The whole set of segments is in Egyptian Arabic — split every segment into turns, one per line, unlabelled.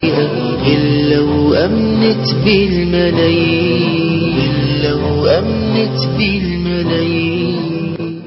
إلا وأمنت بالملايين إلا وأمنت بالملايين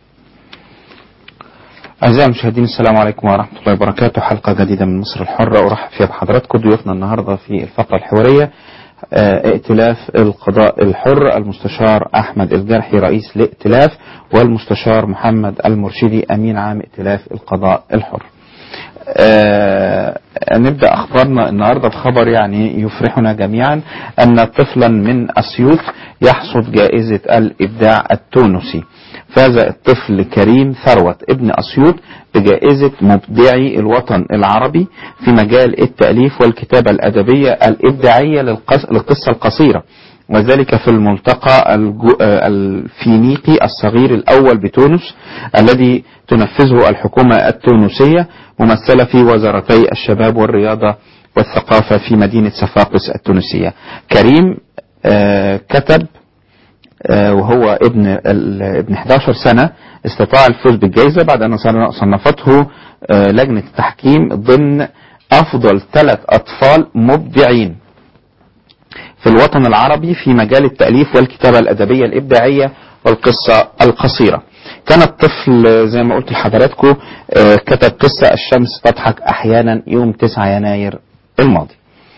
أعزائي المشاهدين السلام عليكم ورحمة الله وبركاته حلقة جديدة من مصر الحرة أرحب فيها بحضراتكم ضيوفنا النهاردة في الفقرة الحوارية آه، ائتلاف القضاء الحر المستشار أحمد الجرحي رئيس الائتلاف والمستشار محمد المرشدي أمين عام ائتلاف القضاء الحر آه، نبدأ أخبارنا النهاردة بخبر يعني يفرحنا جميعا أن طفلا من أسيوط يحصد جائزة الإبداع التونسي فاز الطفل كريم ثروت ابن أسيوط بجائزة مبدعي الوطن العربي في مجال التأليف والكتابة الأدبية الإبداعية للقص- للقصة القصيرة وذلك في الملتقى الجو- آه، الفينيقي الصغير الأول بتونس الذي تنفذه الحكومة التونسية ممثلة في وزارتي الشباب والرياضة والثقافة في مدينة صفاقس التونسية كريم آه، كتب آه، وهو ابن ال- ابن 11 سنة استطاع الفوز بالجائزة بعد أن صن- صنفته آه، لجنة التحكيم ضمن أفضل ثلاث أطفال مبدعين في الوطن العربي في مجال التأليف والكتابة الأدبية الإبداعية والقصة القصيرة كان الطفل زي ما قلت لحضراتكم آه، كتب قصة الشمس تضحك أحيانا يوم 9 يناير الماضي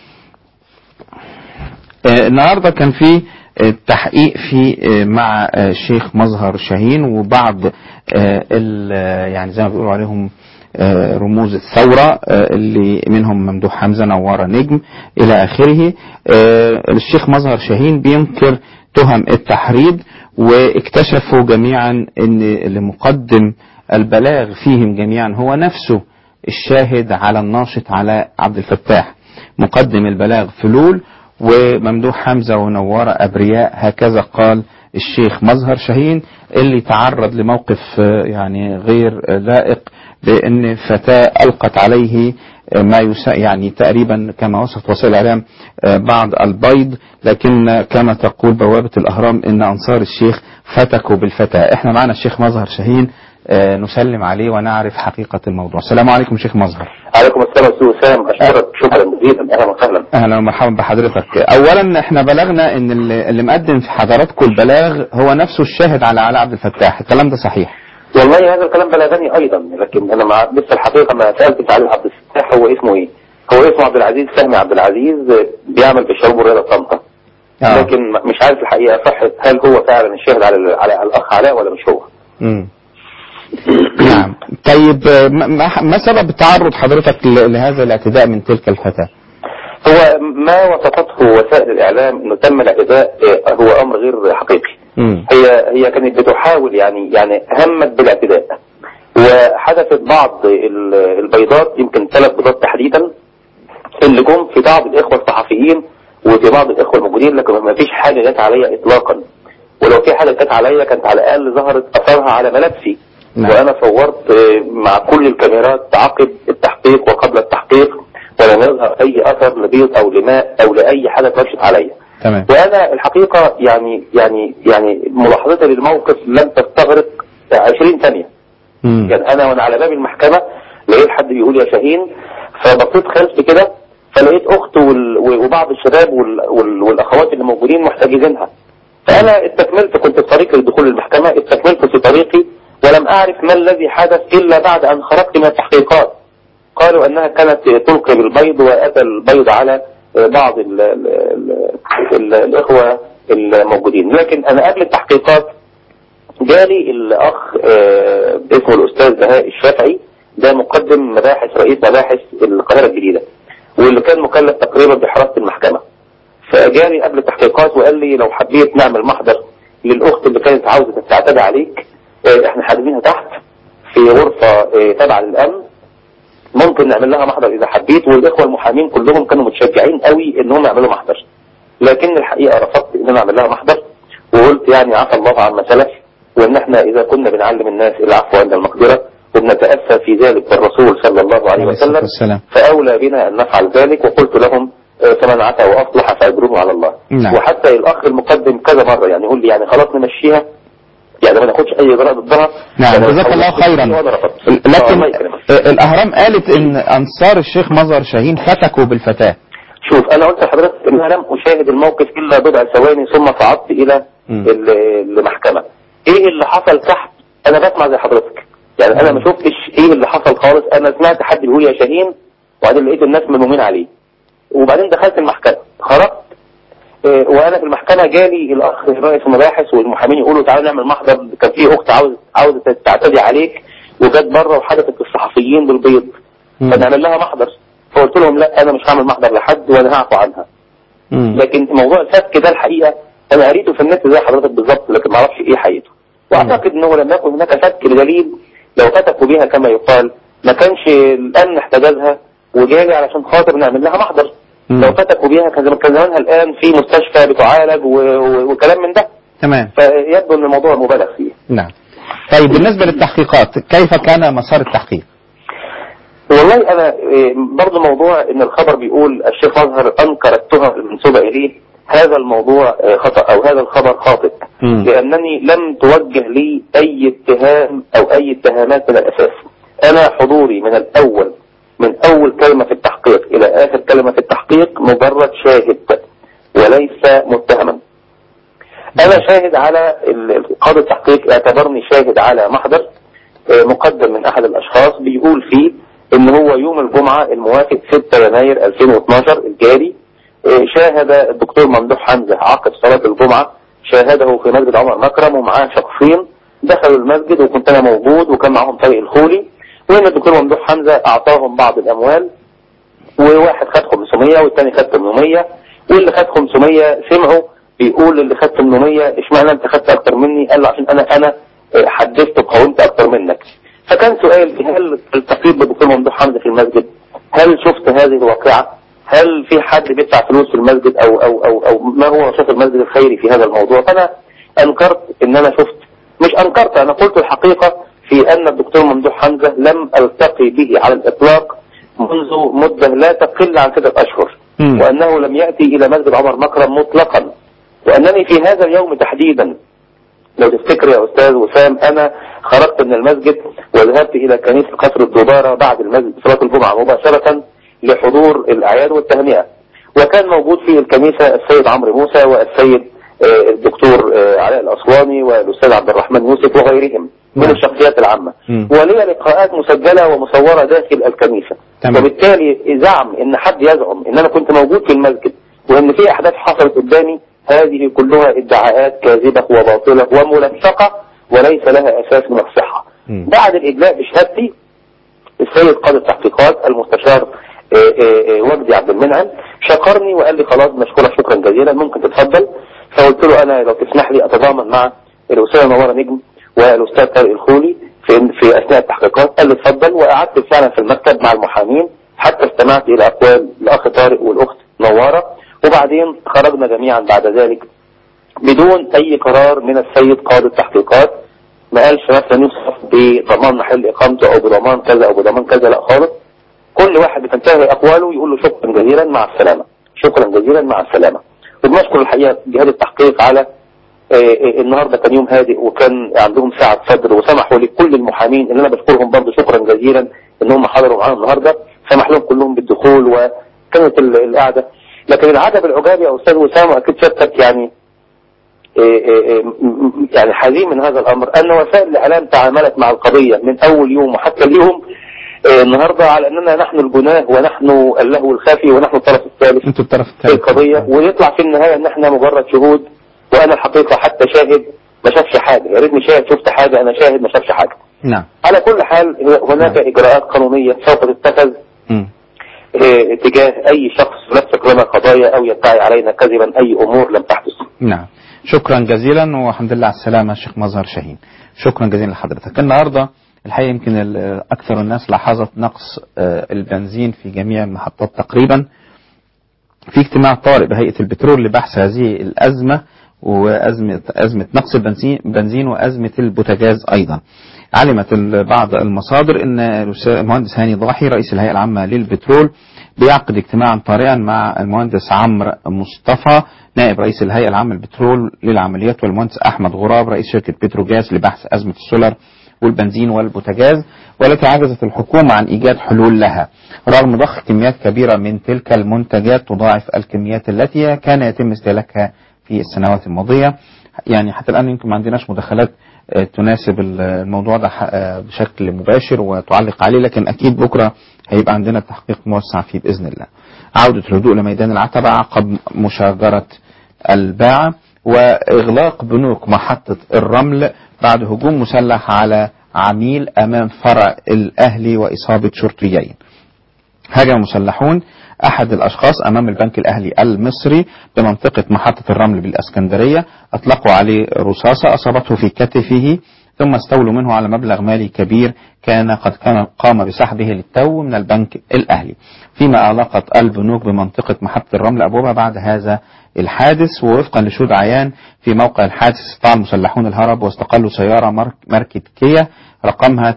آه، النهارده كان في آه، تحقيق في آه، مع آه، الشيخ مظهر شاهين وبعض آه، ال- آه، يعني زي ما بيقولوا عليهم آه، رموز الثورة آه، اللي منهم ممدوح حمزة نوارة نجم إلى آخره آه، الشيخ مظهر شاهين بينكر تهم التحريض واكتشفوا جميعا ان اللي مقدم البلاغ فيهم جميعا هو نفسه الشاهد على الناشط علاء عبد الفتاح مقدم البلاغ فلول وممدوح حمزة ونوارة أبرياء هكذا قال الشيخ مظهر شاهين اللي تعرض لموقف آه، يعني غير آه، لائق بأن فتاة ألقت عليه آه، ما يس يعني تقريبا كما وصفت وسائل الإعلام آه، بعض البيض لكن كما تقول بوابة الأهرام إن أنصار الشيخ فتكوا بالفتاة إحنا معنا الشيخ مظهر شاهين آه، نسلم عليه ونعرف حقيقة الموضوع السلام عليكم شيخ مظهر
عليكم السلام استاذ وسام اشكرك شكرا جزيلا اهلا وسهلا
اهلا ومرحبا بحضرتك اولا احنا بلغنا ان اللي اللي مقدم في حضراتكم البلاغ هو نفسه الشاهد على علاء عبد الفتاح الكلام ده صحيح
والله هذا الكلام بلغني ايضا لكن انا مع لسه الحقيقه ما سالت علي عبد الفتاح هو اسمه ايه هو اسمه عبد العزيز فهمي عبد العزيز بيعمل في الشباب والرياضه طنطا
آه.
لكن مش عارف الحقيقه صحه هل هو فعلا الشاهد على على الاخ علاء ولا مش هو
مم. نعم طيب آه، ما, ما- ما سبب تعرض حضرتك ل- لهذا الاعتداء من تلك الفتاة
هو ما وصفته وسائل الاعلام انه تم الاعتداء آه، هو امر غير حقيقي
مم.
هي هي كانت بتحاول يعني يعني همت بالاعتداء وحدثت بعض ال- البيضات يمكن ثلاث بيضات تحديدا اللي جم في بعض الاخوه الصحفيين وفي بعض الاخوه الموجودين لكن ما فيش حاجه جت عليا اطلاقا ولو في حاجه جت عليا كانت على الاقل ظهرت اثرها على ملابسي
نعم.
وانا صورت آه، مع كل الكاميرات عقب التحقيق وقبل التحقيق ولم يظهر اي اثر لبيض او لماء او لاي حاجه ترشت عليا
تمام
وانا الحقيقه يعني يعني يعني ملاحظتي للموقف لم تستغرق 20 ثانيه
مم.
كان انا وانا على باب المحكمه لقيت حد بيقول يا شاهين فبصيت خلفي كده فلقيت اخت وال- وبعض الشباب وال- وال- والاخوات اللي موجودين محتجزينها فانا استكملت كنت في طريق لدخول المحكمه استكملت في طريقي ولم اعرف ما الذي حدث الا بعد ان خرجت من التحقيقات قالوا انها كانت تلقي بالبيض واتى البيض على بعض ال ال ال ال الاخوه الموجودين لكن انا قبل التحقيقات جالي الاخ آه، اسمه الاستاذ بهاء الشافعي ده مقدم مباحث رئيس مباحث القاهره الجديده واللي كان مكلف تقريبا بحراسه المحكمه فجالي قبل التحقيقات وقال لي لو حبيت نعمل محضر للاخت اللي كانت عاوزه تعتدي عليك آه، احنا حاجزينها تحت في غرفه آه، تابعه للامن ممكن نعمل لها محضر اذا حبيت والاخوه المحامين كلهم كانوا متشجعين قوي انهم يعملوا محضر لكن الحقيقه رفضت ان انا اعمل لها محضر وقلت يعني عفى الله عما سلف وان احنا اذا كنا بنعلم الناس العفو عند المقدره وبنتاسى في ذلك بالرسول صلى الله عليه
عليه الصلاة
وسلم
والسلام.
فاولى بنا ان نفعل ذلك وقلت لهم آه، فمن عفا واصلح فاجره على الله
نعم.
وحتى الاخ المقدم كذا مره يعني يقول لي يعني خلاص نمشيها يعني ما ناخدش اي اجراء ضدها
نعم
أنا
جزاك الله
حاولت
خيرا
وأنا رفضت. آه،
لكن
الله يكرمك.
آه، الاهرام قالت ان انصار الشيخ مظهر شاهين فتكوا بالفتاه
شوف انا قلت لحضرتك ان انا لم اشاهد الموقف الا بضع ثواني ثم صعدت الى
مم.
ال- المحكمه ايه اللي حصل تحت انا بسمع زي حضرتك يعني انا ما شفتش ايه اللي حصل خالص انا سمعت حد بيقول يا شاهين وبعدين لقيت الناس ملمومين عليه وبعدين دخلت المحكمه خرجت إيه، وانا في المحكمه جالي الاخ رئيس المباحث والمحامين يقولوا تعالى نعمل محضر كان في اخت عاوز عاوزه تعتدي عليك وجت بره وحدثت الصحفيين بالبيض
مم.
فنعمل لها محضر فقلت لهم لا انا مش هعمل محضر لحد وانا هعفو عنها
مم.
لكن موضوع الفتك ده الحقيقه انا قريته في النت زي حضرتك بالظبط لكن ما اعرفش ايه حقيقته واعتقد انه لم يكن هناك فتك لدليل لو فتكوا بها كما يقال ما كانش الامن احتجزها وجالي علشان خاطر نعمل لها محضر
مم.
لو فتكوا بيها كان زمان- كان زمانها الان في مستشفى بتعالج و... و... وكلام من ده
تمام
فيبدو ان الموضوع مبالغ فيه
نعم طيب بالنسبه للتحقيقات كيف كان مسار التحقيق
والله انا إيه، برضه موضوع ان الخبر بيقول الشيخ مظهر انكر التهم المنسوبه اليه هذا الموضوع آه، خطا او هذا الخبر خاطئ
مم.
لانني لم توجه لي اي اتهام او اي اتهامات من الاساس انا حضوري من الاول من اول كلمه في التحقيق الى اخر كلمه في التحقيق مجرد شاهد وليس متهما انا شاهد على ال- ال- قاضي التحقيق اعتبرني شاهد على محضر آه، مقدم من احد الاشخاص بيقول فيه ان هو يوم الجمعة الموافق 6 يناير 2012 الجاري آه، شاهد الدكتور ممدوح حمزة عقب صلاة الجمعة شاهده في مسجد عمر مكرم ومعاه شخصين دخلوا المسجد وكنت انا موجود وكان معاهم طارق الخولي وان الدكتور ممدوح حمزة اعطاهم بعض الاموال وواحد خد 500 والتاني خد 800 واللي خد 500 سمعوا بيقول اللي خد 800 اشمعنى انت خدت اكتر مني قال له عشان انا انا آه، حدثت وقاومت اكتر منك فكان سؤال هل التقييد بالدكتور ممدوح حمزه في المسجد هل شفت هذه الواقعه هل في حد بيدفع فلوس في المسجد او او او او ما هو نشاط المسجد الخيري في هذا الموضوع فانا انكرت ان انا شفت مش انكرت انا قلت الحقيقه في ان الدكتور ممدوح حمزه لم التقي به على الاطلاق منذ مده لا تقل عن ستة اشهر
مم.
وانه لم ياتي الى مسجد عمر مكرم مطلقا وانني في هذا اليوم تحديدا لو تفتكر يا استاذ وسام انا خرجت من المسجد وذهبت الى كنيسه قصر الدباره بعد المسجد صلاه الجمعه مباشره لحضور الاعياد والتهنئه وكان موجود في الكنيسه السيد عمرو موسى والسيد آه، الدكتور آه، علاء الاسواني والاستاذ عبد الرحمن يوسف وغيرهم من
نعم.
الشخصيات العامه
مم.
ولي لقاءات مسجله ومصوره داخل الكنيسه
تمام.
وبالتالي زعم ان حد يزعم ان انا كنت موجود في المسجد وان في احداث حصلت قدامي هذه كلها ادعاءات كاذبه وباطله وملفقه وليس لها اساس من الصحه.
مم.
بعد الادلاء بشهادتي السيد قاضي التحقيقات المستشار آه، آه، آه، وجدي عبد المنعم شكرني وقال لي خلاص مشكورة شكرا جزيلا ممكن تتفضل فقلت له انا لو تسمح لي اتضامن مع الاستاذه نوره نجم والاستاذ طارق الخولي في في اثناء التحقيقات قال لي اتفضل وقعدت فعلا في المكتب مع المحامين حتى استمعت الى اقوال الاخ طارق والاخت نوره وبعدين خرجنا جميعا بعد ذلك بدون اي قرار من السيد قاضي التحقيقات ما قالش مثلا يوسف بضمان محل اقامته او بضمان كذا او بضمان كذا لا خالص كل واحد بتنتهي اقواله يقول له شكرا جزيلا مع السلامه شكرا جزيلا مع السلامه وبنشكر الحقيقه جهاز التحقيق على آه، آه، النهارده كان يوم هادئ وكان عندهم سعه صدر وسمحوا لكل المحامين اللي انا بشكرهم برضه شكرا جزيلا ان هم حضروا معانا النهارده سمح لهم كلهم بالدخول وكانت ال- القعده لكن العجب العجاب يا استاذ وسام واكيد شفتك يعني إيه إيه إيه م- م- يعني حزين من هذا الامر ان وسائل الاعلام تعاملت مع القضيه من اول يوم وحتى اليوم إيه النهارده على اننا نحن الجناه ونحن اللهو الخفي ونحن الطرف الثالث
انتوا الطرف
في
الثالث
القضيه ويطلع في النهايه ان احنا مجرد شهود وانا الحقيقه حتى شاهد ما شافش حاجه يا ريتني شاهد شفت حاجه انا شاهد ما شافش حاجه
نعم
على كل حال هناك اجراءات قانونيه سوف تتخذ
مم.
إيه، تجاه اي شخص ينسق لنا قضايا او يدعي علينا كذبا اي امور لم تحدث
نعم شكرا جزيلا والحمد لله على السلامة الشيخ مظهر شاهين شكرا جزيلا لحضرتك النهاردة الحقيقة يمكن ال- أكثر الناس لاحظت نقص آه، البنزين في جميع المحطات تقريبا في اجتماع طارئ بهيئة البترول لبحث هذه الأزمة وأزمة أزمة نقص البنزين بنزين وأزمة البوتاجاز أيضا علمت ال- بعض المصادر أن الأستاذ المهندس هاني ضاحي رئيس الهيئة العامة للبترول بيعقد اجتماعا طارئا مع المهندس عمرو مصطفى نائب رئيس الهيئة العامة للبترول للعمليات والمهندس أحمد غراب رئيس شركة بتروجاز لبحث أزمة السولر والبنزين والبوتاجاز والتي عجزت الحكومة عن إيجاد حلول لها رغم ضخ كميات كبيرة من تلك المنتجات تضاعف الكميات التي كان يتم استهلاكها في السنوات الماضية يعني حتى الآن يمكن ما عندناش مداخلات آه، تناسب الموضوع ده آه، بشكل مباشر وتعلق عليه لكن أكيد بكرة هيبقى عندنا تحقيق موسع فيه بإذن الله عودة الهدوء لميدان العتبة عقب مشاجرة الباعة وإغلاق بنوك محطة الرمل بعد هجوم مسلح على عميل أمام فرع الأهلي وإصابة شرطيين هاجم مسلحون أحد الأشخاص أمام البنك الأهلي المصري بمنطقة محطة الرمل بالأسكندرية أطلقوا عليه رصاصة أصابته في كتفه ثم استولوا منه على مبلغ مالي كبير كان قد كان قام بسحبه للتو من البنك الأهلي فيما أغلقت البنوك بمنطقة محطة الرمل أبوابها بعد هذا الحادث ووفقا لشهود عيان في موقع الحادث استطاع المسلحون الهرب واستقلوا سيارة مارك- ماركة كيا رقمها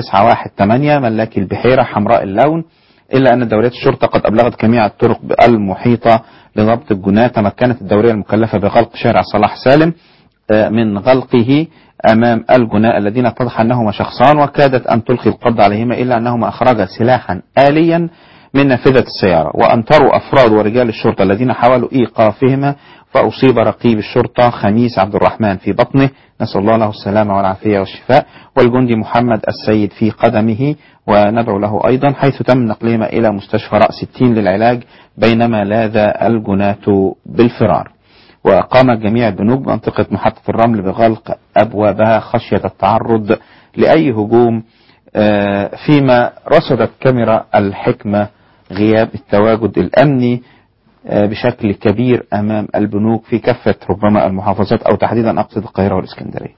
9918 ملاك البحيرة حمراء اللون إلا أن دوريات الشرطة قد أبلغت جميع الطرق المحيطة لضبط الجناة تمكنت الدورية المكلفة بغلق شارع صلاح سالم آه، من غلقه أمام الجناة الذين اتضح أنهما شخصان وكادت أن تلقي القبض عليهما إلا أنهما أخرجا سلاحا آليا من نافذة السيارة وأنطروا أفراد ورجال الشرطة الذين حاولوا إيقافهما فأصيب رقيب الشرطة خميس عبد الرحمن في بطنه نسأل الله له السلامة والعافية والشفاء والجندي محمد السيد في قدمه وندعو له أيضا حيث تم نقلهما إلى مستشفى رأس التين للعلاج بينما لاذ الجناة بالفرار وقامت جميع البنوك بمنطقة محطة الرمل بغلق أبوابها خشية التعرض لأي هجوم آه، فيما رصدت كاميرا الحكمة غياب التواجد الأمني آه، بشكل كبير أمام البنوك في كافة ربما المحافظات أو تحديدا أقصد القاهرة والإسكندرية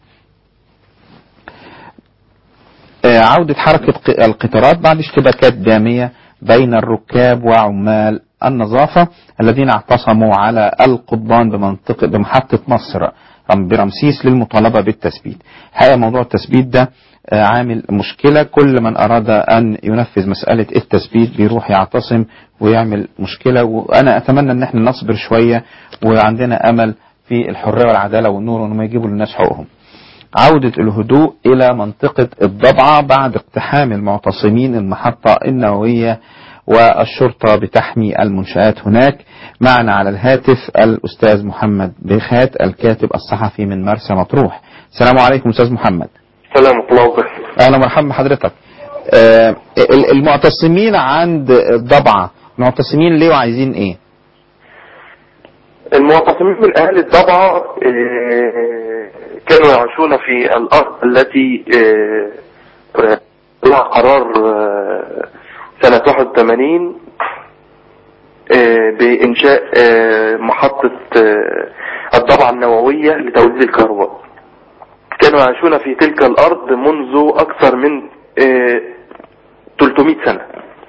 آه، عودة حركة ق- القطارات بعد اشتباكات دامية بين الركاب وعمال النظافة الذين اعتصموا على القضبان بمنطقة بمحطة مصر رم- برمسيس للمطالبة بالتثبيت حقيقة موضوع التثبيت ده آه، عامل مشكلة كل من أراد أن ينفذ مسألة التثبيت بيروح يعتصم ويعمل مشكلة وأنا أتمنى أن احنا نصبر شوية وعندنا أمل في الحرية والعدالة والنور وأنهم يجيبوا للناس حقوقهم عودة الهدوء إلى منطقة الضبعة بعد اقتحام المعتصمين المحطة النووية والشرطة بتحمي المنشآت هناك معنا على الهاتف الأستاذ محمد بخات الكاتب الصحفي من مرسى مطروح السلام عليكم أستاذ محمد
السلام ورحمة الله وبركاته
أهلا ومرحبا بحضرتك آه، ال- المعتصمين عند الضبعة المعتصمين ليه وعايزين ايه
المعتصمين من أهل الضبعة آه، كانوا يعيشون في الأرض التي آه، آه، لها قرار آه، سنة 81 آه، بإنشاء آه، محطة آه، الضبعة النووية لتوليد الكهرباء كانوا يعيشون في تلك الأرض منذ أكثر من آه، 300 سنة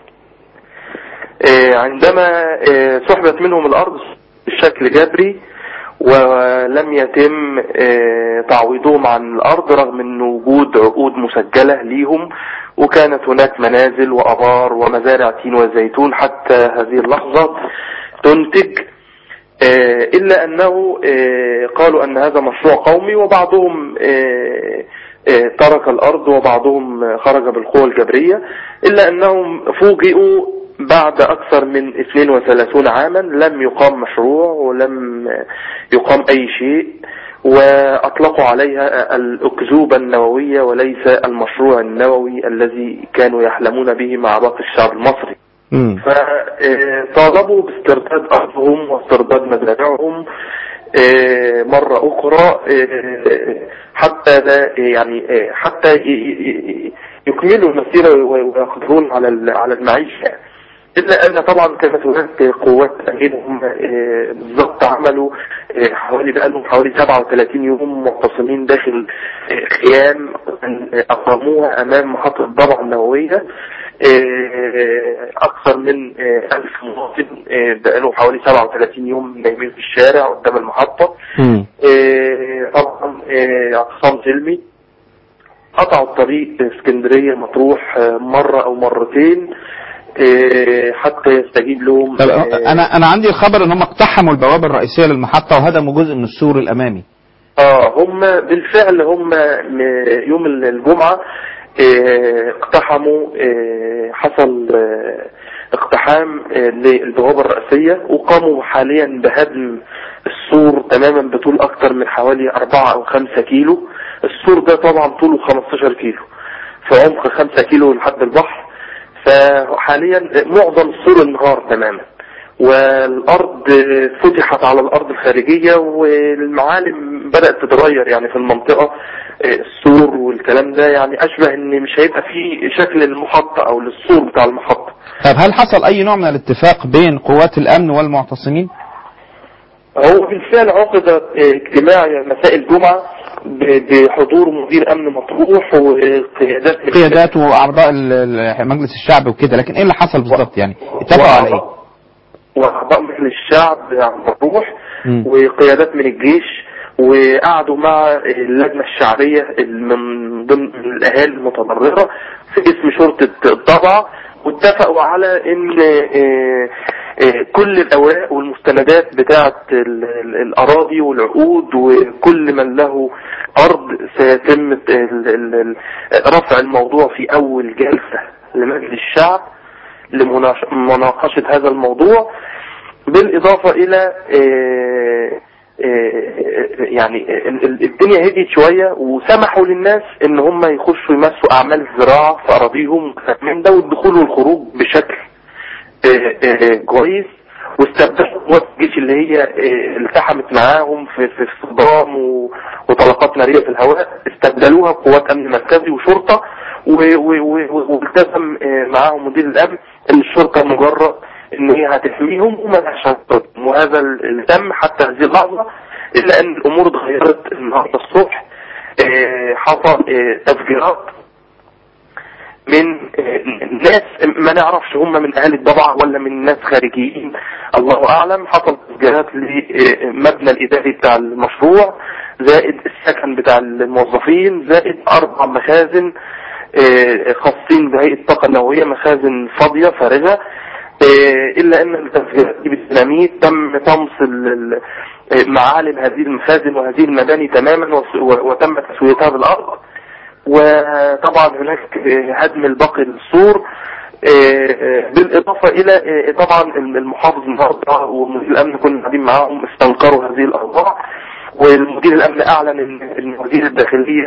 آه، عندما آه، سحبت منهم الأرض بشكل جبري ولم يتم آه، تعويضهم عن الأرض رغم أن وجود عقود مسجلة ليهم وكانت هناك منازل وأبار ومزارع تين وزيتون حتى هذه اللحظة تنتج آه، إلا أنه آه، قالوا أن هذا مشروع قومي وبعضهم آه، آه، ترك الأرض وبعضهم آه، خرج بالقوى الجبرية إلا أنهم فوجئوا بعد أكثر من 32 عاما لم يقام مشروع ولم آه، يقام أي شيء وأطلقوا عليها الأكذوبة النووية وليس المشروع النووي الذي كانوا يحلمون به مع باقي الشعب المصري
مم.
فطالبوا باسترداد أرضهم واسترداد مزارعهم آه، مرة أخرى آه، حتى لا يعني آه، حتى ي- ي- يكملوا المسيرة ويقدرون على ال- على المعيشة إلا أن طبعا كانت هناك قوات تأهيلهم آه، بالضبط عملوا آه، حوالي بقالهم حوالي 37 يوم معتصمين داخل آه، خيام آه، أقاموها أمام محطة الضبعة النووية آه، أكثر من آه، ألف مواطن آه، بقالهم حوالي 37 يوم نايمين في الشارع قدام المحطة
مم.
آه، طبعا آه، اعتصام سلمي قطعوا الطريق اسكندرية مطروح آه، مرة او مرتين
آه، حتى يستجيب لهم
طب
آه،
انا انا عندي الخبر ان هم اقتحموا البوابه الرئيسيه للمحطه وهدموا جزء من السور الامامي
اه هم بالفعل هم م- يوم الجمعة آه، اقتحموا آه، حصل آه، اقتحام آه، للبوابة الرئيسية وقاموا حاليا بهدم السور تماما بطول اكتر من حوالي 4 او 5 كيلو السور ده طبعا طوله 15 كيلو في عمق 5 كيلو لحد البحر فحاليا معظم السور انهار تماما والارض فتحت على الارض الخارجية والمعالم بدأت تتغير يعني في المنطقة السور والكلام ده يعني اشبه ان مش هيبقى فيه شكل المحطة او للسور بتاع المحطة
طب هل حصل اي نوع من الاتفاق بين قوات الامن والمعتصمين
هو بالفعل عقد اجتماع مساء الجمعة ب- بحضور مدير امن مطروح وقيادات من-
قيادات واعضاء ال- ال- مجلس الشعب وكده لكن ايه اللي حصل بالظبط يعني اتفقوا على ايه
واعضاء مجلس الشعب عن مطروح
مم.
وقيادات من الجيش وقعدوا مع اللجنة الشعبية من ضمن الاهالي المتضررة في اسم شرطة الضبع واتفقوا على ان آه، آه، كل الاوراق والمستندات بتاعة ال- ال- الاراضي والعقود وكل من له ارض سيتم ال- ال- ال- رفع الموضوع في اول جلسة لمجلس الشعب لمناقشة هذا الموضوع بالإضافة إلى آه، آه، يعني ال- ال- الدنيا هديت شوية وسمحوا للناس إن هم يخشوا يمارسوا أعمال الزراعة في أراضيهم من ده والدخول والخروج بشكل آه، آه، كويس واستبدلوا قوات الجيش اللي هي آه، التحمت معاهم في في الصدام و- وطلقات نارية في الهواء استبدلوها بقوات أمن مركزي وشرطة و- و- و- والتزم آه، معاهم مدير الأمن إن الشرطة مجرد إن هي هتحميهم وما لهاش هتضربهم. وهذا اللي تم حتى هذه اللحظة إلا أن الأمور اتغيرت النهاردة الصبح آه، حصل آه، تفجيرات من آه، ناس ما نعرفش هم من اهل الضبع ولا من ناس خارجيين الله اعلم حصل تسجيلات للمبنى الاداري بتاع المشروع زائد السكن بتاع الموظفين زائد اربع مخازن آه، خاصين بهيئه الطاقه النوويه مخازن فاضيه فارغه آه، الا ان التسجيلات دي بالديناميت تم طمس ال- ال- آه، معالم هذه المخازن وهذه المباني تماما وس- و- وتم تسويتها بالارض وطبعا هناك هدم الباقي للسور بالإضافة إلى طبعا المحافظ النهارده ومدير الأمن كنا قاعدين معاهم استنكروا هذه الأوضاع والمدير الأمن أعلن إن إن وزير الداخلية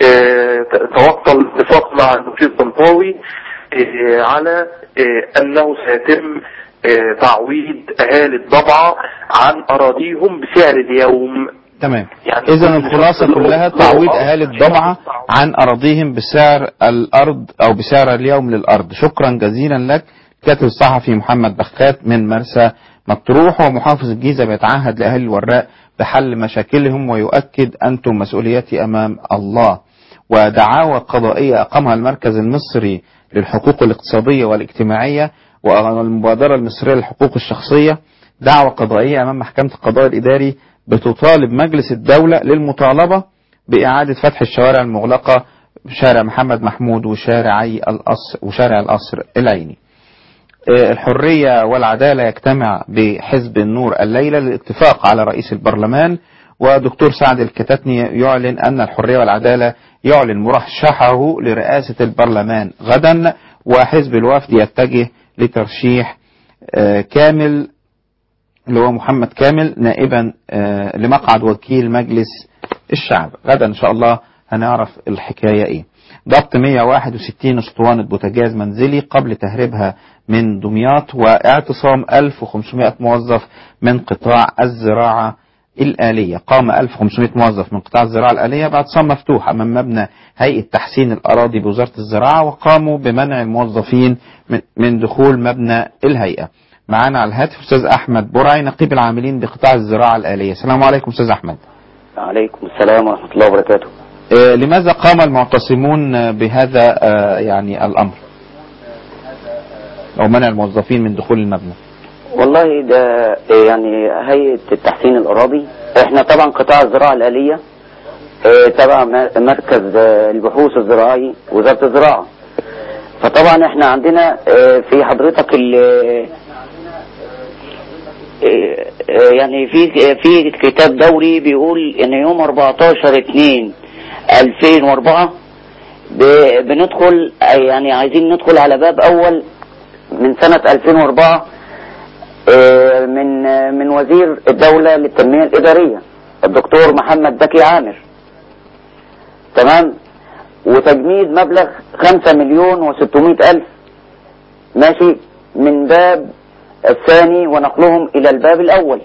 توصل اتفاق مع المشير الطنطاوي على أنه سيتم تعويض أهالي الضبعة عن أراضيهم بسعر اليوم
تمام
يعني
اذا
كل
الخلاصه
شخص له
كلها
له
تعويض
أرض.
اهالي الضبعه عن اراضيهم بسعر الارض او بسعر اليوم للارض شكرا جزيلا لك كاتب الصحفي محمد بخات من مرسى مطروح ومحافظ الجيزه بيتعهد لاهالي الوراق بحل مشاكلهم ويؤكد انتم مسؤوليتي امام الله ودعاوى قضائيه اقامها المركز المصري للحقوق الاقتصاديه والاجتماعيه والمبادره المصريه للحقوق الشخصيه دعوى قضائيه امام محكمه القضاء الاداري بتطالب مجلس الدوله للمطالبه باعاده فتح الشوارع المغلقه شارع محمد محمود وشارعي القصر وشارع القصر العيني. آه، الحرية والعدالة يجتمع بحزب النور الليلة للاتفاق على رئيس البرلمان ودكتور سعد الكتاتني يعلن أن الحرية والعدالة يعلن مرشحه لرئاسة البرلمان غدا وحزب الوفد يتجه لترشيح آه، كامل اللي هو محمد كامل نائبا آه، لمقعد وكيل مجلس الشعب غدا إن شاء الله هنعرف الحكاية إيه ضبط 161 اسطوانة بوتاجاز منزلي قبل تهريبها من دمياط واعتصام 1500 موظف من قطاع الزراعة الآلية قام 1500 موظف من قطاع الزراعة الآلية باعتصام مفتوح أمام مبنى هيئة تحسين الأراضي بوزارة الزراعة وقاموا بمنع الموظفين من- من دخول مبنى الهيئة معانا على الهاتف أستاذ أحمد برعي نقيب العاملين بقطاع الزراعة الآلية السلام عليكم أستاذ أحمد
عليكم السلام ورحمة الله وبركاته
آه، لماذا قام المعتصمون آه، بهذا آه، يعني الأمر أو منع الموظفين من دخول المبنى
والله ده يعني هيئة تحسين الأراضي احنا طبعا قطاع الزراعة الآلية اه، تبع م- مركز اه، البحوث الزراعي وزارة الزراعة فطبعا احنا عندنا آه، في حضرتك ال آه، آه، يعني في في كتاب دوري بيقول ان يوم 14 2 2004 ب- بندخل يعني عايزين ندخل على باب اول من سنة 2004 آه، من آه، من وزير الدولة للتنمية الإدارية الدكتور محمد بكي عامر تمام وتجميد مبلغ خمسة مليون وستمائة ألف ماشي من باب الثاني ونقلهم إلى الباب الأول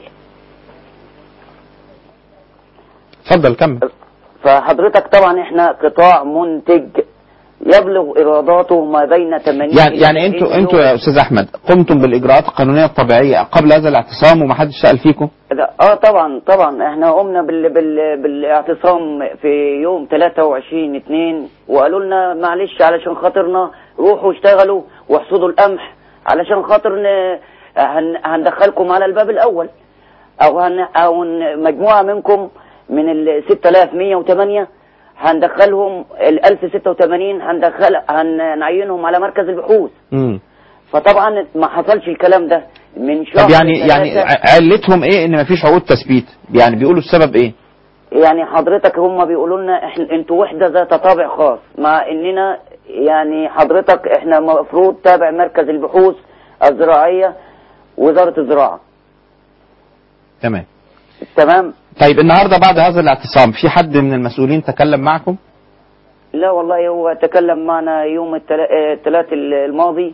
اتفضل كمل
فحضرتك طبعا احنا قطاع منتج يبلغ ايراداته ما بين 80
يعني
إلى
يعني
90
انتوا انتوا
مليون.
يا استاذ احمد قمتم بالاجراءات القانونيه الطبيعيه قبل هذا الاعتصام ومحدش سال فيكم
ده- اه طبعا طبعا احنا قمنا بال بال بالاعتصام في يوم 23 2 وقالوا لنا معلش علشان خاطرنا روحوا اشتغلوا واحصدوا القمح علشان خاطر ن- هن هندخلكم على الباب الاول او هن او ن- مجموعه منكم من ال 6108 هندخلهم ال 1086 هندخل هنعينهم على مركز البحوث
امم
فطبعا ما حصلش الكلام ده من شهر
طب يعني يعني
ثلاثة-
ع- علتهم ايه ان مفيش عقود تثبيت يعني بيقولوا السبب ايه
يعني حضرتك هم بيقولوا لنا احنا انتوا وحده ذات طابع خاص مع اننا يعني حضرتك احنا المفروض تابع مركز البحوث الزراعيه وزاره الزراعه
تمام
تمام
طيب النهارده بعد هذا الاعتصام في حد من المسؤولين تكلم معكم
لا والله هو تكلم معنا يوم التلا- الثلاث الماضي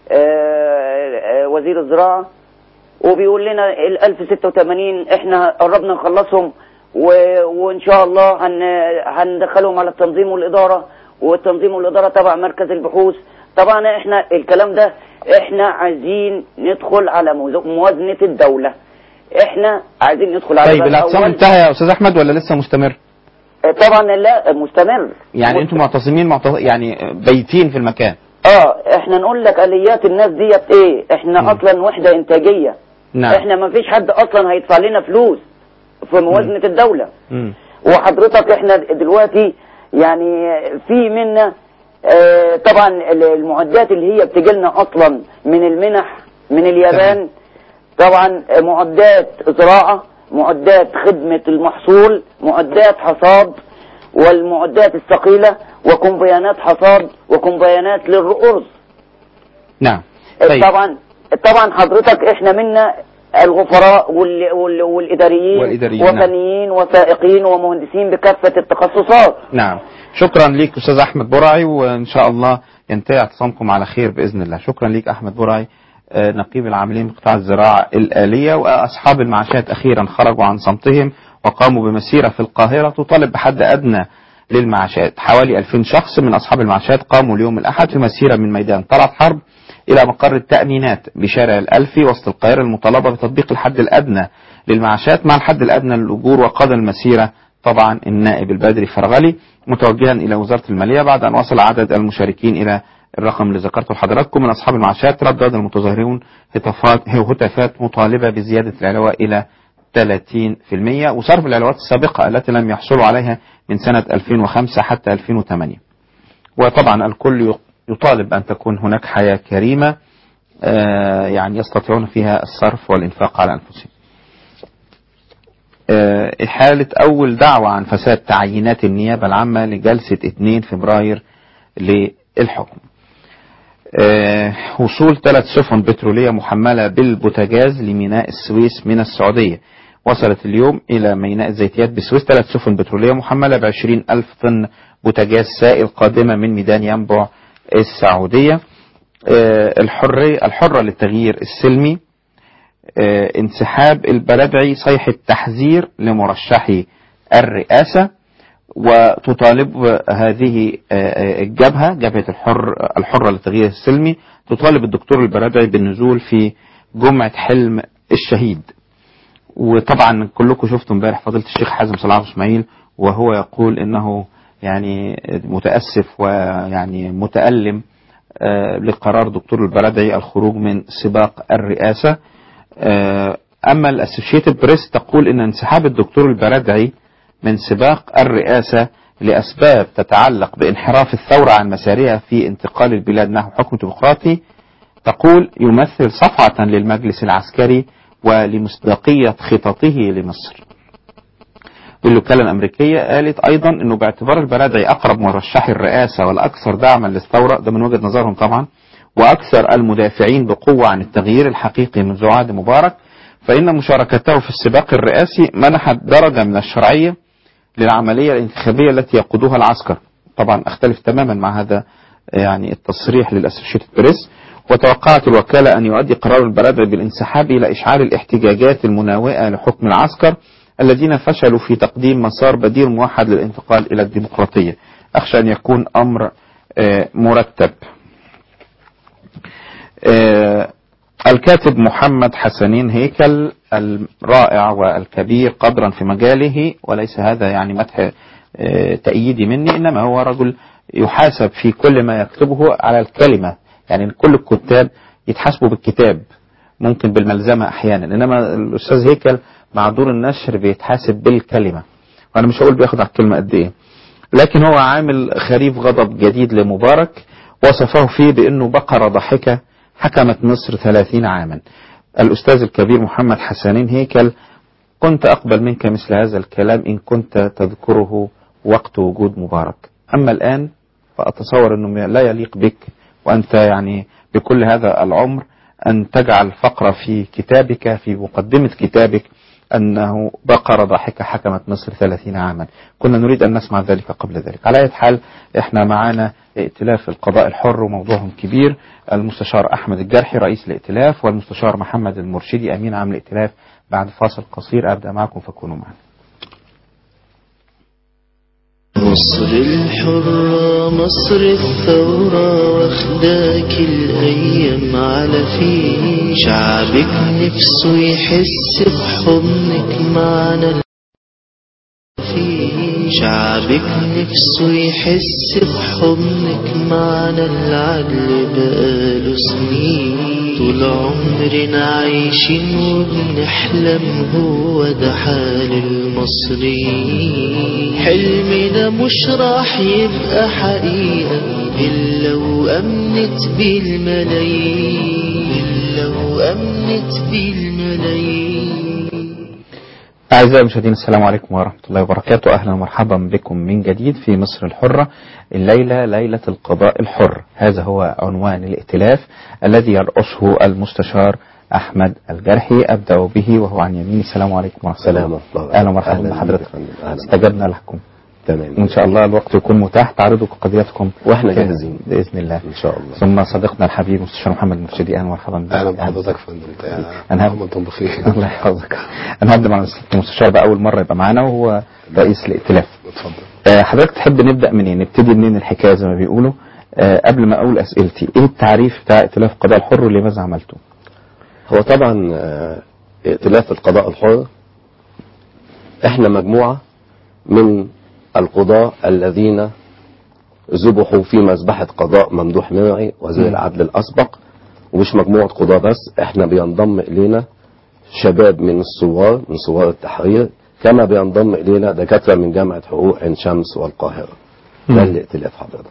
آه، آه، وزير الزراعه وبيقول لنا ال 1086 احنا قربنا نخلصهم و- وان شاء الله هن هندخلهم على التنظيم والاداره والتنظيم والاداره تبع مركز البحوث طبعا احنا الكلام ده احنا عايزين ندخل على موز- موازنه الدوله احنا عايزين ندخل على
طيب
باب
الاعتصام
أول.
انتهى يا استاذ احمد ولا لسه مستمر
آه، طبعا لا مستمر
يعني انتم معتصمين معتص... يعني بيتين في المكان
اه احنا نقول لك اليات الناس ديت ايه احنا
مم.
اصلا وحده انتاجيه
نعم
احنا ما فيش حد اصلا هيدفع لنا فلوس في موازنه الدوله
مم.
وحضرتك احنا دلوقتي يعني في منا آه طبعا المعدات اللي هي بتجي لنا اصلا من المنح من اليابان طبعا معدات زراعه معدات خدمه المحصول معدات حصاد والمعدات الثقيله وكمبيانات حصاد وكمبيانات للرؤوس
نعم طيب
طبعا طبعا حضرتك احنا منا الغفراء وال وال والاداريين
والإداريين، نعم.
وفنيين وسائقين ومهندسين بكافه التخصصات
نعم شكرا ليك استاذ احمد برعي وان شاء الله ينتهي اعتصامكم على خير باذن الله شكرا ليك احمد برعي آه، نقيب العاملين بقطاع الزراعه الاليه واصحاب المعاشات اخيرا خرجوا عن صمتهم وقاموا بمسيره في القاهره تطالب بحد ادنى للمعاشات حوالي 2000 شخص من اصحاب المعاشات قاموا اليوم الاحد في مسيره من ميدان طلعت حرب الى مقر التامينات بشارع الالفي وسط القاهره المطالبه بتطبيق الحد الادنى للمعاشات مع الحد الادنى للاجور وقاد المسيره طبعا النائب البدري فرغلي متوجها الى وزاره الماليه بعد ان وصل عدد المشاركين الى الرقم اللي ذكرته لحضراتكم من اصحاب المعاشات ردد المتظاهرون هتافات هتافات مطالبه بزياده العلاوه الى 30% وصرف العلاوات السابقه التي لم يحصلوا عليها من سنه 2005 حتى 2008 وطبعا الكل يطالب أن تكون هناك حياة كريمة آه، يعني يستطيعون فيها الصرف والإنفاق على أنفسهم آه، إحالة أول دعوة عن فساد تعيينات النيابة العامة لجلسة 2 فبراير للحكم آه، وصول ثلاث سفن بترولية محملة بالبوتاجاز لميناء السويس من السعودية وصلت اليوم إلى ميناء الزيتيات بالسويس ثلاث سفن بترولية محملة بعشرين ألف طن بوتاجاز سائل قادمة من ميدان ينبع السعودية آه، الحرية الحرة للتغيير السلمي آه، انسحاب البلدعي صيحة تحذير لمرشحي الرئاسة وتطالب هذه آه، الجبهة جبهة الحر الحرة للتغيير السلمي تطالب الدكتور البرادعي بالنزول في جمعة حلم الشهيد وطبعا كلكم شفتوا امبارح فضيلة الشيخ حازم صلاح اسماعيل وهو يقول انه يعني متأسف ويعني متألم آه، لقرار دكتور البرادعي الخروج من سباق الرئاسة آه، أما الأسوشيتد بريس تقول أن انسحاب الدكتور البرادعي من سباق الرئاسة لأسباب تتعلق بانحراف الثورة عن مسارها في انتقال البلاد نحو حكم ديمقراطي تقول يمثل صفعة للمجلس العسكري ولمصداقية خططه لمصر الوكالة الأمريكية قالت أيضا أنه باعتبار البرادعي أقرب مرشحي الرئاسة والأكثر دعما للثورة ده من وجهة نظرهم طبعا وأكثر المدافعين بقوة عن التغيير الحقيقي منذ عهد مبارك فإن مشاركته في السباق الرئاسي منحت درجة من الشرعية للعملية الانتخابية التي يقودها العسكر طبعا أختلف تماما مع هذا يعني التصريح للأسوشيتد بريس وتوقعت الوكالة أن يؤدي قرار البرادعي بالانسحاب إلى إشعال الاحتجاجات المناوئة لحكم العسكر الذين فشلوا في تقديم مسار بديل موحد للانتقال إلى الديمقراطية أخشى أن يكون أمر آه، مرتب آه، الكاتب محمد حسنين هيكل الرائع والكبير قدرا في مجاله وليس هذا يعني مدح آه، تأييدي مني إنما هو رجل يحاسب في كل ما يكتبه على الكلمة يعني كل الكتاب يتحاسبوا بالكتاب ممكن بالملزمة أحيانا إنما الأستاذ هيكل مع دور النشر بيتحاسب بالكلمة وأنا مش هقول بياخد على الكلمة قد إيه لكن هو عامل خريف غضب جديد لمبارك وصفه فيه بأنه بقرة ضاحكة حكمت مصر ثلاثين عاما الأستاذ الكبير محمد حسنين هيكل كنت أقبل منك مثل هذا الكلام إن كنت تذكره وقت وجود مبارك أما الآن فأتصور أنه لا يليق بك وأنت يعني بكل هذا العمر أن تجعل فقرة في كتابك في مقدمة كتابك أنه بقرة ضاحكة حكمت مصر ثلاثين عاما كنا نريد أن نسمع ذلك قبل ذلك على أي حال إحنا معانا ائتلاف القضاء الحر وموضوعهم كبير المستشار أحمد الجرحي رئيس الائتلاف والمستشار محمد المرشدي أمين عام الائتلاف بعد فاصل قصير أبدأ معكم فكونوا معنا
مصر الحرة مصر الثورة واخداك الأيام على فيه شعبك نفسه يحس بحضنك معنا فيه شعبك نفسه يحس بحضنك معنا العدل بقاله سنين طول عمرنا عايشين وبنحلم هو ده حال المصريين حلمنا مش راح يبقى حقيقة إلا وأمنت بالملايين إلا وأمنت بالملايين
أعزائي المشاهدين السلام عليكم ورحمة الله وبركاته أهلا ومرحبا بكم من جديد في مصر الحرة الليلة ليلة القضاء الحر هذا هو عنوان الائتلاف الذي يرأسه المستشار أحمد الجرحي أبدأ به وهو عن يميني السلام عليكم ورحمة
السلام
الله
ورحمة الله
أهلا ومرحبا
أهلا
بحضرتك
بك يا فندم. أهلا.
استجبنا لكم
تمام
وإن شاء الله الوقت يكون متاح تعرضوا قضيتكم
وإحنا
كده
جاهزين.
بإذن الله
إن شاء الله
ثم صديقنا الحبيب مستشار محمد المرشدي أهلا ومرحبا بك
أهلا بحضرتك يا فندم
أنا
أنت انتم بخير
الله يحفظك انا هبدا مع المستشار بقى اول مره يبقى معانا وهو رئيس الائتلاف
اتفضل
آه، حضرتك تحب نبدا منين نبتدي منين الحكايه زي ما بيقولوا آه، قبل ما اقول اسئلتي ايه التعريف بتاع ائتلاف القضاء الحر ولماذا عملته
هو طبعا آه، ائتلاف القضاء الحر احنا مجموعة من القضاة الذين ذبحوا في مذبحة قضاء ممدوح مرعي وزير العدل الأسبق ومش مجموعة قضاة بس احنا بينضم إلينا شباب من الثوار من ثوار التحرير كما بينضم إلينا دكاترة من جامعة حقوق عين شمس والقاهرة ده
مم.
الائتلاف حضرتك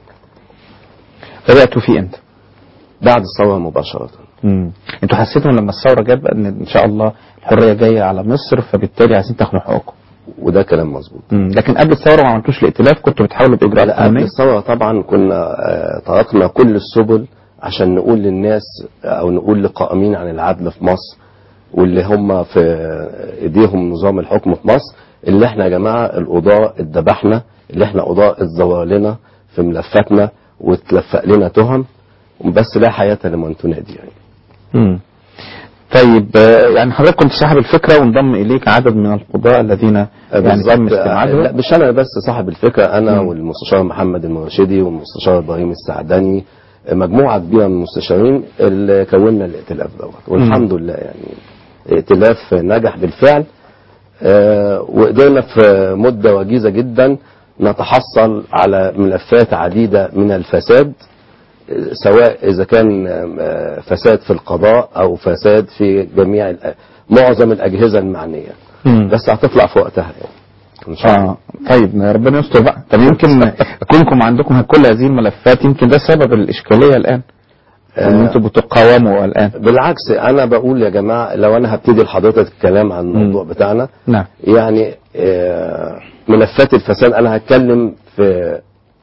بداتوا فيه امتى
بعد الثورة مباشرة
امم انتوا حسيتوا لما الثوره جت بقى ان ان شاء الله الحريه جايه على مصر فبالتالي عايزين تاخدوا حقوقكم
وده كلام مظبوط
مم. لكن قبل الثوره ما عملتوش الائتلاف كنتوا بتحاولوا باجراءات
لا قبل
قانونيه
الثورة طبعا كنا آه، طرقنا كل السبل عشان نقول للناس او نقول لقائمين عن العدل في مصر واللي هم في ايديهم نظام الحكم في مصر اللي احنا يا جماعه القضاة اتذبحنا اللي احنا قضاة اتزور لنا في ملفاتنا واتلفق لنا تهم بس لا حياة لمن تنادي يعني
مم. طيب آه، يعني حضرتك كنت صاحب الفكره وانضم اليك عدد من القضاة الذين يعني تم
بالظبط لا
استبعادهم
مش انا بس صاحب الفكره انا
مم.
والمستشار محمد المرشدي والمستشار ابراهيم السعدني مجموعه كبيره من المستشارين اللي كونا الائتلاف دوت والحمد لله يعني ائتلاف نجح بالفعل آه، وقدرنا في مده وجيزه جدا نتحصل على ملفات عديده من الفساد آه، سواء اذا كان آه، فساد في القضاء او فساد في جميع الأ- معظم الاجهزه المعنيه
مم.
بس هتطلع في وقتها يعني ان شاء الله
اه طيب ربنا يستر بقى طب يمكن كونكم عندكم كل هذه الملفات يمكن ده سبب الاشكاليه الان ان انتم بتقاوموا الان
بالعكس انا بقول يا جماعه لو انا هبتدي لحضرتك الكلام عن الموضوع بتاعنا
نعم
يعني آه، ملفات الفساد انا هتكلم في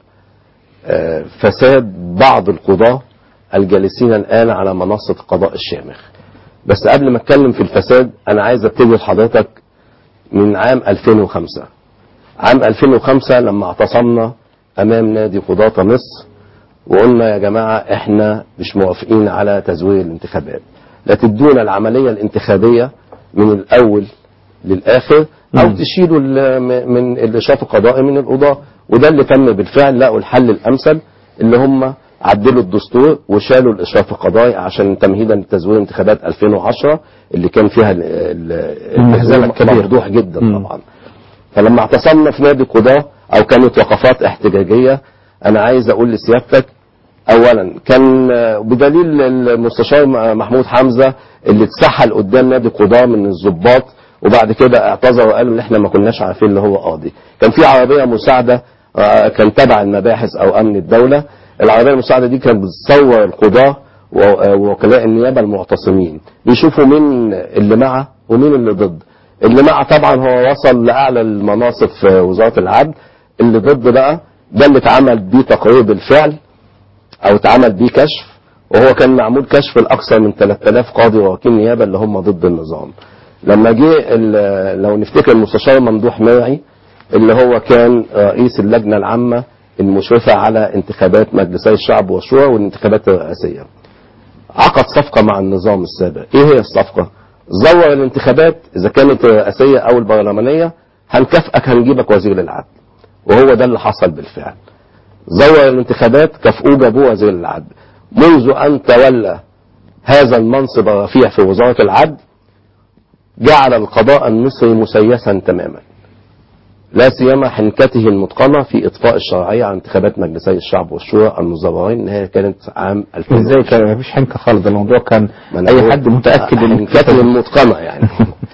آه، فساد بعض القضاة الجالسين الآن على منصة قضاء الشامخ بس قبل ما اتكلم في الفساد انا عايز ابتدي لحضرتك من عام 2005 عام 2005 لما اعتصمنا امام نادي قضاة مصر وقلنا يا جماعة احنا مش موافقين على تزوير الانتخابات لا تدونا العملية الانتخابية من الاول للاخر او
مم.
تشيلوا ال- م- من الاشراف القضائي من القضاة وده اللي تم بالفعل لقوا الحل الامثل اللي هم عدلوا الدستور وشالوا الاشراف القضائي عشان تمهيدا لتزوير انتخابات 2010 اللي كان فيها ال- ال-
المهزلة الكبيرة.
مفضوح جدا
مم.
طبعا فلما اعتصمنا في نادي قضاة او كانت وقفات احتجاجية انا عايز اقول لسيادتك اولا كان آه، بدليل المستشار م- محمود حمزة اللي اتسحل قدام نادي قضاة من الضباط وبعد كده اعتذر وقال ان احنا ما كناش عارفين اللي هو قاضي كان في عربية مساعدة آه، كان تبع المباحث او امن الدولة العربية المساعدة دي كانت بتصور القضاة و- آه، ووكلاء النيابة المعتصمين بيشوفوا مين اللي معه ومين اللي ضد اللي معه طبعا هو وصل لاعلى المناصب في وزاره العدل اللي ضد بقى ده اللي اتعمل بيه تقرير بالفعل او اتعمل بيه كشف وهو كان معمول كشف لاكثر من 3000 قاضي ووكيل نيابه اللي هم ضد النظام لما جه ال- لو نفتكر المستشار ممدوح مرعي اللي هو كان رئيس اللجنه العامه المشرفه على انتخابات مجلسي الشعب والشورى والانتخابات الرئاسيه عقد صفقة مع النظام السابق ايه هي الصفقة زور الانتخابات اذا كانت الرئاسية او البرلمانية هنكافئك هنجيبك وزير العدل وهو ده اللي حصل بالفعل زور الانتخابات كافئوه جابوه وزير العدل منذ ان تولى هذا المنصب الرفيع في وزارة العدل جعل القضاء المصري مسيسا تماما لا سيما حنكته المتقنة في إطفاء الشرعية عن انتخابات مجلسي الشعب والشورى المزورين اللي هي كانت عام 2000
ازاي كان مفيش حنكه خالص ده الموضوع كان
ما أنا
اي
بقول
حد متاكد ان
حنكته المتقنة يعني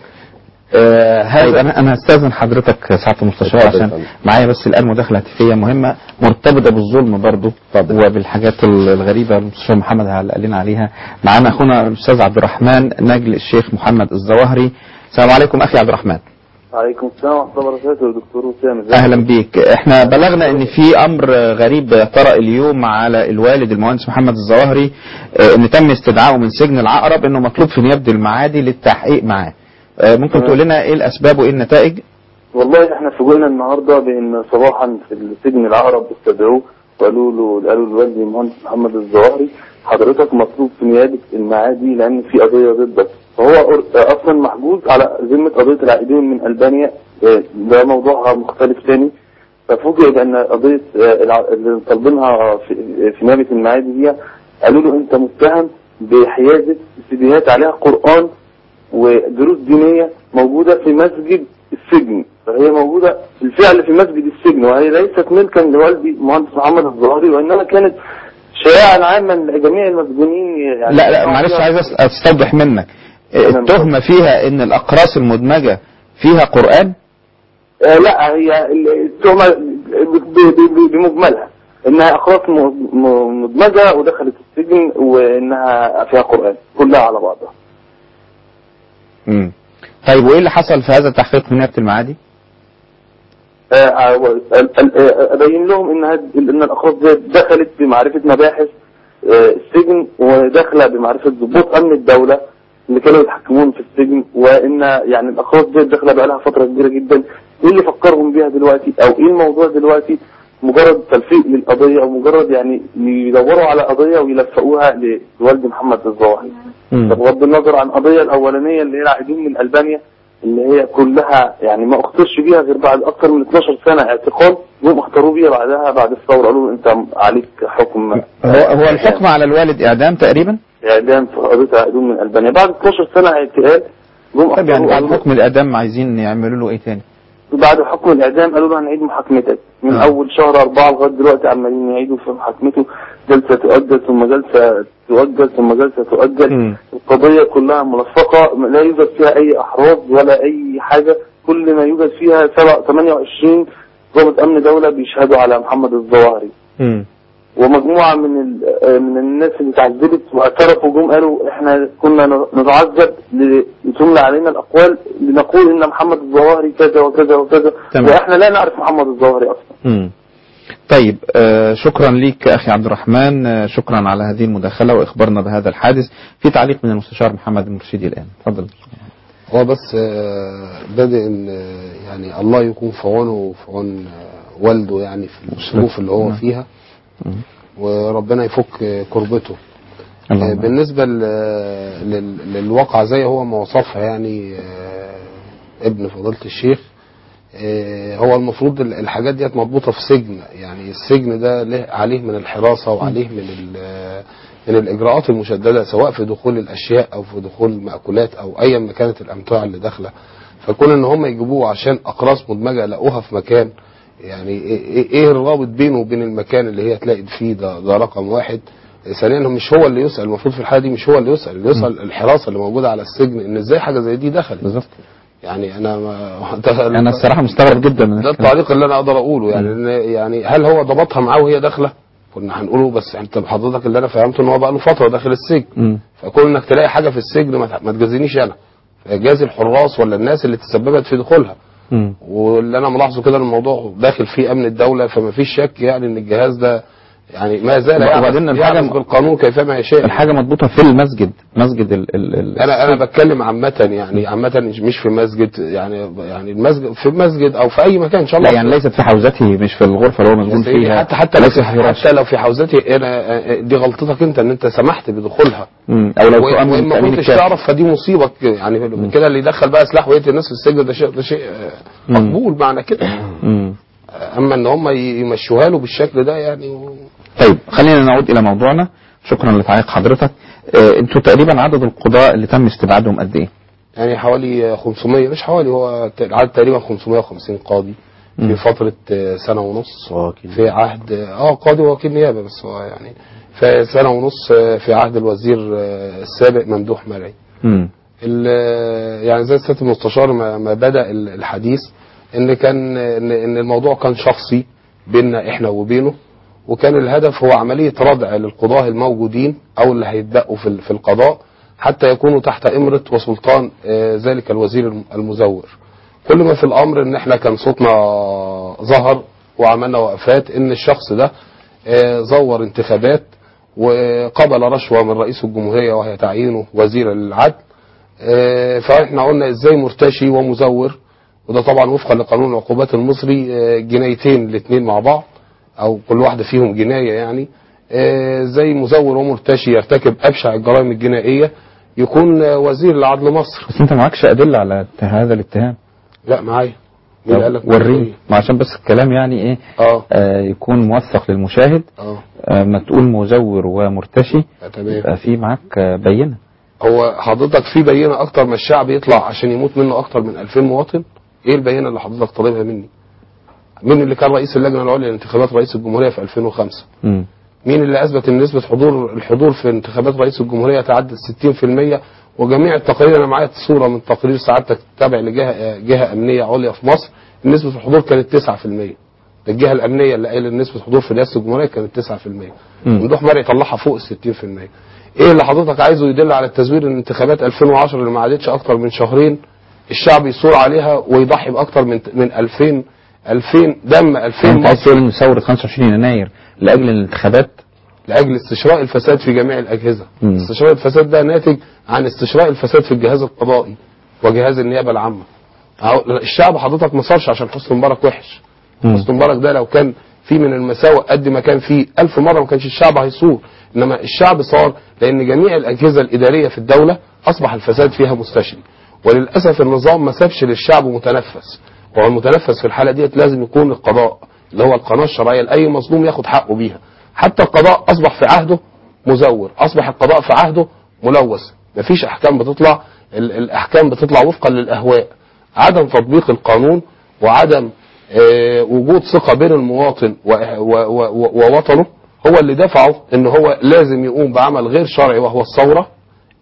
آه
طيب
هذا
انا انا هستاذن حضرتك سعاده المستشار
اتفضل يا
عشان
فندم.
معايا بس الان مداخله هاتفيه مهمه مرتبطه بالظلم برضه
اتفضل.
وبالحاجات ال- الغريبه المستشار محمد قال لنا عليها معانا اخونا الاستاذ عبد الرحمن نجل الشيخ محمد الظواهري السلام عليكم اخي عبد الرحمن
عليكم السلام ورحمة الله وبركاته يا دكتور وسام ازيك؟
اهلا بيك احنا بلغنا ان في امر غريب طرأ اليوم على الوالد المهندس محمد الظواهري اه، ان تم استدعائه من سجن العقرب انه مطلوب في نيابه المعادي للتحقيق معاه اه، ممكن
تمام.
تقول لنا ايه الاسباب وايه النتائج
والله احنا فوجئنا النهارده بان صباحا في السجن العقرب استدعوه وقالوا له قالوا لوالدي المهندس محمد الظواهري حضرتك مطلوب في نيابه المعادي لان في قضيه ضدك فهو أر- اصلا محجوز على ذمه قضيه العائدين من البانيا اه، ده موضوعها مختلف تاني ففوجئ بان قضيه اه، الع- اللي طالبينها في في نيابه المعادي دي قالوا له انت متهم بحيازه سيديهات عليها قران ودروس دينية موجودة في مسجد السجن فهي موجودة بالفعل في مسجد السجن وهي ليست ملكا لوالدي المهندس محمد الظاهري وإنما كانت شائعا عاما لجميع المسجونين يعني
لا لا معلش عايز أس- استوضح منك اه،
تمام.
التهمه فيها ان الاقراص المدمجه فيها قران
آه لا هي ال- التهمة ب- ب- ب- بمجملها إنها أخلاق م- م- مدمجة ودخلت السجن وإنها فيها قرآن كلها على بعضها
مم. طيب وايه اللي حصل في هذا التحقيق في نيابه المعادي
آه، آه، ال- ال- آه، ابين لهم ان هاد- ان الاخراج دي دخلت بمعرفه مباحث آه، السجن وداخله بمعرفه ضباط امن الدوله اللي كانوا يتحكمون في السجن وان يعني الاخراج دي داخله بقى لها فتره كبيره جدا ايه اللي فكرهم بيها دلوقتي او ايه الموضوع دلوقتي مجرد تلفيق للقضيه او مجرد يعني يدوروا على قضيه ويلفقوها لوالد محمد الظواهري
مم.
بغض النظر عن القضيه الاولانيه اللي هي العائدين من البانيا اللي هي كلها يعني ما اخترش بيها غير بعد اكثر من 12 سنه اعتقال جم اختاروا بيها بعدها بعد الثوره قالوا له انت عليك حكم
هو هو الحكم على الوالد اعدام تقريبا
اعدام في قضيه العائدين من البانيا بعد 12 سنه اعتقال جم
طيب يعني
اختاروا
بعد
قالوا له-
حكم الاعدام عايزين يعملوا له ايه تاني
بعد حكم الاعدام قالوا له هنعيد محاكمتك من
آه.
اول شهر أربعة لغايه دلوقتي عمالين يعيدوا في محاكمته جلسه تؤجل ثم جلسه تؤجل ثم جلسه تؤجل
مم.
القضيه كلها ملفقه لا يوجد فيها اي احراز ولا اي حاجه كل ما يوجد فيها سبع 28 ضابط امن دوله بيشهدوا على محمد الظواهري
مم.
ومجموعه من ال- من الناس اللي اتعذبت واعترفوا جم قالوا احنا كنا نتعذب ل- لتملى علينا الاقوال لنقول ان محمد الظواهري كذا وكذا وكذا
تمام.
واحنا لا نعرف محمد الظواهري اصلا
مم. طيب آه شكرا ليك أخي عبد الرحمن آه شكرا على هذه المداخلة وإخبارنا بهذا الحادث في تعليق من المستشار محمد المرشدي الآن تفضل
هو بس آه، بادئ ان آه، يعني الله يكون في عونه وفي عون آه، والده يعني في الظروف اللي هو
نعم.
فيها وربنا يفك آه، كربته آه،
اللهم
بالنسبة ل- لل- للواقع زي هو ما وصفها يعني آه، ابن فضيلة الشيخ آه، هو المفروض ال- الحاجات ديت مربوطة في سجن يعني السجن ده له عليه من الحراسة وعليه من ال- من الإجراءات المشددة سواء في دخول الأشياء أو في دخول المأكولات أو أيا ما كانت الأمتعة اللي داخلة فكون إن هم يجيبوه عشان أقراص مدمجة لقوها في مكان يعني إيه- إيه إيه الرابط بينه وبين المكان اللي هي تلاقي فيه ده, ده رقم واحد ثانيا هو مش هو اللي يسأل المفروض في الحالة دي مش هو اللي يسأل اللي يسأل الحراسة اللي موجودة على السجن إن إزاي حاجة زي دي دخلت
بالظبط
يعني أنا ما
أنا الصراحة مستغرب جدا من
ده
الكلام.
التعليق اللي انا اقدر اقوله يعني إن يعني هل هو ضبطها معاه وهي داخله كنا هنقوله بس انت حضرتك اللي انا فهمته ان هو بقى له فتره داخل السجن
مم.
فكون انك تلاقي حاجه في السجن ما ت- ما تجازينيش انا جازي الحراس ولا الناس اللي تسببت في دخولها
مم.
واللي انا ملاحظه كده إن الموضوع داخل فيه امن الدوله فما فيش شك يعني ان الجهاز ده يعني ما زال
وبعدين
يعمل,
الحاجة-
يعمل بالقانون كيفما يشاء
الحاجة مضبوطة في المسجد مسجد ال ال ال
انا انا بتكلم عامه يعني عامه مش في مسجد يعني يعني المسجد في مسجد او في اي مكان ان شاء الله
لا يعني ليست في حوزته مش في الغرفة اللي هو مسجون
يا سيدي
فيها
حتى حتى لو
ليست
في
في فراش.
حتى لو في حوزتي انا دي غلطتك انت ان انت سمحت بدخولها
مم. أو لو
وإن-
تؤمن
وان ما
التأمين
كنتش
الكافي.
تعرف فدي مصيبه يعني كده اللي يدخل بقى سلاح ويقتل الناس في السجن ده شيء ده شيء آه،
مم.
مقبول معنى كده
مم.
اما ان هم يمشوها له بالشكل ده يعني و-
طيب خلينا نعود إلى موضوعنا شكرا لتعليق حضرتك آه، انتوا تقريبا عدد القضاء اللي تم استبعادهم قد ايه؟
يعني حوالي 500 مش حوالي هو ت- العدد تقريبا 550 قاضي
مم.
في فترة آه، سنة ونص
وكيل.
في عهد اه قاضي وكيل نيابة بس هو يعني في سنة ونص آه، في عهد الوزير آه، السابق ممدوح مرعي
مم.
ال- يعني زي سياده المستشار ما, ما بدا ال- الحديث ان كان ان إن الموضوع كان شخصي بيننا احنا وبينه وكان الهدف هو عمليه ردع للقضاه الموجودين او اللي هيتبقوا في ال- في القضاء حتى يكونوا تحت امره وسلطان آه، ذلك الوزير الم- المزور كل ما في الامر ان احنا كان صوتنا ظهر وعملنا وقفات ان الشخص ده آه، زور انتخابات وقبل رشوه من رئيس الجمهوريه وهي تعيينه وزيرا للعدل آه، فاحنا قلنا ازاي مرتشي ومزور وده طبعا وفقا لقانون العقوبات المصري آه، جنايتين الاثنين مع بعض او كل واحده فيهم جنايه يعني آه، زي مزور ومرتشي يرتكب ابشع الجرائم الجنائيه يكون آه، وزير لعدل مصر
بس انت معكش ادله على هذا الاتهام
لا معايا مين اللي قال لك
وريني ما عشان بس الكلام يعني ايه
اه
آه يكون موثق للمشاهد
اه
آه ما تقول مزور ومرتشي
آه، تمام
يبقى في معاك آه بينه
هو حضرتك في بينه اكتر ما الشعب يطلع عشان يموت منه اكتر من 2000 مواطن ايه البينه اللي حضرتك طالبها مني مين اللي كان رئيس اللجنه العليا لانتخابات رئيس الجمهوريه في 2005
مم.
مين اللي اثبت ان نسبه حضور الحضور في انتخابات رئيس الجمهوريه تعدت 60% وجميع التقارير انا معايا صوره من تقرير سعادتك تابع لجهه جهه امنيه عليا في مصر نسبه الحضور كانت 9% ده الجهه الامنيه اللي قايله ان نسبه الحضور في رئاسه الجمهوريه كانت 9%
مم.
ممدوح مرعي طلعها فوق ال 60% ايه اللي حضرتك عايزه يدل على التزوير ان انتخابات 2010 اللي ما عادتش اكتر من شهرين الشعب يثور عليها ويضحي باكتر من من 2000 2000 دم 2000
انت عايز
مصري
تقول ان ثوره 25 يناير لاجل الانتخابات
لاجل استشراء الفساد في جميع الاجهزه
مم.
استشراء الفساد ده ناتج عن استشراء الفساد في الجهاز القضائي وجهاز النيابه العامه أهو الشعب حضرتك ما صارش عشان حسني مبارك وحش
مم.
حسني مبارك ده لو كان في من المساوئ قد ما كان فيه ألف مرة ما كانش الشعب هيصور إنما الشعب صار لأن جميع الأجهزة الإدارية في الدولة أصبح الفساد فيها مستشري وللأسف النظام ما سابش للشعب متنفس وهو المتنفس في الحالة ديت لازم يكون القضاء اللي هو القناة الشرعية لأي مظلوم ياخد حقه بيها حتى القضاء أصبح في عهده مزور أصبح القضاء في عهده ملوث مفيش أحكام بتطلع ال- الأحكام بتطلع وفقا للأهواء عدم تطبيق القانون وعدم آه، وجود ثقة بين المواطن و- و- و- ووطنه هو اللي دفعه ان هو لازم يقوم بعمل غير شرعي وهو الثورة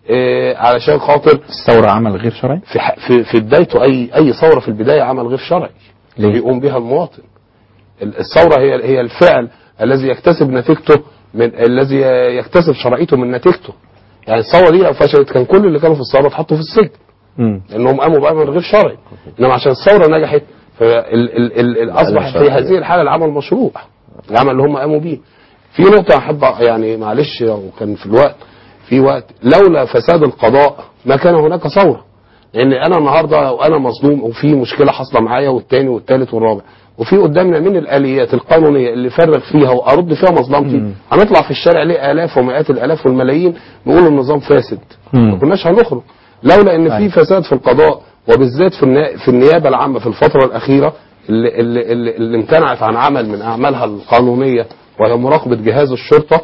آه، علشان خاطر
الثورة عمل غير شرعي
في ح- في في بدايته اي اي ثوره في البدايه عمل غير شرعي
ليه؟
بيقوم بها المواطن ال- الثوره هي هي الفعل الذي يكتسب نتيجته من الذي يكتسب شرعيته من نتيجته يعني الثوره دي لو فشلت كان كل اللي كانوا في الثوره اتحطوا في السجن
مم.
لانهم قاموا بامر غير شرعي انما عشان الثوره نجحت فاصبح في
شرعي.
هذه الحاله العمل مشروع العمل اللي هم قاموا بيه في نقطه احب يعني معلش وكان في الوقت في وقت لولا فساد القضاء ما كان هناك ثوره لان انا النهارده وانا مظلوم وفي مشكله حاصله معايا والتاني والتالت والرابع وفي قدامنا من الاليات القانونيه اللي فرغ فيها وارد فيها مظلمتي هنطلع في الشارع ليه الاف ومئات الالاف والملايين نقول النظام فاسد
مم.
ما كناش هنخرج لولا ان في
أيوة.
فساد في القضاء وبالذات في النا- في النيابه العامه في الفتره الاخيره اللي, اللي, اللي, اللي امتنعت عن عمل من اعمالها القانونيه وهي مراقبه جهاز الشرطه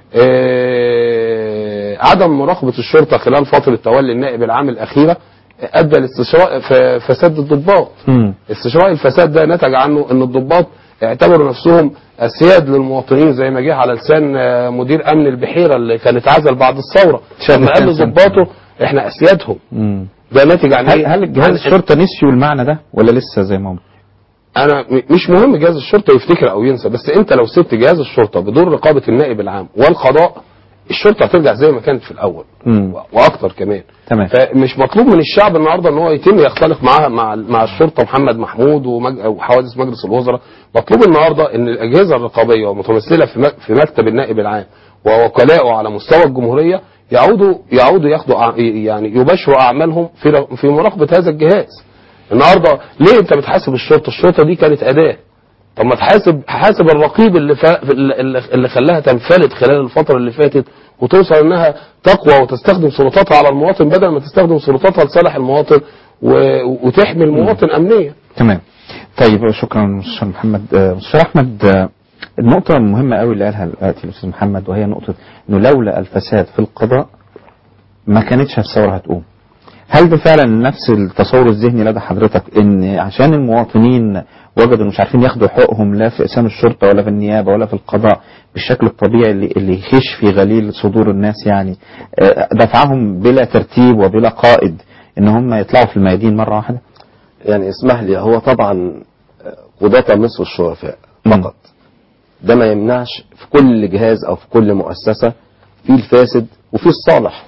آه، عدم مراقبه الشرطه خلال فتره تولي النائب العام الاخيره ادى لاستشراء ف- فساد الضباط
مم.
استشراء الفساد ده نتج عنه ان الضباط اعتبروا نفسهم اسياد للمواطنين زي ما جه على لسان آه، مدير امن البحيره اللي كان اتعزل بعد الثوره
شاب
لما قال
كان
لضباطه احنا اسيادهم
مم.
ده ناتج عن
هل
ايه؟
هل جهاز
عن-
الشرطة نسيوا المعنى ده ولا لسه زي ما هم؟
انا م- مش مهم جهاز الشرطه يفتكر او ينسى بس انت لو سبت جهاز الشرطه بدون رقابه النائب العام والقضاء الشرطه هترجع زي ما كانت في الاول
مم.
و- واكتر كمان
تمام
فمش مطلوب من الشعب النهارده ان هو يتم يختلق معاها مع مع الشرطه محمد محمود ومج... وحوادث مجلس الوزراء مطلوب النهارده ان الاجهزه الرقابيه ومتمثله في م- في مكتب النائب العام ووكلائه على مستوى الجمهوريه يعودوا يعودوا ياخدوا أع- يعني يباشروا اعمالهم في ر- في مراقبه هذا الجهاز النهارده ليه انت بتحاسب الشرطه الشرطه دي كانت اداه طب ما تحاسب حاسب الرقيب اللي فا... اللي اللي خلاها تنفلت خلال الفتره اللي فاتت وتوصل انها تقوى وتستخدم سلطاتها على المواطن بدل ما تستخدم سلطاتها لصالح المواطن و... وتحمي المواطن امنيا
تمام طيب شكرا مستشار محمد آه، مستشار احمد آه، النقطة المهمة قوي اللي قالها دلوقتي الأستاذ محمد وهي نقطة إنه لولا الفساد في القضاء ما كانتش الثورة هتقوم. هل ده فعلا نفس التصور الذهني لدى حضرتك إن عشان المواطنين وجدوا مش عارفين ياخدوا حقوقهم لا في إقسام الشرطة ولا في النيابة ولا في القضاء بالشكل الطبيعي اللي, اللي يخش في غليل صدور الناس يعني آه، دفعهم بلا ترتيب وبلا قائد إن هم يطلعوا في الميادين مرة واحدة؟
يعني اسمح لي هو طبعا قضاة مصر الشرفاء
مم.
فقط ده ما يمنعش في كل جهاز او في كل مؤسسة في الفاسد وفي الصالح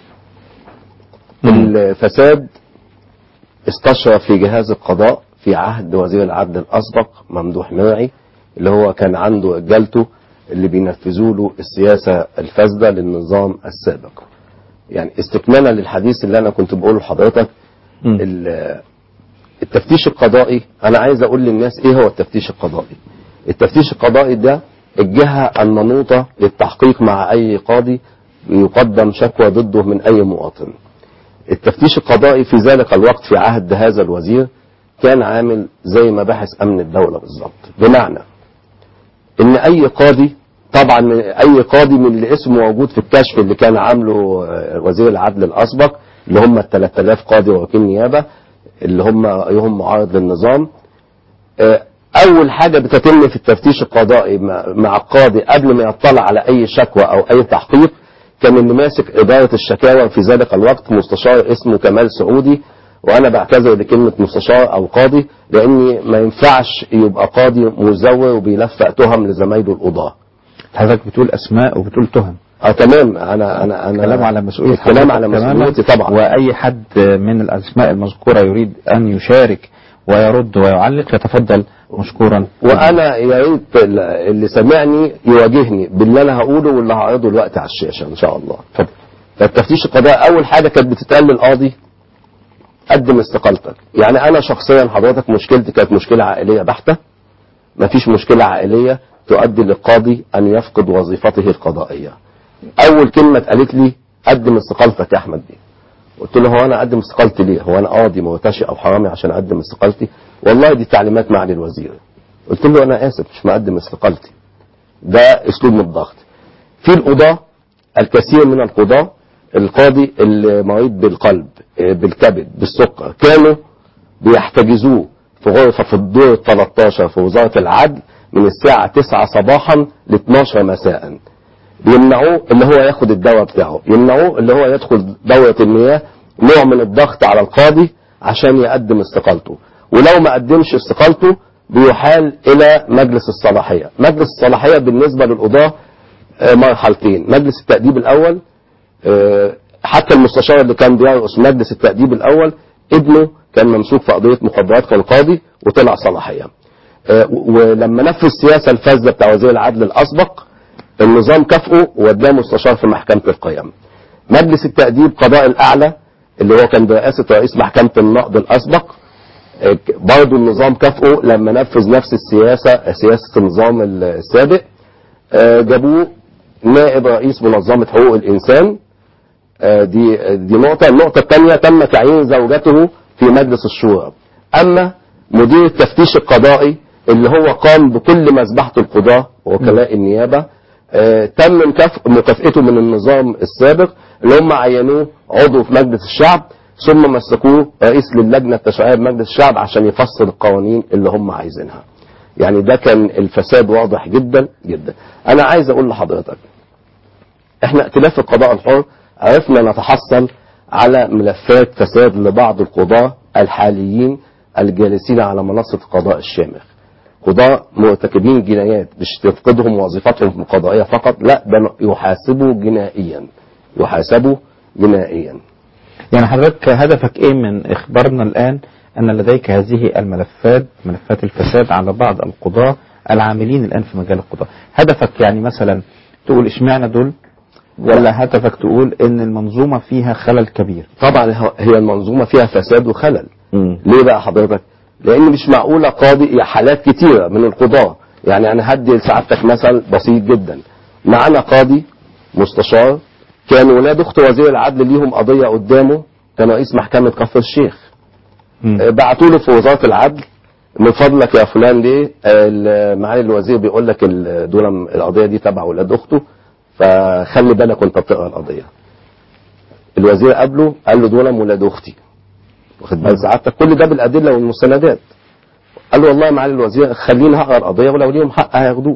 مم.
الفساد استشرف في جهاز القضاء في عهد وزير العدل الاسبق ممدوح مرعي اللي هو كان عنده رجالته اللي بينفذوا له السياسة الفاسدة للنظام السابق يعني استكمالا للحديث اللي انا كنت بقوله لحضرتك
مم.
ال- التفتيش القضائي انا عايز اقول للناس ايه هو التفتيش القضائي التفتيش القضائي ده الجهة المنوطة للتحقيق مع اي قاضي يقدم شكوى ضده من اي مواطن التفتيش القضائي في ذلك الوقت في عهد هذا الوزير كان عامل زي مباحث امن الدولة بالظبط بمعنى ان اي قاضي طبعا من- اي قاضي من اللي اسمه موجود في الكشف اللي كان عامله آه، وزير العدل الاسبق اللي هم ال 3000 قاضي ووكيل نيابه اللي هم رايهم معارض للنظام آه، اول حاجه بتتم في التفتيش القضائي مع مع القاضي قبل ما يطلع على اي شكوى او اي تحقيق كان اللي ماسك اداره الشكاوى في ذلك الوقت مستشار اسمه كمال سعودي وانا بعتذر لكلمه مستشار او قاضي لاني ما ينفعش يبقى قاضي مزور وبيلفق تهم لزمايله القضاه
حضرتك بتقول اسماء وبتقول تهم
اه تمام انا انا انا
كلام على مسؤولية
الكلام
حضرتك
على
تماماً.
مسؤوليتي طبعا
واي حد من الاسماء المذكوره يريد ان يشارك ويرد ويعلق يتفضل مشكورا
وانا يا ريت اللي سمعني يواجهني باللي انا هقوله واللي هعرضه دلوقتي على الشاشه ان شاء الله
اتفضل
فالتفتيش القضائي اول حاجه كانت بتتقال للقاضي قدم استقالتك يعني انا شخصيا حضرتك مشكلتي كانت مشكله عائليه بحته مفيش مشكله عائليه تؤدي للقاضي ان يفقد وظيفته القضائيه اول كلمه اتقالت لي قدم استقالتك يا احمد بيه قلت له هو انا اقدم استقالتي ليه هو انا قاضي مرتشي او حرامي عشان اقدم استقالتي والله دي تعليمات معالي الوزير قلت له انا اسف مش مقدم استقالتي ده اسلوب من الضغط في القضاة الكثير من القضاة القاضي اللي مريض بالقلب آه، بالكبد بالسكر كانوا بيحتجزوه في غرفة في الدور 13 في وزارة العدل من الساعة 9 صباحا ل 12 مساء يمنعوه اللي هو ياخد الدواء بتاعه يمنعوه اللي هو يدخل دورة المياه نوع من الضغط على القاضي عشان يقدم استقالته ولو ما قدمش استقالته بيحال الى مجلس الصلاحية مجلس الصلاحية بالنسبة للقضاة آه، مرحلتين مجلس التأديب الاول آه، حتى المستشار اللي كان بيرأس مجلس التأديب الاول ابنه كان ممسوك في قضية مخدرات كان قاضي وطلع صلاحية آه، و- ولما نفذ السياسة الفاسدة بتاع وزير العدل الاسبق النظام كافئه ووداه مستشار في محكمة القيم مجلس التأديب قضاء الأعلى اللي هو كان برئاسة رئيس محكمة النقد الأسبق آه، برضه النظام كافئه لما نفذ نفس السياسة سياسة النظام السابق آه، جابوه نائب رئيس منظمة حقوق الإنسان آه، دي دي نقطة النقطة الثانية تم تعيين زوجته في مجلس الشورى أما مدير التفتيش القضائي اللي هو قام بكل مذبحة القضاة ووكلاء النيابة آه، تم مكاف- مكافئته من النظام السابق اللي هم عينوه عضو في مجلس الشعب ثم مسكوه رئيس للجنة التشريعية بمجلس الشعب عشان يفسر القوانين اللي هم عايزينها يعني ده كان الفساد واضح جدا جدا انا عايز اقول لحضرتك احنا ائتلاف القضاء الحر عرفنا نتحصل على ملفات فساد لبعض القضاة الحاليين الجالسين على منصة القضاء الشامخ قضاة مرتكبين جنايات مش تفقدهم وظيفتهم القضائية فقط لا ده يحاسبوا جنائيا يحاسبوا جنائيا
يعني حضرتك هدفك ايه من اخبارنا الان ان لديك هذه الملفات ملفات الفساد على بعض القضاة العاملين الان في مجال القضاء هدفك يعني مثلا تقول اشمعنى دول ولا هدفك تقول ان المنظومة فيها خلل كبير
طبعا ه- هي المنظومة فيها فساد وخلل
مم.
ليه بقى حضرتك لان مش معقولة قاضي يا حالات كتيرة من القضاة يعني انا هدي لسعادتك مثل بسيط جدا معانا قاضي مستشار كان ولاد اخت وزير العدل ليهم قضية قدامه كان رئيس محكمة كفر الشيخ
مم.
بعتوا له في وزارة العدل من فضلك يا فلان ليه ال- معالي الوزير بيقول لك ال- دول القضية دي تبع ولاد اخته فخلي بالك وانت بتقرا القضية الوزير قابله قال له دول ولاد اختي واخد بال سعادتك كل ده بالادله والمستندات قال له والله يا معالي الوزير خليني هقرا القضيه ولو ليهم حق هياخدوه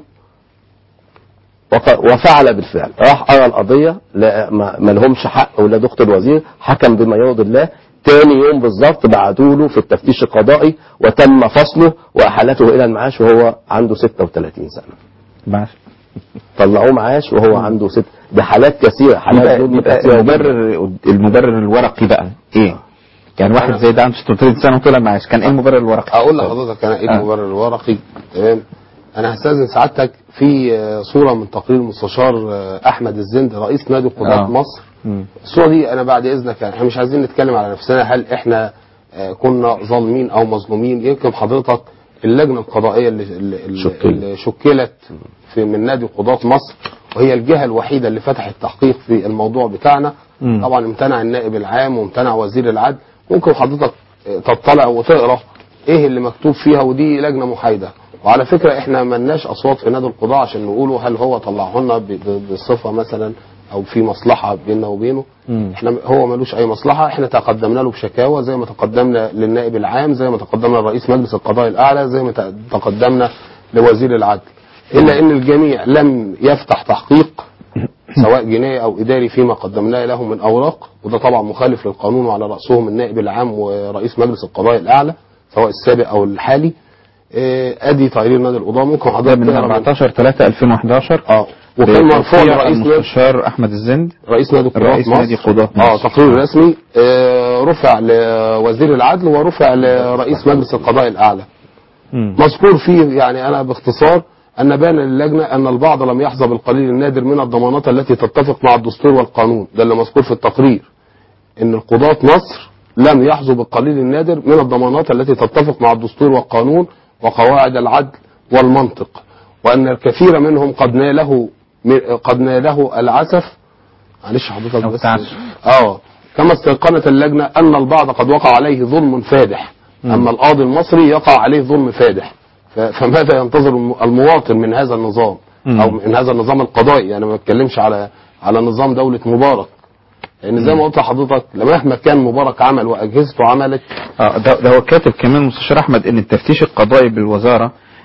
وق- وفعل بالفعل راح قرا القضيه لا ما ما لهمش حق ولاد اخت الوزير حكم بما يرضي الله تاني يوم بالظبط بعتوا له في التفتيش القضائي وتم فصله واحالته الى المعاش وهو عنده 36 سنه
ماشي
طلعوه معاش وهو عنده ست ده حالات كثيره حالات
يبقى,
ظلم
يبقى
كثيره جداً.
المبرر المبرر الورقي بقى ايه يعني واحد زي ده عنده 36 سنة وطلع معاش كان ايه المبرر الورقي
اقول لحضرتك انا ايه
آه.
المبرر الورقي تمام انا هستاذن سعادتك في آه، صوره من تقرير المستشار آه، احمد الزند رئيس نادي قضاة
آه. مم.
مصر الصوره دي انا بعد اذنك يعني احنا مش عايزين نتكلم على نفسنا هل احنا آه، كنا ظالمين او مظلومين يمكن حضرتك اللجنه القضائيه اللي, اللي,
شكلت.
اللي شكلت في من نادي قضاة مصر وهي الجهه الوحيده اللي فتحت تحقيق في الموضوع بتاعنا
مم.
طبعا امتنع النائب العام وامتنع وزير العدل ممكن حضرتك آه، تطلع وتقرا ايه اللي مكتوب فيها ودي لجنه محايده وعلى فكره احنا ملناش اصوات في نادي القضاء عشان نقولوا هل هو طلعه لنا ب- ب- بصفه مثلا او في مصلحه بيننا وبينه
مم.
احنا هو ملوش اي مصلحه احنا تقدمنا له بشكاوى زي ما تقدمنا للنائب العام زي ما تقدمنا لرئيس مجلس القضاء الاعلى زي ما ت- تقدمنا لوزير العدل الا ان الجميع لم يفتح تحقيق سواء جنائي او اداري فيما قدمناه له من اوراق وده طبعا مخالف للقانون وعلى راسهم النائب العام ورئيس مجلس القضاء الاعلى سواء السابق او الحالي آه، ادي تقرير نادي القضاء ممكن
ده
حضرتك
من
تقرا من-
14 3 2011
اه وكان مرفوع
بتوقيع
لرئيس نادي
المستشار احمد الزند
رئيس نادي قضاة
رئيس
مصر
نادي قضاة
اه
مصر.
تقرير رسمي آه، رفع لوزير العدل ورفع لرئيس مجلس القضاء الاعلى
مم.
مذكور فيه يعني انا باختصار ان بان للجنه ان البعض لم يحظى بالقليل النادر من الضمانات التي تتفق مع الدستور والقانون ده اللي مذكور في التقرير ان القضاة مصر لم يحظوا بالقليل النادر من الضمانات التي تتفق مع الدستور والقانون وقواعد العدل والمنطق وان الكثير منهم قد ناله قد ناله العسف معلش حضرتك
أو
بس
التعسف.
اه كما استيقنت اللجنه ان البعض قد وقع عليه ظلم فادح اما القاضي المصري يقع عليه ظلم فادح ف- فماذا ينتظر الم- المواطن من هذا النظام
مم.
او من هذا النظام القضائي انا ما بتكلمش على على نظام دوله مبارك لان زي ما قلت لحضرتك مهما كان مبارك عمل واجهزته عملت
اه ده, ده هو كاتب كمان المستشار احمد ان التفتيش القضائي بالوزاره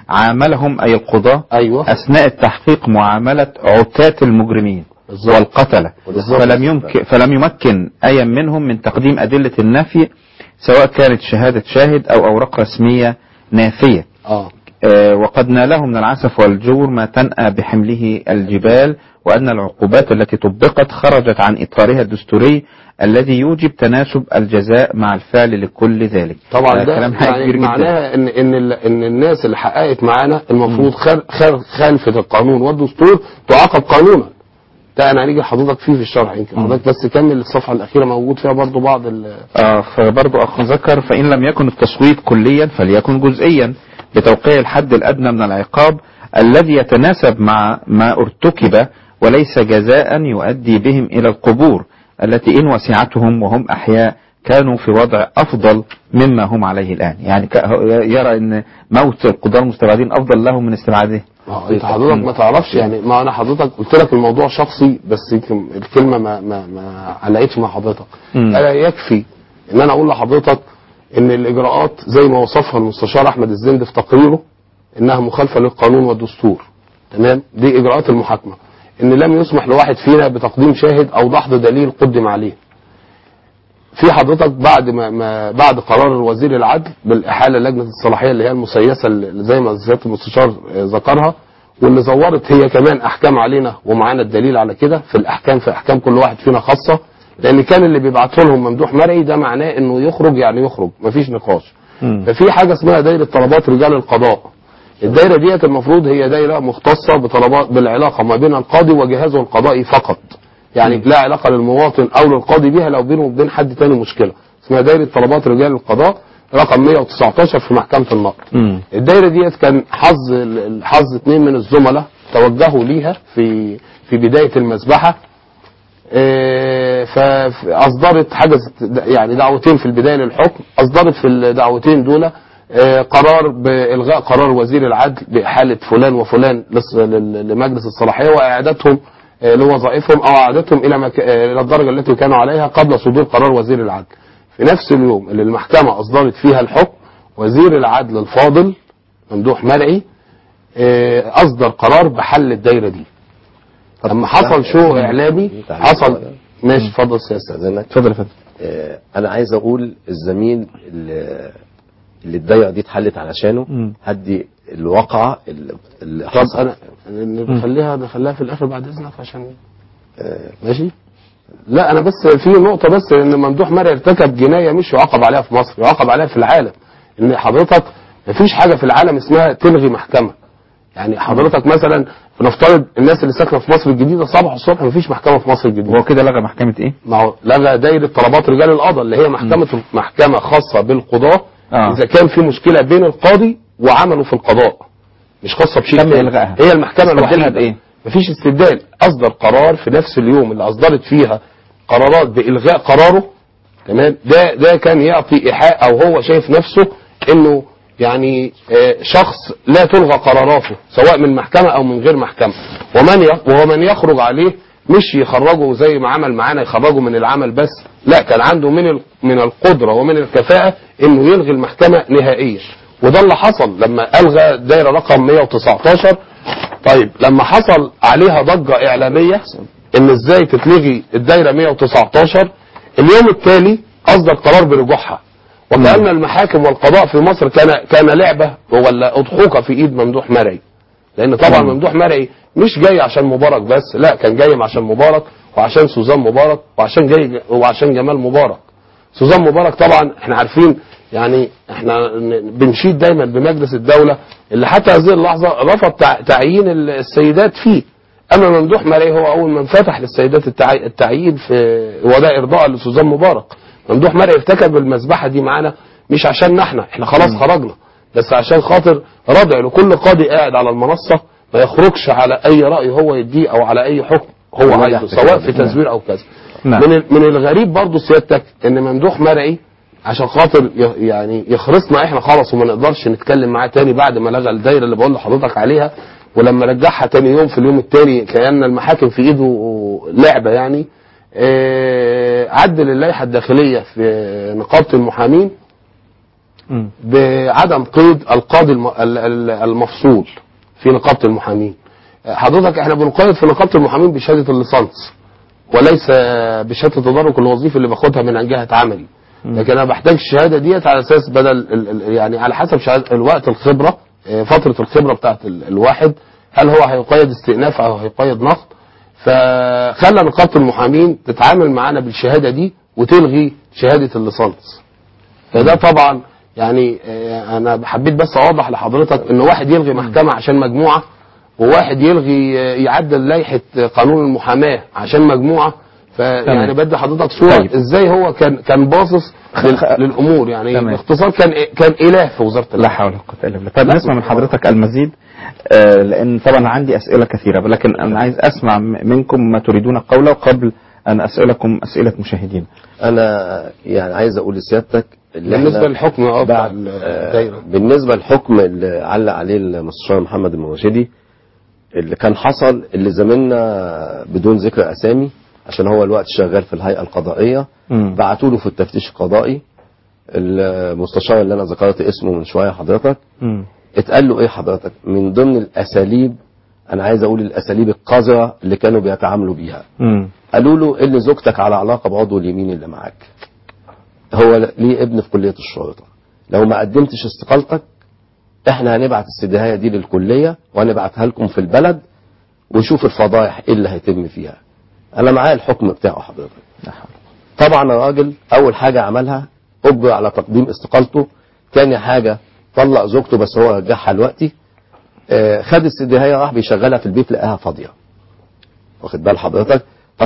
عاملهم أي القضاة
ايوه
أثناء التحقيق معاملة عتاة المجرمين
بالظبط.
والقتلة
بالظبط.
فلم يمكن فلم يمكن أي منهم من تقديم أدلة النفي سواء كانت شهادة شاهد أو أوراق رسمية نافية
اه
آه، وقد ناله من العسف والجور ما تنأى بحمله الجبال وأن العقوبات التي طبقت خرجت عن إطارها الدستوري الذي يوجب تناسب الجزاء مع الفعل لكل ذلك
طبعا
آه،
ده
كلام حقيقي
يعني
كبير جدا
معناها ان ان ال- ان الناس اللي حققت معانا المفروض خل- خل- خالفت القانون والدستور تعاقب قانونا ده انا هنيجي لحضرتك فيه في الشرح يمكن حضرتك بس كمل الصفحه الاخيره موجود فيها برضو بعض ال
آه فبرضو أخ ذكر فإن لم يكن التصويت كليا فليكن جزئيا بتوقيع الحد الأدنى من العقاب الذي يتناسب مع ما ارتكب وليس جزاء يؤدي بهم إلى القبور التي إن وسعتهم وهم أحياء كانوا في وضع أفضل مما هم عليه الآن يعني ك- يرى أن موت القضاة المستبعدين أفضل لهم من استبعاده
اه انت حضرتك ما تعرفش يعني ما انا حضرتك قلت لك الموضوع شخصي بس يمكن الكلمه ما ما ما علقتش مع حضرتك
مم.
انا يكفي ان انا اقول لحضرتك ان الاجراءات زي ما وصفها المستشار احمد الزند في تقريره انها مخالفه للقانون والدستور تمام دي اجراءات المحاكمه ان لم يسمح لواحد فينا بتقديم شاهد او دحض دليل قدم عليه في حضرتك بعد ما, ما بعد قرار الوزير العدل بالاحاله لجنه الصلاحيه اللي هي المسيسه اللي زي ما سياده المستشار آه، ذكرها واللي زورت هي كمان احكام علينا ومعانا الدليل على كده في الاحكام في احكام كل واحد فينا خاصه لان كان اللي بيبعته لهم ممدوح مرعي ده معناه انه يخرج يعني يخرج مفيش نقاش
مم.
ففي حاجه اسمها دايره طلبات رجال القضاء الدايره ديت المفروض هي دايره مختصه بطلبات بالعلاقه ما بين القاضي وجهازه القضائي فقط يعني لا علاقه للمواطن او للقاضي بيها لو بينه وبين حد تاني مشكله اسمها دايره طلبات رجال القضاء رقم 119 في محكمه النقد
مم.
الدايره ديت كان حظ ال- حظ اثنين من الزملاء توجهوا ليها في في بدايه المذبحه آه، فاصدرت حاجه يعني دعوتين في البدايه للحكم اصدرت في الدعوتين دول آه، قرار بالغاء قرار وزير العدل باحاله فلان وفلان لص- لل- لمجلس الصلاحيه واعادتهم آه، لوظائفهم او اعادتهم الى مك... آه، الى الدرجه التي كانوا عليها قبل صدور قرار وزير العدل في نفس اليوم اللي المحكمه اصدرت فيها الحكم وزير العدل الفاضل ممدوح مرعي آه، اصدر قرار بحل الدايره دي لما حصل شو اعلامي حصل ماشي اتفضل سياسه
استاذنك
اتفضل يا فندم
آه، انا عايز اقول الزميل اللي اللي الضيقه دي اتحلت علشانه
مم.
هدي الواقعه اللي- اللي
طب
حصل
انا نخليها نخليها في الاخر بعد اذنك عشان
آه،
ماشي لا انا بس في نقطه بس ان ممدوح مرعي ارتكب جنايه مش يعاقب عليها في مصر يعاقب عليها في العالم ان حضرتك مفيش حاجه في العالم اسمها تلغي محكمه يعني حضرتك مثلا نفترض الناس اللي ساكنه في مصر الجديده صباح الصبح مفيش محكمه في مصر الجديده
هو كده لغى محكمة إيه؟
ما هو لغى دايره طلبات رجال القضاء اللي هي محكمه محكمه خاصه بالقضاه
آه.
اذا كان في مشكله بين القاضي وعمله في القضاء مش خاصه بشيء
تم
تاني.
إلغائها.
هي المحكمه
استبدلها
الوحيده
بإيه؟
مفيش استبدال اصدر قرار في نفس اليوم اللي اصدرت فيها قرارات بالغاء قراره تمام ده ده كان يعطي ايحاء او هو شايف نفسه انه يعني آه، شخص لا تلغى قراراته سواء من محكمه او من غير محكمه ومن ي- ومن يخرج عليه مش يخرجه زي ما عمل معانا يخرجه من العمل بس لا كان عنده من ال- من القدره ومن الكفاءه انه يلغي المحكمه نهائيا وده اللي حصل لما الغى دايره رقم 119 طيب لما حصل عليها ضجه اعلاميه ان ازاي تتلغي الدايره 119 اليوم التالي اصدر قرار برجوعها وكأن المحاكم والقضاء في مصر كان كان لعبة ولا أضحوكة في إيد ممدوح مرعي لأن طبعا ممدوح مرعي مش جاي عشان مبارك بس لا كان جاي عشان مبارك وعشان سوزان مبارك وعشان جاي وعشان جمال مبارك سوزان مبارك طبعا احنا عارفين يعني احنا ن- بنشيد دايما بمجلس الدولة اللي حتى هذه اللحظة رفض تع- تعيين ال- السيدات فيه اما ممدوح مرعي هو اول من فتح للسيدات التع- التعيين في وده ارضاء لسوزان مبارك ممدوح مرعي ارتكب المذبحة دي معانا مش عشان احنا احنا خلاص خرجنا بس عشان خاطر ردع لكل قاضي قاعد على المنصة ما يخرجش على اي رأي هو يديه او على اي حكم هو
ونجح
عايزه
في
سواء
كده.
في تزوير او كذا
نعم.
من ال- من الغريب برضو سيادتك ان ممدوح مرعي عشان خاطر ي- يعني يخرسنا احنا خلاص وما نقدرش نتكلم معاه تاني بعد ما لغى الدايره اللي بقول لحضرتك عليها ولما رجعها تاني يوم في اليوم التاني كأن المحاكم في ايده لعبه يعني آه، عدل اللائحه الداخليه في نقابه المحامين
مم.
بعدم قيد القاضي الم- ال- ال- المفصول في نقابه المحامين حضرتك احنا بنقيد في نقابه المحامين بشهاده الليسانس وليس بشهاده التدرج الوظيفي اللي باخدها من عن جهه عملي لكن انا بحتاج الشهاده ديت على اساس بدل ال- ال- يعني على حسب شهادة الوقت الخبره آه، فتره الخبره بتاعت ال- الواحد هل هو هيقيد استئناف او هيقيد نقد فخلى نقابه المحامين تتعامل معانا بالشهاده دي وتلغي شهاده الليسانس فده طبعا يعني آه، انا حبيت بس اوضح لحضرتك ان واحد يلغي محكمه عشان مجموعه وواحد يلغي آه، يعدل لائحه آه، قانون المحاماه عشان مجموعه فيعني بدي حضرتك صوره
طيب.
ازاي هو كان كان باصص لل- للامور يعني
تمام.
باختصار كان كان اله في وزاره
لا
العدل
حول ولا قوة إلا بالله طيب نسمع من حضرتك المزيد آه، لأن طبعا عندي أسئلة كثيرة لكن أنا عايز أسمع م- منكم ما تريدون قوله قبل أن أسألكم أسئلة مشاهدين
انا يعني عايز اقول لسيادتك اللي
بالنسبه
إحنا
للحكم اه بتاع
بعد
الدايره
بالنسبه للحكم اللي علق عليه المستشار محمد المرشدي اللي كان حصل اللي زميلنا بدون ذكر اسامي عشان هو الوقت شغال في الهيئه القضائيه
مم.
بعتوا له في التفتيش القضائي المستشار اللي انا ذكرت اسمه من شويه حضرتك
مم.
اتقال له ايه حضرتك من ضمن الاساليب انا عايز اقول الاساليب القذره اللي كانوا بيتعاملوا بيها
مم.
قالوا له ان زوجتك على علاقه بعضو اليمين اللي معاك هو ليه ابن في كليه الشرطه لو ما قدمتش استقالتك احنا هنبعت السداهيه دي للكليه وهنبعتها لكم في البلد وشوف الفضايح ايه اللي هيتم فيها انا معايا الحكم بتاعه حضرتك
لا حول.
طبعا الراجل اول حاجه عملها اجبر على تقديم استقالته تاني حاجه طلق زوجته بس هو رجعها دلوقتي آه، خد السداهيه راح بيشغلها في البيت لقاها فاضيه واخد بال حضرتك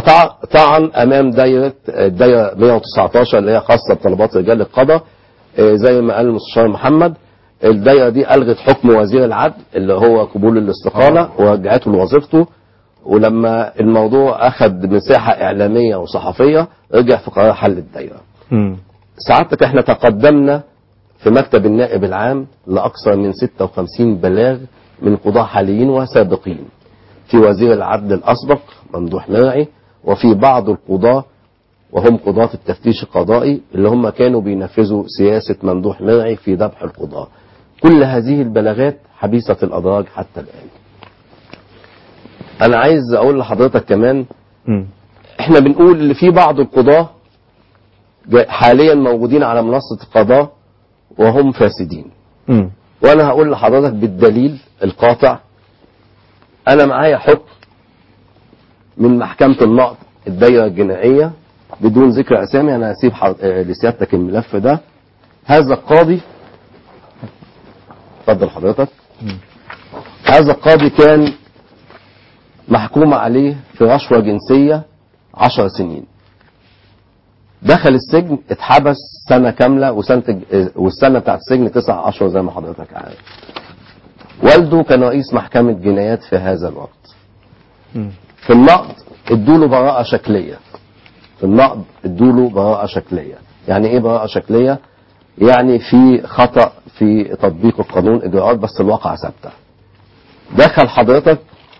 فطعن امام دايره الدايره 119 اللي هي خاصه بطلبات رجال القضاء آه، زي ما قال المستشار محمد الدايره دي الغت حكم وزير العدل اللي هو قبول الاستقاله ورجعته لوظيفته ولما الموضوع اخذ مساحه اعلاميه وصحفيه رجع في قرار حل الدايره
مم.
سعادتك احنا تقدمنا في مكتب النائب العام لأكثر من 56 بلاغ من قضاة حاليين وسابقين في وزير العدل الأسبق ممدوح مرعي وفي بعض القضاة وهم قضاة التفتيش القضائي اللي هم كانوا بينفذوا سياسة ممدوح مرعي في ذبح القضاة كل هذه البلاغات حبيسة الأدراج حتى الآن أنا عايز أقول لحضرتك كمان
مم.
احنا بنقول ان في بعض القضاة جا- حاليا موجودين على منصة القضاء وهم فاسدين
مم.
وانا هقول لحضرتك بالدليل القاطع انا معايا حكم من محكمة النقض الدايرة الجنائية بدون ذكر اسامي انا هسيب حض... آه، لسيادتك الملف ده هذا القاضي اتفضل حضرتك هذا القاضي كان محكوم عليه في رشوة جنسية عشر سنين دخل السجن اتحبس سنة كاملة وسنة الج- والسنة بتاعت السجن تسع أشهر زي ما حضرتك عارف والده كان رئيس محكمة جنايات في هذا الوقت
مم.
في النقد ادوله براءة شكلية في النقد ادوله براءة شكلية يعني ايه براءة شكلية يعني في خطأ في تطبيق القانون اجراءات بس الواقع ثابتة دخل حضرتك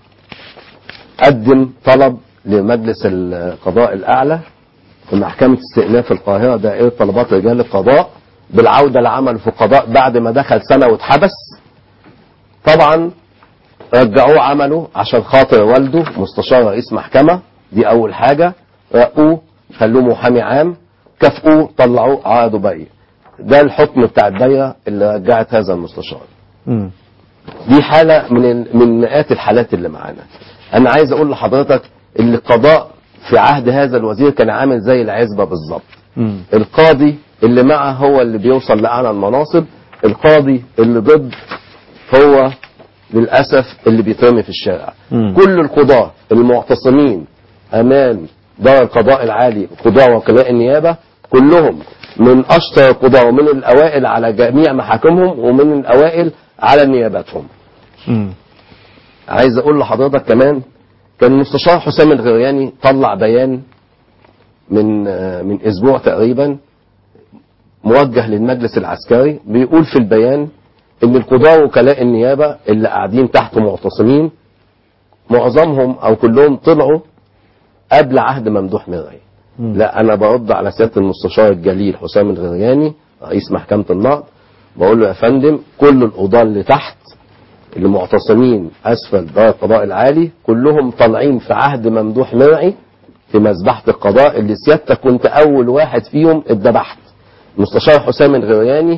قدم طلب لمجلس القضاء الأعلى في محكمة استئناف القاهرة دائرة طلبات رجال القضاء بالعودة لعمل في القضاء بعد ما دخل سنة واتحبس طبعا رجعوه عمله عشان خاطر والده مستشار رئيس محكمة دي أول حاجة رقوه خلوه محامي عام كافئوه طلعوه عقدوا بقية ده الحكم بتاع الدايرة اللي رجعت هذا المستشار
مم.
دي حالة من ال- من مئات الحالات اللي معانا أنا عايز أقول لحضرتك اللي القضاء في عهد هذا الوزير كان عامل زي العزبة بالظبط
مم.
القاضي اللي معه هو اللي بيوصل لأعلى المناصب القاضي اللي ضد هو للأسف اللي بيترمي في الشارع
مم.
كل القضاة المعتصمين أمام دار القضاء العالي قضاة وكلاء النيابة كلهم من أشطر القضاة ومن الأوائل على جميع محاكمهم ومن الأوائل على نياباتهم
مم.
عايز أقول لحضرتك كمان كان المستشار حسام الغرياني طلع بيان من آه، من أسبوع تقريبا موجه للمجلس العسكري بيقول في البيان ان القضاة وكلاء النيابة اللي قاعدين تحت معتصمين معظمهم او كلهم طلعوا قبل عهد ممدوح مرعي لا انا برد على سياده المستشار الجليل حسام الغرياني رئيس محكمة النقض بقول له يا فندم كل القضاة اللي تحت اللي معتصمين اسفل دار القضاء العالي كلهم طالعين في عهد ممدوح مرعي في مذبحة القضاء اللي سيادتك كنت اول واحد فيهم اتذبحت المستشار حسام الغرياني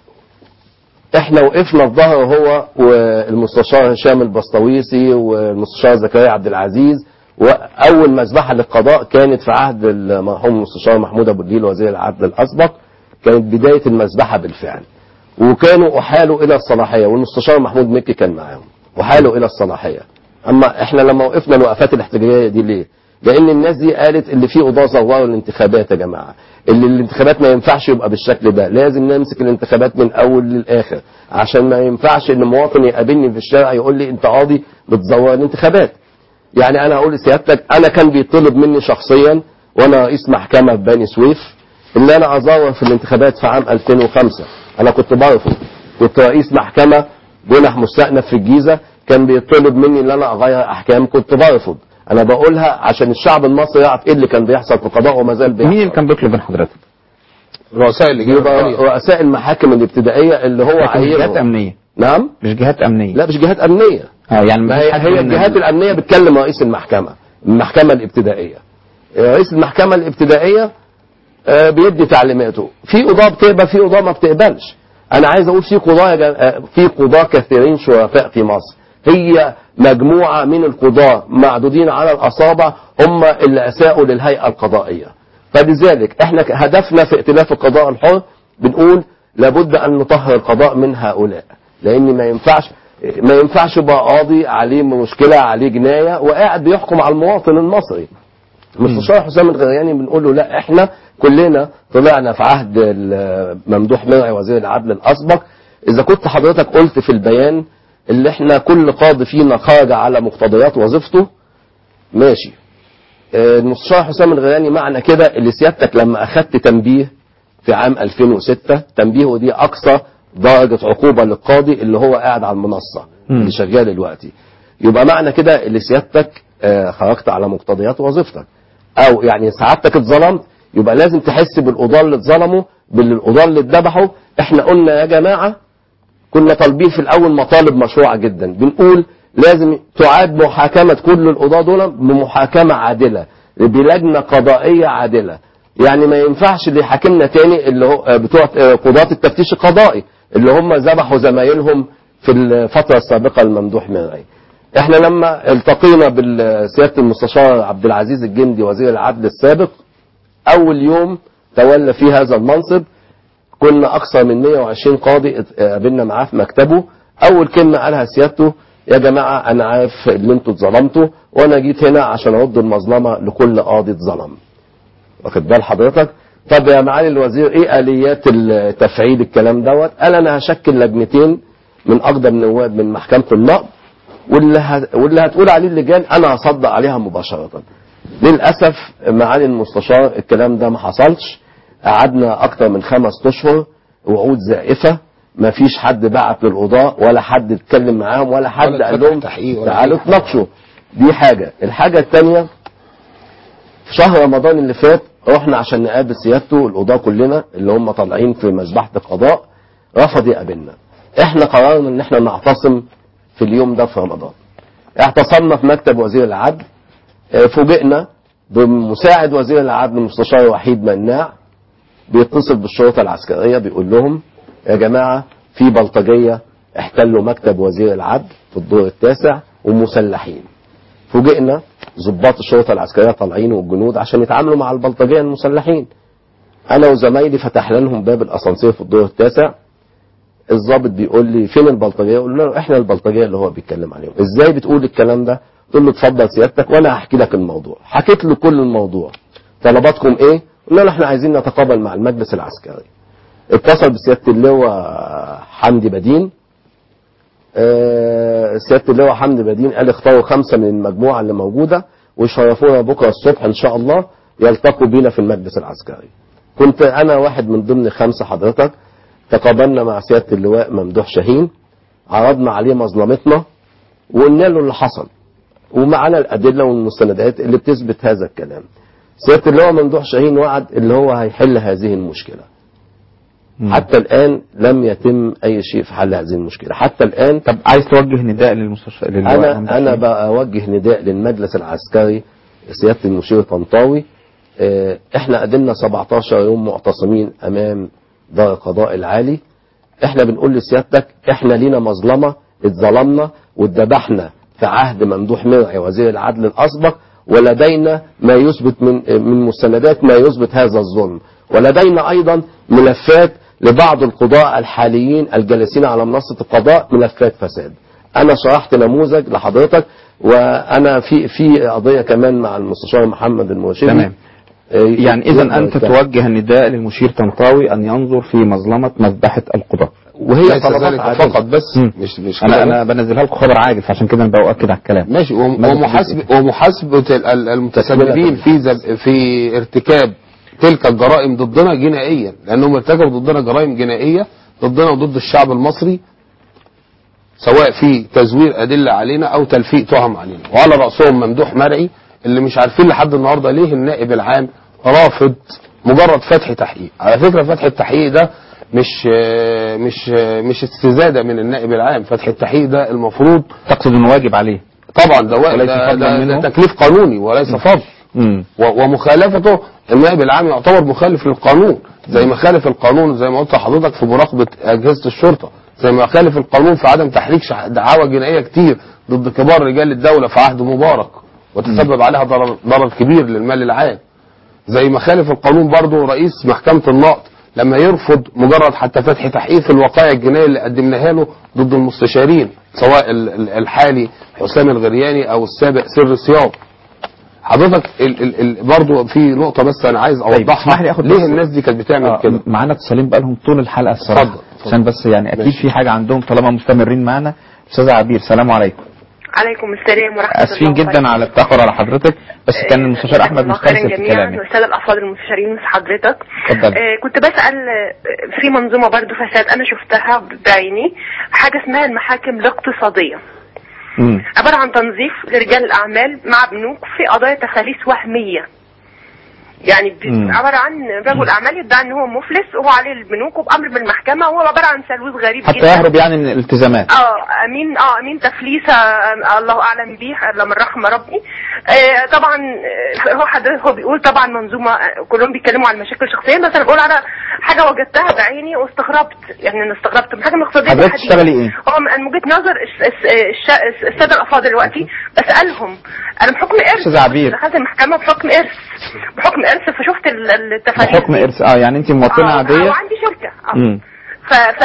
احنا وقفنا في ظهره هو والمستشار هشام البسطويسي والمستشار زكريا عبد العزيز واول مذبحه للقضاء كانت في عهد المرحوم المستشار محمود ابو الليل وزير العدل الاسبق كانت بدايه المذبحه بالفعل وكانوا احالوا الى الصلاحيه والمستشار محمود مكي كان معاهم احالوا الى الصلاحيه اما احنا لما وقفنا الوقفات الاحتجاجيه دي ليه؟ لان الناس دي قالت اللي فيه قضاه زوروا الانتخابات يا جماعه اللي الانتخابات ما ينفعش يبقى بالشكل ده لازم نمسك الانتخابات من اول للاخر عشان ما ينفعش ان مواطن يقابلني في الشارع يقول لي انت قاضي بتزور الانتخابات يعني انا اقول لسيادتك انا كان بيطلب مني شخصيا وانا رئيس محكمه في بني سويف ان انا ازور في الانتخابات في عام 2005 انا كنت برفض كنت رئيس محكمه جنح مستأنف في الجيزه كان بيطلب مني ان انا اغير احكام كنت برفض انا بقولها عشان الشعب المصري يعرف ايه اللي كان بيحصل في القضاء وما زال بيحصل
مين اللي كان بيطلب من حضرتك؟
رؤساء اللجان
يبقى
العليا.
رؤساء المحاكم الابتدائيه اللي هو
لكن مش جهات
عايزهم
امنيه
نعم
مش جهات امنيه
لا مش جهات امنيه
اه يعني
ما
مفيش
هي,
حد
هي
من
الجهات
ال-
الامنيه بتكلم رئيس المحكمه المحكمه الابتدائيه رئيس المحكمه الابتدائيه آه، بيدي تعليماته في قضاه بتقبل في قضاه ما بتقبلش انا عايز اقول في قضاه يا جم- آه، في قضاه كثيرين شرفاء في مصر هي مجموعه من القضاه معدودين على الاصابع هم اللي اساءوا للهيئه القضائيه فلذلك احنا ك- هدفنا في ائتلاف القضاء الحر بنقول لابد ان نطهر القضاء من هؤلاء لان ما ينفعش ما ينفعش يبقى قاضي عليه مشكله عليه جنايه وقاعد بيحكم على المواطن المصري المستشار حسام الغرياني بنقول له لا احنا كلنا طلعنا في عهد ال- ممدوح مرعي وزير العدل الاسبق اذا كنت حضرتك قلت في البيان اللي احنا كل قاضي فينا خرج على مقتضيات وظيفته ماشي آه، المستشار حسام الغرياني معنى كده اللي سيادتك لما اخدت تنبيه في عام 2006 تنبيه ودي اقصى درجة عقوبة للقاضي اللي هو قاعد على المنصة
مم.
اللي شغال دلوقتي يبقى معنى كده اللي سيادتك آه، خرجت على مقتضيات وظيفتك او يعني سعادتك اتظلمت يبقى لازم تحس بالقضاة اللي اتظلموا بالقضاة اللي اتذبحوا احنا قلنا يا جماعة كنا طالبين في الاول مطالب مشروعة جدا بنقول لازم تعاد محاكمة كل القضاة دول بمحاكمة عادلة بلجنة قضائية عادلة يعني ما ينفعش اللي يحاكمنا تاني اللي هو آه، بتوع آه، قضاة التفتيش القضائي اللي هم ذبحوا زمايلهم في الفترة السابقة الممدوح مرعي احنا لما التقينا بالسيادة المستشار عبد العزيز الجندي وزير العدل السابق اول يوم تولى فيه هذا المنصب كنا اكثر من 120 قاضي ات- قابلنا معاه في مكتبه اول كلمه قالها سيادته يا جماعه انا عارف ان انتوا اتظلمتوا وانا جيت هنا عشان ارد المظلمه لكل قاضي اتظلم واخد بال حضرتك طب يا معالي الوزير ايه اليات ال- تفعيل الكلام دوت قال انا هشكل لجنتين من اقدم نواب من محكمه النقض واللي ه- واللي هتقول عليه اللجان انا هصدق عليها مباشره للاسف معالي المستشار الكلام ده ما حصلش قعدنا اكتر من خمس اشهر وعود زائفه ما فيش حد بعت للقضاء ولا حد اتكلم معاهم ولا حد
ولا
قال
اتفتح
لهم
تحقيق ولا
تعالوا
أي حاجة.
اتناقشوا دي حاجه الحاجه الثانيه في شهر رمضان اللي فات رحنا عشان نقابل سيادته القضاة كلنا اللي هم طالعين في مذبحة القضاء رفض يقابلنا احنا قررنا ان احنا نعتصم في اليوم ده في رمضان اعتصمنا في مكتب وزير العدل اه، فوجئنا بمساعد وزير العدل المستشار وحيد مناع بيتصل بالشرطة العسكرية بيقول لهم يا جماعة في بلطجية احتلوا مكتب وزير العدل في الدور التاسع ومسلحين فوجئنا ضباط الشرطه العسكريه طالعين والجنود عشان يتعاملوا مع البلطجيه المسلحين انا وزمايلي فتحنا لهم باب الاسانسير في الدور التاسع الضابط بيقول لي فين البلطجيه قلنا له احنا البلطجيه اللي هو بيتكلم عليهم ازاي بتقول الكلام ده قلت له اتفضل سيادتك وانا هحكي لك الموضوع حكيت له كل الموضوع طلباتكم ايه قلنا له احنا عايزين نتقابل مع المجلس العسكري اتصل بسياده اللواء حمدي بدين آه، سياده اللواء حمدي بدين قال اختاروا خمسه من المجموعه اللي موجوده ويشرفونا بكره الصبح ان شاء الله يلتقوا بينا في المجلس العسكري. كنت انا واحد من ضمن خمسه حضرتك تقابلنا مع سياده اللواء ممدوح شاهين عرضنا عليه مظلمتنا وقلنا له اللي حصل ومعانا الادله والمستندات اللي بتثبت هذا الكلام. سياده اللواء ممدوح شاهين وعد اللي هو هيحل هذه المشكله.
مم.
حتى الآن لم يتم أي شيء في حل هذه المشكلة حتى الآن
طب عايز توجه نداء للمستشفى
أنا أنا بوجه نداء للمجلس العسكري سيادة المشير طنطاوي آه، احنا قدمنا 17 يوم معتصمين امام دار القضاء العالي احنا بنقول لسيادتك احنا لينا مظلمة اتظلمنا واتذبحنا في عهد ممدوح مرعي وزير العدل الاسبق ولدينا ما يثبت من من مستندات ما يثبت هذا الظلم ولدينا ايضا ملفات لبعض القضاء الحاليين الجالسين على منصة القضاء ملفات فساد انا شرحت نموذج لحضرتك وانا في في قضيه كمان مع المستشار محمد المرشدي
تمام. يعني اذا انت توجه النداء للمشير طنطاوي ان ينظر في مظلمه مذبحه القضاة
وهي
ليس
طلبات
ذلك
عادية.
فقط بس
مم.
مش مش
انا
كده
انا
بس.
بنزلها لكم خبر عاجل فعشان كده انا باؤكد على الكلام
ماشي وم-
ماذا
ومحاسبة ومحاسبة ال- ال- المتسببين
تكملة.
في زب في ارتكاب تلك الجرائم ضدنا جنائيا لانهم ارتكبوا ضدنا جرائم جنائية ضدنا وضد الشعب المصري سواء في تزوير أدلة علينا أو تلفيق تهم علينا وعلى رأسهم ممدوح مرعي اللي مش عارفين لحد النهاردة ليه النائب العام رافض مجرد فتح تحقيق على فكرة فتح التحقيق ده مش آه، مش آه، مش استزادة من النائب العام فتح التحقيق ده المفروض
تقصد انه واجب عليه
طبعا ده,
وليس
ده,
فضلا
ده,
منه؟
ده تكليف قانوني وليس فضل
امم
و- ومخالفته النائب العام يعتبر مخالف للقانون زي ما خالف القانون زي ما قلت لحضرتك في مراقبة أجهزة الشرطة زي ما خالف القانون في عدم تحريك شح- دعاوى جنائية كتير ضد كبار رجال الدولة في عهد مبارك وتسبب عليها ضرر, ضرر كبير للمال العام زي ما خالف القانون برضه رئيس محكمة النقد لما يرفض مجرد حتى فتح تحقيق في الوقائع الجنائية اللي قدمناها له ضد المستشارين سواء ال- ال- الحالي حسام الغرياني او السابق سر صيام حضرتك ال ال ال برضه في نقطة بس أنا عايز
اسمح لي
أوضحها
آخد
ليه
بس-
الناس دي كانت بتعمل
آه،
كده
معانا اتصالين بقالهم طول الحلقه الصراحه
اتفضل، اتفضل.
عشان بس يعني اكيد
ماشي.
في حاجه عندهم طالما مستمرين معانا استاذ عبير سلام عليكم
عليكم السلام ورحمة الله
اسفين جدا
وبركاته.
على التاخر على حضرتك بس كان المستشار احمد
الله خيرا
مسترسل في
جميعا
كلامه
والسادة الأفاضل المستشارين مثل حضرتك
اتفضل.
آه كنت بسأل آه، في منظومة برضو فساد أنا شفتها بعيني حاجة اسمها المحاكم الاقتصادية
امم
عبارة عن تنظيف لرجال الأعمال مع بنوك في قضايا تخاليف وهمية يعني ب-
مم.
عبارة عن رجل أعمال يدعي إن هو مفلس وهو عليه البنوك وبأمر من المحكمة وهو عبارة عن سلوث غريب
حتى
جدا
يهرب يعني من الالتزامات
اه امين اه امين تفليسه آه، الله اعلم بيه الا من رحم ربي آه طبعا آه، هو حضرتك هو بيقول طبعا منظومه آه، كلهم بيتكلموا عن مشاكل شخصيه بس انا بقول على حاجه وجدتها بعيني واستغربت يعني انا استغربت من حاجه اقتصاديه
حضرتك
بالحديد.
بتشتغلي ايه؟
هو من من وجهه نظر الس- الس- الش- الساده الافاضل دلوقتي بسالهم انا بحكم ارث
أستاذ عبير.
دخلت المحكمه بحكم ارث بحكم ارث فشفت ال- التفاريح
بحكم
دي.
ارث اه يعني انت مواطنه
آه،
عاديه
وعندي شركه اه
امم
ف ف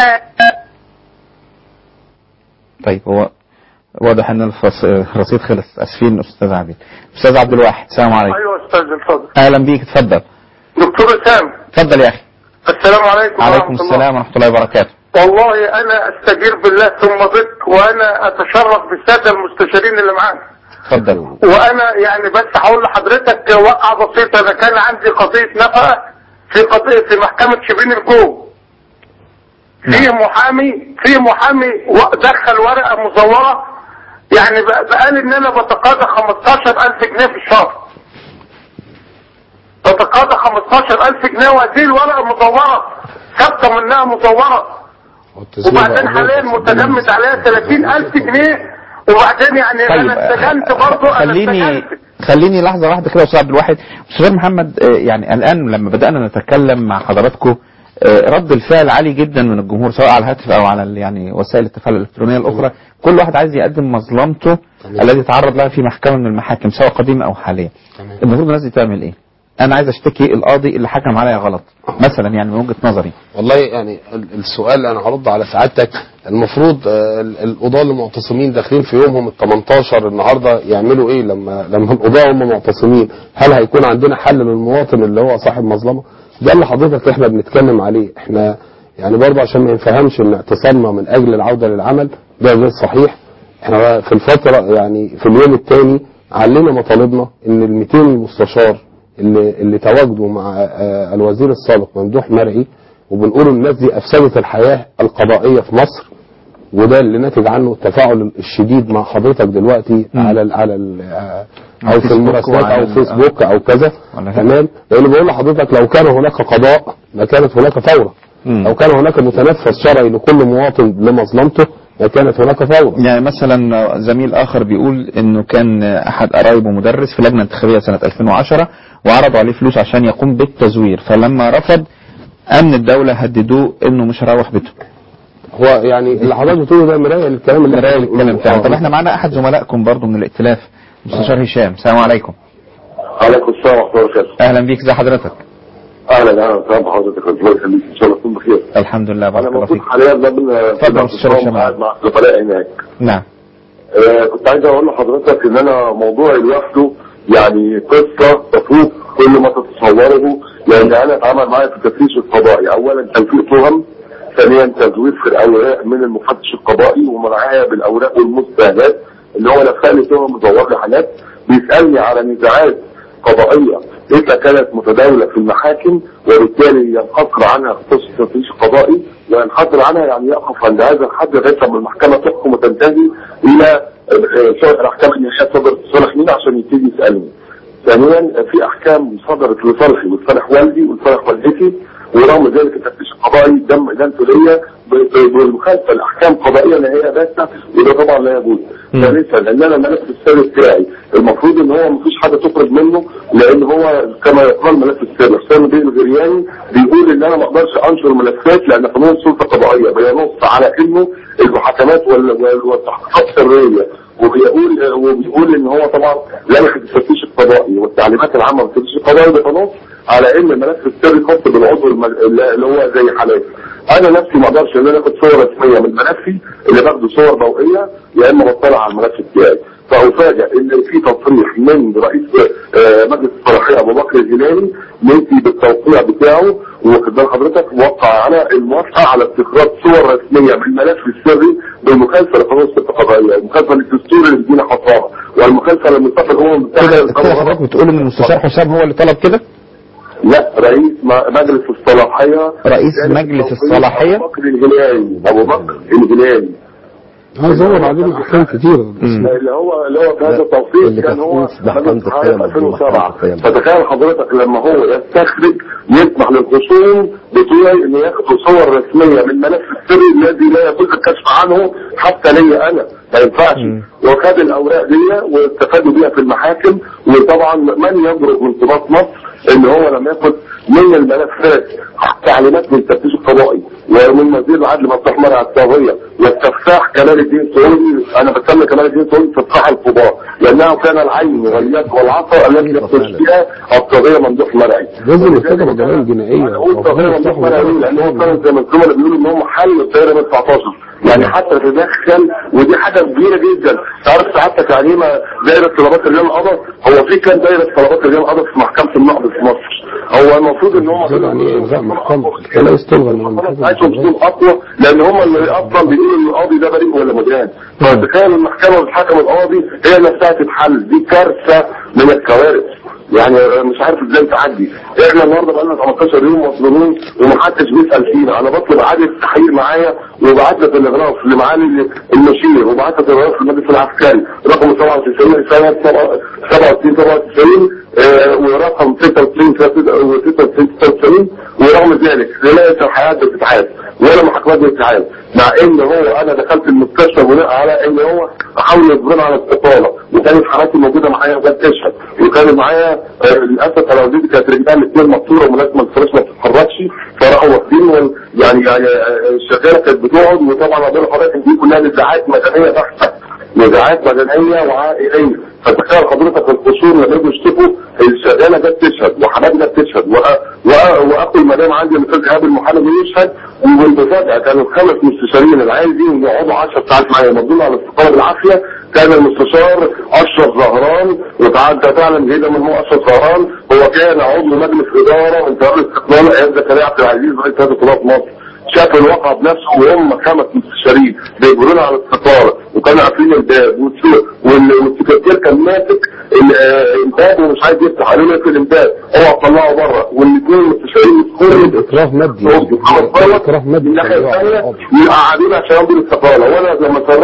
طيب هو واضح ان الفص- الرصيد خلص اسفين استاذ عبيد استاذ عبد الواحد السلام عليكم
ايوه استاذ اتفضل
اهلا بيك اتفضل
دكتور اسام
اتفضل يا اخي
السلام عليكم
عليكم
ورحمة الله.
السلام ورحمه الله وبركاته
والله انا استجير بالله ثم بك وانا اتشرف بالساده المستشارين اللي معانا
اتفضل
وانا يعني بس هقول لحضرتك وقعه بسيطه انا كان عندي قضيه نفقه في قضيه في محكمه شبين الجو في محامي في محامي و- دخل ورقه مزوره يعني بق- بقال ان انا بتقاضى 15000 جنيه في الشهر بتقاضى 15000 جنيه وهذه الورقه مزوره ثابته منها مزوره وبعدين حاليا متجمد عليها 30000 جنيه وبعدين يعني
طيب
انا استجنت
آه،
برضه انا
خليني
استجنت
خليني لحظه واحده كده يا استاذ عبد الواحد استاذ محمد آه، يعني الان لما بدانا نتكلم مع حضراتكم آه، رد الفعل عالي جدا من الجمهور سواء على الهاتف او على ال- يعني وسائل التفاعل الالكترونيه الاخرى كل واحد عايز يقدم مظلمته الذي تعرض لها في محكمه من المحاكم سواء قديمه او حاليه
تمام.
المفروض الناس دي تعمل ايه انا عايز اشتكي القاضي اللي حكم عليا غلط مثلا يعني من وجهه نظري
والله يعني ال- السؤال انا هرد على سعادتك المفروض آه، ال- القضاة المعتصمين داخلين في يومهم ال 18 النهارده يعملوا ايه لما لما القضاة هم معتصمين هل هيكون عندنا حل للمواطن اللي هو صاحب مظلمه ده اللي حضرتك احنا بنتكلم عليه احنا يعني برضه عشان ما ينفهمش ان اعتصامنا من اجل العوده للعمل ده غير صحيح احنا في الفتره يعني في اليوم الثاني علينا مطالبنا ان ال 200 مستشار اللي اللي تواجدوا مع آه، الوزير السابق ممدوح مرعي وبنقول الناس دي افسدت الحياه القضائيه في مصر وده اللي ناتج عنه التفاعل الشديد مع حضرتك دلوقتي
مم.
على ال على ال آه،
على
او في
الفيسبوك
المراسلات
وعلى
او
ال-
فيسبوك او كذا
ولا
تمام لان بقول لحضرتك لو كان هناك قضاء ما كانت هناك ثوره
مم.
لو كان هناك متنفذ شرعي لكل مواطن لمظلمته لكانت هناك فوضى
يعني مثلا زميل اخر بيقول انه كان احد قرايبه مدرس في لجنه انتخابيه سنه 2010 وعرضوا عليه فلوس عشان يقوم بالتزوير فلما رفض امن الدوله هددوه انه مش هيروح بيته
هو يعني اللي حضرتك بتقوله ده مرايه للكلام اللي
مرايه
احنا بنقوله.
الكلام بتاعنا
آه.
طب احنا معانا احد زملائكم برضو من الائتلاف مستشار هشام السلام عليكم
عليكم السلام ورحمه الله وبركاته
اهلا بيك ازي حضرتك
اهلا اهلا وسهلا بحضرتك الله يخليك ان شاء الله تكون بخير
الحمد لله بارك
انا
الله
موجود
فيك
حاليا ده من
اتفضل يا أستاذ هشام.
قاعد مع زملاء هناك
نعم
آه، كنت عايز اقول لحضرتك ان انا موضوعي لوحده يعني قصه تفوق كل ما تتصوره لان انا اتعامل معايا في التفتيش القضائي اولا تلفيق تهم ثانيا تزوير في الاوراق من المفتش القضائي ومنعها بالاوراق والمستندات اللي هو لفق لي تهم مزور لي حاجات بيسالني على نزاعات قضائيه اذا كانت متداوله في المحاكم وبالتالي ينحصر عنها خصوص التفتيش القضائي وينحصر عنها يعني يقف عند هذا الحد لغايه لما المحكمه تحكم وتنتهي الى آه، شرع الاحكام النهائيه صدرت لصالح مين عشان يبتدي يسالني. ثانيا في احكام صدرت لصالحي ولصالح والدي ولصالح والدتي ورغم ذلك التفتيش القضائي دم ادانته ليا ب- ب- بالمخالفه لاحكام قضائيه نهائيه باتة وده طبعا لا يجوز.
مم.
ثالثا لان انا الملف السري بتاعي المفروض ان هو مفيش حاجه تخرج منه لان هو كما يقال ملف السري حسام الدين الغرياني بيقول ان انا ما اقدرش انشر ملفات لان قانون السلطه القضائيه بينص على انه المحاكمات وال- وال- والتحقيقات سريه وبيقول وبيقول ان هو طبعا لائحه التفتيش القضائي والتعليمات العامه للتفتيش القضائي بتنص على ان الملف السري خاص بالعضو الم- اللي هو زي حالاتي انا نفسي ما اقدرش ان انا اخد صور رسميه من ملفي اللي باخده صور ضوئيه يا اما بطلع على الملف بتاعي فافاجئ ان في تصريح من رئيس آه، مجلس الصلاحيه ابو بكر الهلالي مدي بالتوقيع بتاعه واخد بال حضرتك موقع على الموافقه على استخراج صور رسميه من الملف السري بالمخالفه لقانون السلطه القضائيه، المخالفه للدستور اللي بيدينا حصانه، والمخالفه لميثاق الامم
كده
المتحده
كده حضرتك بتقول ان المستشار حسام هو اللي طلب كده
لا رئيس م- مجلس الصلاحيه
رئيس مجلس الصلاحية؟
ابو بكر الهلالي ابو بكر الهلالي
اه زور عليهم احكام كتيره
مم.
اللي هو اللي هو في هذا التوقيت
اللي
كان هو
تخصيص محكمة
مجلس الصلاحية
القيم
في 2007
محكمة القيم.
فتخيل حضرتك لما هو يستخرج يسمح للخصوم بتوعي ان ياخدوا صور رسميه من ملف السري الذي لا يجوز الكشف عنه حتى ليا انا ما ينفعش
مم.
وخد الاوراق دي واستفادوا بيها في المحاكم وطبعا من يجرؤ من انضباط مصر ان هو لم ياخد من الملفات تعليمات من التفتيش القضائي ومن وزير العدل مفتوح مرعى الطاغيه والتفاح كمال الدين سعودي انا بسمي كمال الدين سعودي تفاح القضاء لانه كان العين واليد والعصا التي يقتل فيها الطاغيه ممدوح مرعي
لازم يرتكب الجرائم الجنائيه
انا قلت طاغيه ممدوح مرعي لان هو كان زي ما الزملاء بيقولوا ان هم حل الدائره من 19 يعني حتى تدخل ودي حاجه كبيره جدا تعرف سعادتك يعني ما دايره طلبات رجال القضاء هو في كام دايره طلبات رجال القضاء في محكمه النقض في مصر هو المفروض ان هم
زاد عن ايه الغاء محكمه لا يستلغى من
خلاص
المحكمة.
عايزهم تكون اقوى لان هم اللي اصلا بيقولوا ان القاضي ده بريء ولا مدان فتخيل المحكمه بتحكم القاضي هي نفسها تتحل دي كارثه من الكوارث يعني مش عارف ازاي تعدي احنا النهارده بقالنا 18 يوم مظلومين ومحدش بيسال فينا انا بطلب اعاده التحقيق معايا وبعت لك الاغراف لمعالي المشير وبعت لك الاغراف للمجلس العسكري رقم 97 سنه 97 97 آه، ورقم 96 96 96 ورغم ذلك لا الحياه بتتعاد ولا محاكمات بتتعاد مع ان هو انا دخلت المستشفى بناء على ان هو حاول يجبرنا على الاستقاله وكانت حالاتي موجوده معايا وكانت تشهد وكان معايا آه، للاسف انا والدتي كانت رجلها الاثنين مكسوره وملازمه الفراش ما بتتحركش فراحوا واخدين وال- يعني يعني آه، الشغاله كانت بتقعد وطبعا اقول لحضرتك دي كلها نزاعات مدنيه بحته نزاعات مدنيه وعائليه فتخيل حضرتك الخصوم لما يجوا يشتكوا الشغاله جت تشهد وحمادنا بتشهد وأ- وأ- واخو المدام عندي الاستاذ ايهاب المحامي يشهد وبالمفاجاه كانوا الخمس مستشارين العايزين يقعدوا 10 ساعات معايا يمضون على الاستقاله بالعافيه كان المستشار اشرف زهران وتعدى تعلم جيدا من هو اشرف زهران هو كان عضو مجلس اداره من قرار الاستقلال ايام زكريا عبد العزيز رئيس هيئه قضاه مصر شاف الواقع بنفسه وهم خمس مستشارين بيجبرونا على الاستقاله وكانوا قافلين الباب والسوق وال- والسكرتير كان ماسك ال- آه، الباب ومش عايز يفتح قالوا له اقفل الباب اوعى تطلعه بره والاثنين المستشارين مسكوني
اكراه مادي
محمد
اكراه
من
مادي
الناحيه الثانيه يقعدونا عشان يمضوا الاستقاله وانا لما صرفت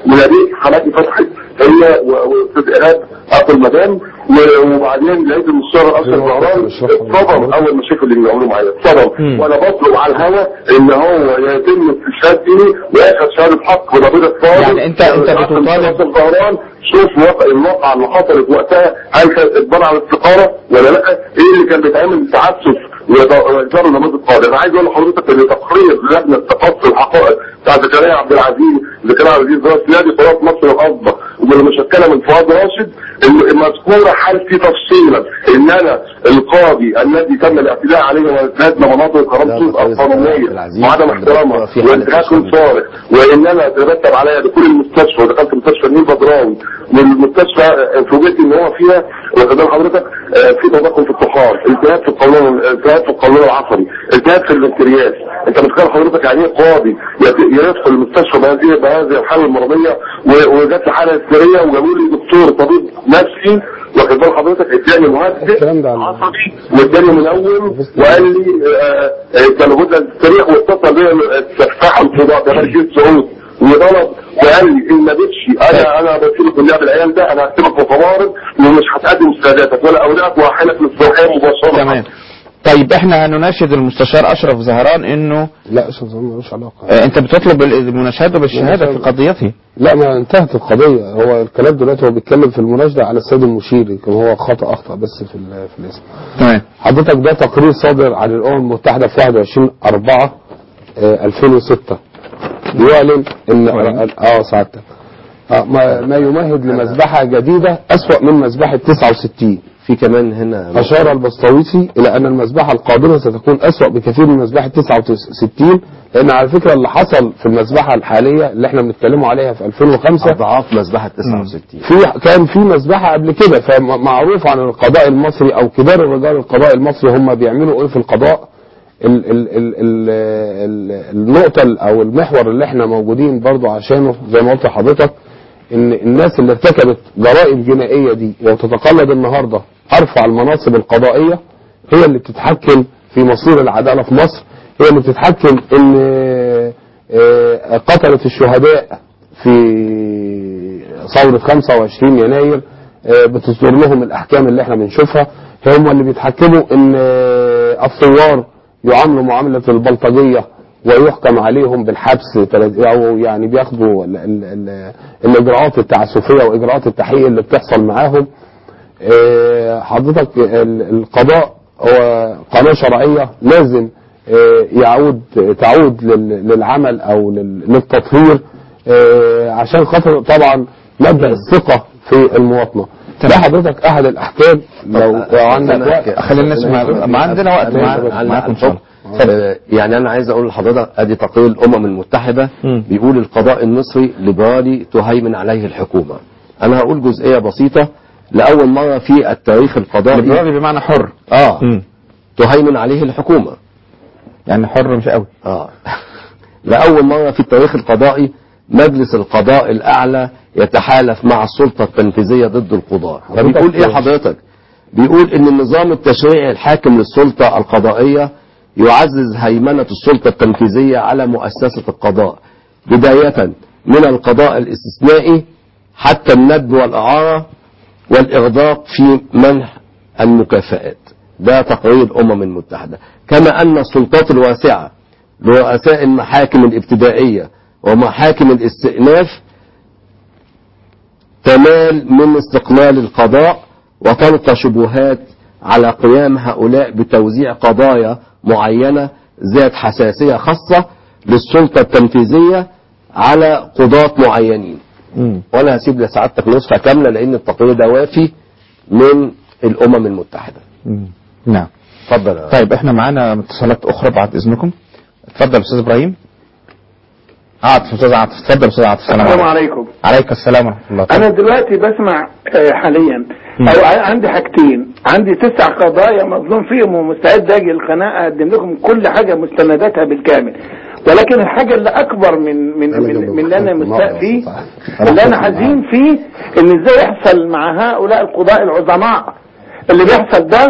ولقيت حالاتي فتحت هي و- واستاذ ايهاب اخو المدام و- وبعدين لقيت المستشار الاشرف زهران اتصدم اول ما شاف اللي بيعملوا معايا اتصدم وانا بطلب على الهوا ان هو يتم استشهاد دي وياخد شهاده حق وضمير الصادق
يعني أنت- أنت بتطالب-
الأستاذ زهران شوف واقع الواقعة اللي حصلت وقتها هل كانت اجبار على الاستقارة ولا لا ايه اللي كان بيتعمل تعسف وإجبار لمدة قادر انا عايز اقول لحضرتك ان تقرير لجنة تقصي الحقائق بتاع زكريا عبد العزيز زكريا عبد العزيز رئيس نادي قناة مصر الأصبح واللي مشكلة من فؤاد راشد الم- مذكورة حالتي تفصيلا ان انا القاضي الذي تم الاعتداء عليه وانتهاكنا مناطق كرامته القانونية وعدم احترامها وانتهاك صارخ وان انا ترتب عليا دخول المستشفى ودخلت مستشفى النيل بدراوي والمستشفى آه، فوجئت ان هو فيها واخد بال حضرتك آه، في تضخم في الطحال التهاب في القولون التهاب في القولون العصبي التهاب في البنكرياس انت متخيل حضرتك يعني ايه قاضي يت- يدخل المستشفى بهذه بهذه الحاله المرضيه و- وجات لي حاله هستيريه وجابوا لي دكتور طبيب نفسي واخد بال حضرتك اداني مهدئ
الكلام ده على-
عصبي واداني منوم وقال لي آه، آه، كان لابد التاريخ واتصل بيا السفاح الفضاء ده مجلس سعود وطلب وقال لي ان ما جيتش انا انا بسيبك من لعب العيال ده انا هكتبك في فوارق ومش هتقدم استعداداتك ولا اوراقك وهحيلك للصلاحيه مباشره
تمام طيب احنا هنناشد المستشار اشرف زهران انه
لا اشرف زهران ملوش علاقه
آه، انت بتطلب المناشده بالشهاده في قضيته
لا ما انتهت القضية هو الكلام دلوقتي هو بيتكلم في المناشدة على السيد المشير كان هو خطأ أخطأ بس في, ال- في الاسم
تمام
حضرتك ده تقرير صادر عن الأمم المتحدة في 21 4 2006 بيعلن ان اه سعادتك آه ما, ما يمهد لمذبحة جديدة أسوأ من مذبحة 69
في كمان هنا
أشار البسطويسي إلى أن المذبحة القادمة ستكون أسوأ بكثير من مذبحة 69 لأن على فكرة اللي حصل في المذبحة الحالية اللي احنا بنتكلموا عليها في 2005
أضعاف مذبحة 69
في كان في مذبحة قبل كده فمعروف عن القضاء المصري أو كبار الرجال القضاء المصري هم بيعملوا إيه في القضاء ال ال ال ال ال النقطة ال- أو المحور اللي احنا موجودين برضو عشانه زي ما قلت لحضرتك ان الناس اللي ارتكبت جرائم جنائية دي وتتقلد النهاردة ارفع المناصب القضائية هي اللي بتتحكم في مصير العدالة في مصر هي اللي بتتحكم ان آه، قتلة الشهداء في ثورة 25 يناير آه، بتصدر لهم الاحكام اللي احنا بنشوفها هم اللي بيتحكموا ان آه، الثوار يعاملوا معاملة البلطجية ويحكم عليهم بالحبس تلات- او يعني بياخدوا ال ال ال الاجراءات التعسفيه واجراءات التحقيق اللي بتحصل معاهم آه، حضرتك ال- القضاء هو قناه شرعيه لازم آه، يعود تعود لل- للعمل او لل- للتطهير آه، عشان خاطر طبعا مبدا الثقه في المواطنه ده حضرتك احد الاحكام لو لو عندك وقت
خلينا نسمع ما عندنا وقت مع-
على
معاكم ان شاء الله
آه، يعني انا عايز اقول لحضرتك ادي تقرير الامم المتحده
مم.
بيقول القضاء المصري ليبرالي تهيمن عليه الحكومه انا هقول جزئيه بسيطه لاول مره في التاريخ القضائي
ليبرالي بمعنى حر
اه
مم.
تهيمن عليه الحكومه
يعني حر مش قوي
اه لأول مرة في التاريخ القضائي مجلس القضاء الأعلى يتحالف مع السلطة التنفيذية ضد القضاء فبيقول إيه حضرتك بيقول إن النظام التشريعي الحاكم للسلطة القضائية يعزز هيمنة السلطة التنفيذية على مؤسسة القضاء بداية من القضاء الاستثنائي حتى الندب والإعارة والإغضاق في منح المكافآت ده تقرير الأمم المتحدة كما أن السلطات الواسعة لرؤساء المحاكم الابتدائية ومحاكم الاستئناف تمال من استقلال القضاء وتلقى شبهات على قيام هؤلاء بتوزيع قضايا معينة ذات حساسية خاصة للسلطة التنفيذية على قضاة معينين
مم.
وانا هسيب لسعادتك نسخة كاملة لان التقرير ده وافي من الامم المتحدة
مم. نعم
اتفضل يا
طيب احنا معانا اتصالات اخرى بعد اذنكم اتفضل استاذ ابراهيم عاطف استاذ عاطف اتفضل استاذ عاطف السلام
السلام
عليكم
عليكم
عليك السلام ورحمه الله
انا دلوقتي بسمع آه، حاليا او ع- عندي حاجتين عندي تسع قضايا مظلوم فيهم ومستعد اجي القناه اقدم لكم كل حاجه مستنداتها بالكامل ولكن الحاجه اللي اكبر من من من, من اللي انا مستاء فيه اللي انا حزين فيه ان ازاي يحصل مع هؤلاء القضاء العظماء اللي بيحصل ده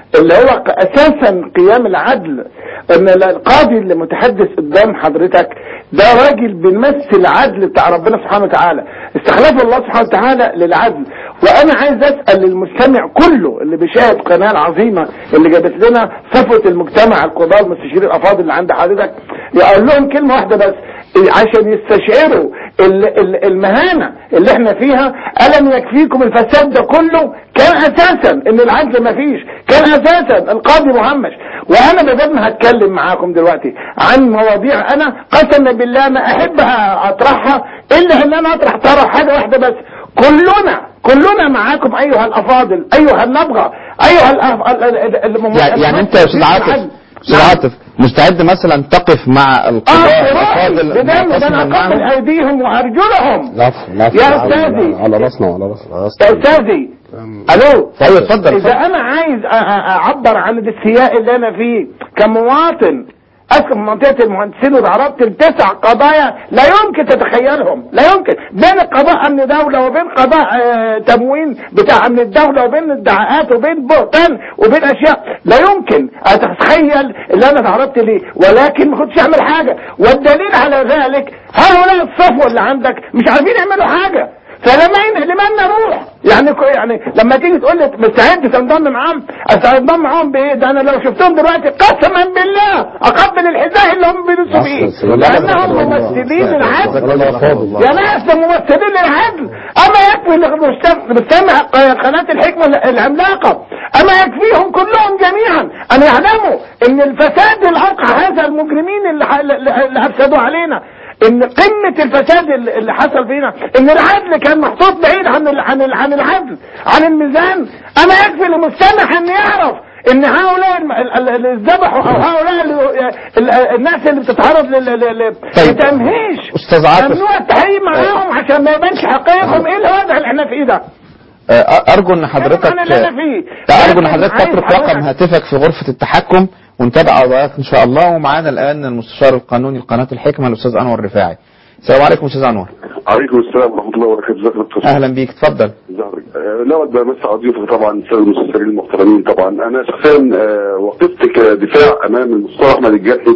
اللي هو ق- اساسا قيام العدل ان ال- القاضي اللي متحدث قدام حضرتك ده راجل بيمثل العدل بتاع ربنا سبحانه وتعالى استخلاف الله سبحانه وتعالى للعدل وانا عايز اسال المستمع كله اللي بيشاهد قناه العظيمه اللي جابت لنا صفوه المجتمع القضاه المستشارين الافاضل اللي عند حضرتك يقول لهم كلمه واحده بس عشان يستشعروا ال- ال- المهانة اللي احنا فيها ألم يكفيكم الفساد ده كله كان أساسا ان العدل ما فيش كان أساسا القاضي مهمش وأنا بدل ما هتكلم معاكم دلوقتي عن مواضيع أنا قسما بالله ما أحب أطرحها إلا أن أنا أطرح طرح حاجة واحدة بس كلنا كلنا معاكم أيها الأفاضل أيها النبغة أيها الأف... ال- ال- الم-
يعني, يعني انت يا استاذ عاطف استاذ عاطف مستعد مثلا تقف مع القضاء الافاضل
بدم ده
معتصما
انا
معهم؟
اقبل ايديهم وارجلهم
العفو العفو
يا
على-
أستاذي.
على راسنا وعلى راسنا
يا استاذي الو
ايوه اتفضل
اذا انا عايز أ- أ- اعبر عن السياق اللي انا فيه كمواطن اسكن في منطقه المهندسين وضربت التسع قضايا لا يمكن تتخيلهم لا يمكن بين قضاء امن دوله وبين قضاء آه، تموين بتاع امن الدوله وبين ادعاءات وبين بهتان وبين اشياء لا يمكن اتخيل اللي انا ضربت ليه ولكن ما كنتش اعمل حاجه والدليل على ذلك هؤلاء الصفوه اللي عندك مش عارفين يعملوا حاجه فلما لمن نروح يعني كو- يعني لما تيجي تقول لي مستعد تنضم معاهم انضم معاهم بايه ده انا لو شفتهم دلوقتي قسما بالله اقبل الحذاء اللي هم بيلبسوا فيه لانهم ممثلين العدل يا ناس ده ممثلين العدل اما يكفي المستمع قناه الحكمه العملاقه اما يكفيهم كلهم جميعا ان يعلموا ان الفساد اللي اوقع هذا المجرمين اللي ح- اللي افسدوا علينا ان قمة الفساد اللي اللي حصل فينا ان العدل كان محطوط بعيد عن ال- عن ال- عن العدل عن الميزان اما يكفي للمستمع ان يعرف ان هؤلاء الم- ال- ال- اللي ذبحوا او هؤلاء اللي- ال- الناس اللي بتتعرض لل- لل- لل-
طيب.
لتمهيش
أستاذ عاطف.
ممنوع التحقيق معاهم عشان ما يبانش حقائقهم ايه الوضع اللي احنا فيه ده
آه، ارجو ان حضرتك
أنا اللي أنا فيه.
لا ارجو ان
لكن
حضرتك
عايز
تترك
حضرتك-
رقم هاتفك في غرفه التحكم ونتابع قضاياك ان شاء الله ومعانا الان المستشار القانوني لقناه الحكمه الاستاذ انور الرفاعي السلام عليكم استاذ انور
عليكم السلام ورحمه الله وبركاته ازيك يا دكتور
اهلا بيك اتفضل
زهري آه، لا أود بمس على ضيوفك طبعا الساده المستشارين المحترمين طبعا انا شخصيا آه، وقفت كدفاع امام المستشار احمد الجرحي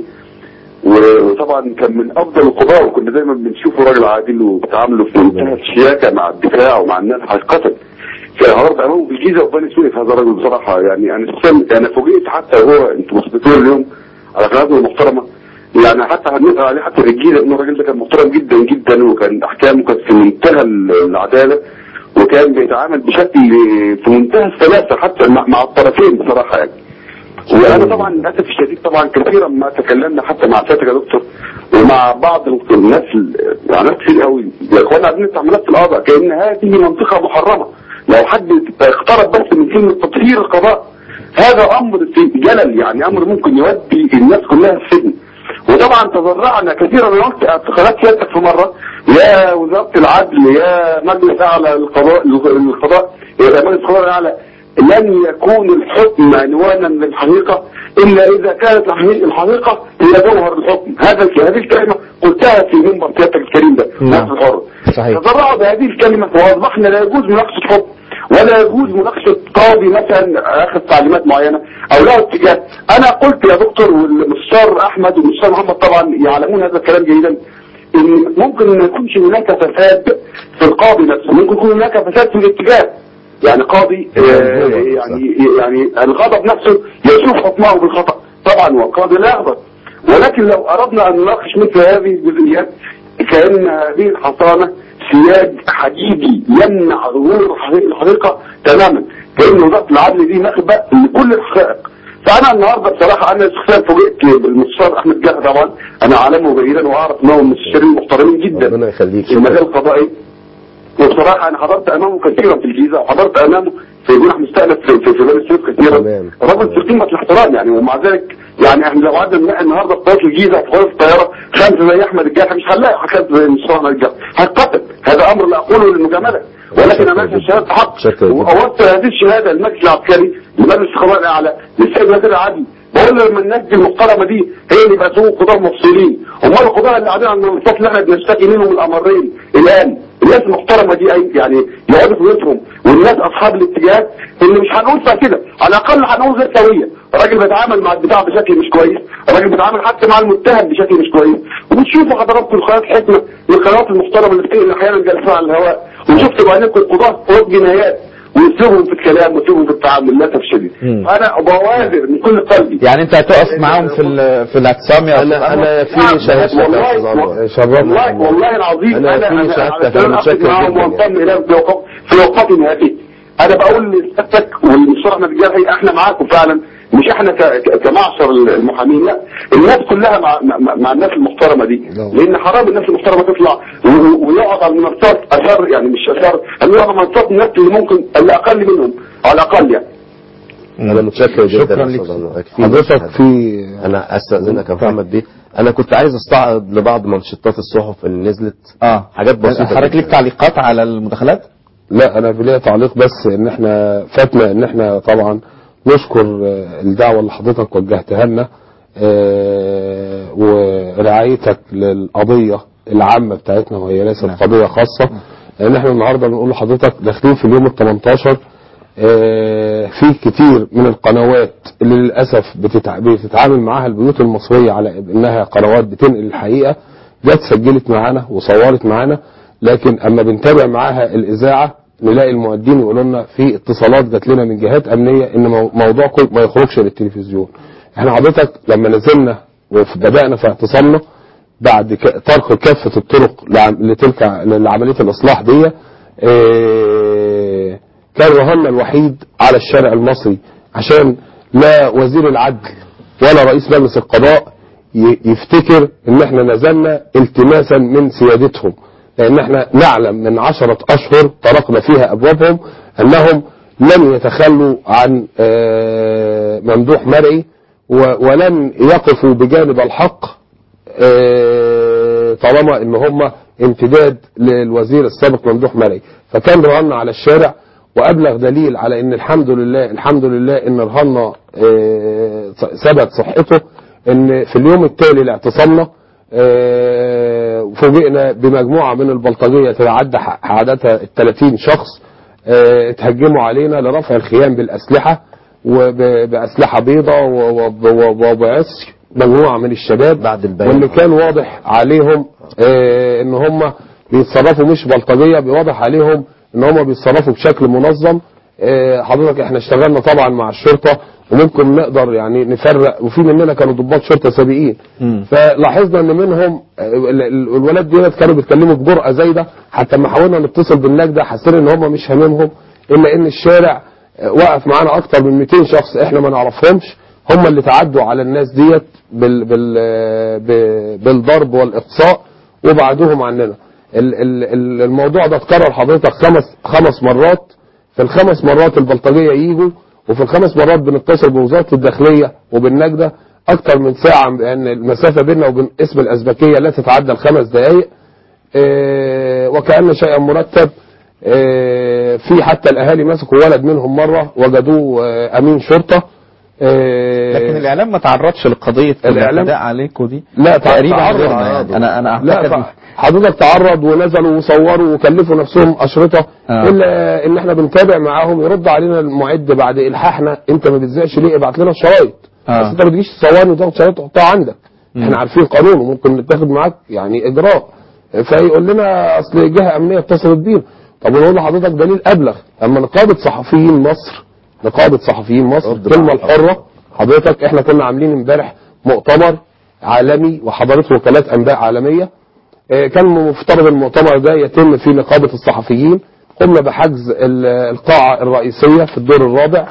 و- وطبعا كان من افضل القضاء وكنا دايما بنشوفه راجل عادل وبتعامله في منتهى الشياكه مع الدفاع ومع الناس حقيقه فحضرت امامه في الجيزه وبني سويف هذا الرجل بصراحه يعني انا شخصيا انا فوجئت حتى هو انتوا مثبتين اليوم على قناتنا المحترمه يعني حتى هنقرا عليه حتى في الجيزه ان الراجل ده كان محترم جدا جدا وكان احكامه كانت في منتهى العداله وكان بيتعامل بشكل في منتهى السلاسه حتى مع مع الطرفين بصراحه يعني وانا طبعا للاسف الشديد طبعا كثيرا ما تكلمنا حتى مع سيادتك يا دكتور ومع بعض الناس يعني ناس كتير قوي يا اخوانا عايزين نفتح ملف القضاء كان هذه منطقه محرمه لو حد اقترب بس من كلمه تطهير القضاء هذا امر في جلل يعني امر ممكن يودي الناس كلها السجن وطبعا تضرعنا كثيرا من وقت اعتقالات سيادتك في مره يا وزاره العدل يا مجلس اعلى القضاء القضاء يا مجلس القضاء الاعلى لن يكون الحكم عنوانا للحقيقة إلا إذا كانت الحقيقة- الحقيقة هي جوهر الحكم هذا الك- هذه الكلمة قلتها في منبر سيادتك الكريم ده
نعم.
نفس الحر
صحيح.
تضرعوا بهذه الكلمة وأصبحنا لا يجوز مناقشة حكم ولا يجوز مناقشة قاضي مثلا أخذ تعليمات معينة أو له اتجاه أنا قلت يا دكتور والمستشار أحمد والمستشار محمد طبعا يعلمون هذا الكلام جيدا ان ممكن ما يكونش هناك فساد في القاضي نفسه ممكن يكون هناك فساد في الاتجاه يعني قاضي آه، يعني يعني الغضب نفسه يشوف حكمه بالخطأ طبعا والقاضي لا يغضب ولكن لو اردنا ان نناقش مثل هذه الجزئيات كأن هذه الحصانة سياج حديدي يمنع ظهور الحقيقة- الحقيقة تماما كأن وزارة العدل دي مخبأ لكل الحقائق فانا النهارده بصراحه انا شخصيا فوجئت بالمستشار احمد جاه طبعا انا اعلمه جيدا واعرف انهم مستشارين محترمين جدا
ربنا يخليك
في المجال القضائي وبصراحه انا حضرت امامه كثيرا في الجيزه وحضرت امامه في جنح مستأنف في في, في بني سويف كثيرا
تمام.
رجل في قمه الاحترام يعني ومع ذلك يعني احنا لو قعدنا نلاقي النهارده في طريق الجيزه في طريق الطياره خمسه زي احمد الجاح مش هنلاقي حكايه زي المستشار احمد الجاح هتقتل هذا امر لا اقوله للمجامله ولكن انا ماشي شهاده حق
شكرا جدا.
واوصل هذه الشهاده للمجلس العسكري لمجلس القضاء الاعلى للسيد وزير العدل بقول له لما الناس دي المحترمه دي هي اللي بقى قضاء مفصولين امال القضاء اللي قاعدين على المنصات اللي احنا بنشتكي منهم الامرين الان الناس المحترمه دي أي- يعني يقعدوا في بيوتهم والناس اصحاب الاتجاهات اللي مش هنقول فيها كده على الاقل هنقول غير سويه الراجل بيتعامل مع البتاع بشكل مش كويس الراجل بيتعامل حتى مع المتهم بشكل مش كويس وبتشوفوا حضراتكم القنوات حكمه القنوات المحترمه اللي بتنقل احيانا جالسين على الهواء وشفتوا بعينكم القضاه قضاه جنايات واسلوبهم في الكلام واسلوبهم في التعامل للاسف الشديد انا بوادر من كل قلبي
يعني انت هتقف معاهم في ال- في الاعتصام يا
انا
أستاذ
انا
أنور؟
في شهادة
والله
شرفنا
والله والله العظيم
أنا
انا
في
انا
شهادتك،
على
أنا
سبيل
متشكر
معاهم
جداً يعني.
وانضم اليهم في وقف- في وقفات النهائيه انا بقول لسيادتك والمستشار احمد الجرحي احنا معاكم فعلا مش احنا ك- ك- كمعشر المحامين لا الناس كلها مع, مع, مع الناس المحترمه دي لان حرام الناس المحترمه تطلع و- و- ويقعد على المنصات اثار يعني مش اثار يقعد على منصات الناس اللي ممكن اللي اقل منهم على الاقل يعني
انا متشكر جدا
شكراً
يا
لك.
أستاذ أنور. يكفيني
حضرتك
الشهادة.
في
انا استاذنك يا محمد بيه انا كنت عايز استعرض لبعض منشطات الصحف اللي نزلت
اه
حاجات بسيطه
حضرتك
جداً.
ليك تعليقات على المداخلات؟
لا انا في ليا تعليق بس ان احنا فاتنا ان احنا طبعا نشكر آه، الدعوه اللي حضرتك وجهتها لنا آه، ورعايتك للقضيه العامه بتاعتنا وهي ليست
نعم.
قضيه خاصه لان احنا النهارده بنقول لحضرتك داخلين في اليوم ال 18 آه، في كتير من القنوات اللي للاسف بتتع... بتتعامل معاها البيوت المصريه على انها قنوات بتنقل الحقيقه جت سجلت معانا وصورت معانا لكن اما بنتابع معاها الاذاعه نلاقي المؤدين يقولوا لنا في اتصالات جات لنا من جهات امنيه ان مو- موضوعكم ما يخرجش للتلفزيون احنا حضرتك لما نزلنا وبدانا في اعتصامنا بعد ك- طرق كافه الطرق لعم- لتلك لعمليه الاصلاح دي آه، كان رهاننا الوحيد على الشارع المصري عشان لا وزير العدل ولا رئيس مجلس القضاء ي- يفتكر ان احنا نزلنا التماسا من سيادتهم لان احنا نعلم من عشرة اشهر طرقنا فيها ابوابهم انهم لن يتخلوا عن آه، ممدوح مرعي و- ولن يقفوا بجانب الحق آه، طالما ان هم امتداد للوزير السابق ممدوح مرعي فكان رهنا على الشارع وابلغ دليل على ان الحمد لله الحمد لله ان رهنا آه، ثبت صحته ان في اليوم التالي لاعتصامنا آه، فوجئنا بمجموعه من البلطجيه تتعدى ح- عددها ال 30 شخص آه، اتهجموا علينا لرفع الخيام بالاسلحه وباسلحه بيضاء و- و- و- وبعصي مجموعه من الشباب
بعد البيان.
واللي كان واضح عليهم آه، ان هم بيتصرفوا مش بلطجيه بيواضح عليهم ان هم بيتصرفوا بشكل منظم آه، حضرتك احنا اشتغلنا طبعا مع الشرطه وممكن نقدر يعني نفرق وفي مننا كانوا ضباط شرطه سابقين فلاحظنا ان منهم آه، ال- ال- الولاد دولت كانوا بيتكلموا بجرأه زايده حتى لما حاولنا نتصل بالنجده حسينا ان هم مش هاممهم الا ان الشارع آه، وقف معانا اكتر من 200 شخص احنا ما نعرفهمش هم اللي تعدوا على الناس ديت بال بال ب- بالضرب والاقصاء وبعدوهم عننا ال- ال- ال- الموضوع ده اتكرر حضرتك خمس خمس مرات في الخمس مرات البلطجيه يجوا وفي الخمس مرات بنتصل بوزاره الداخليه وبالنجده اكتر من ساعه لان المسافه بيننا وبين اسم الازبكيه لا تتعدى الخمس دقائق آه، وكأن شيئا مرتب آه، في حتى الاهالي مسكوا ولد منهم مره وجدوه آه، امين شرطه آه،
لكن الاعلام ما تعرضش لقضيه
الإعلام-
الاعتداء عليكم دي
لا
تقريبا
تعرض-
غيرنا يعني انا انا
لا
اعتقد
ف- حضرتك تعرض ونزلوا وصوروا وكلفوا نفسهم اشرطه
آه.
الا ان احنا بنتابع معاهم يرد علينا المعد بعد الحاحنا انت ما بتذيعش ليه ابعت لنا الشرايط
آه.
بس انت ما تجيش تصورني وتاخد شرايط تحطها عندك احنا عارفين قانون وممكن نتاخد معاك يعني اجراء فيقول لنا اصل جهه امنيه اتصلت بينا طب نقول لحضرتك دليل ابلغ اما نقابه صحفيين مصر نقابه صحفيين مصر
رد
الكلمه
بقى.
الحره حضرتك احنا كنا عاملين امبارح مؤتمر عالمي وحضرته وكالات انباء عالميه آه، كان مفترض المؤتمر ده يتم في نقابة الصحفيين قمنا بحجز ال- القاعة الرئيسية في الدور الرابع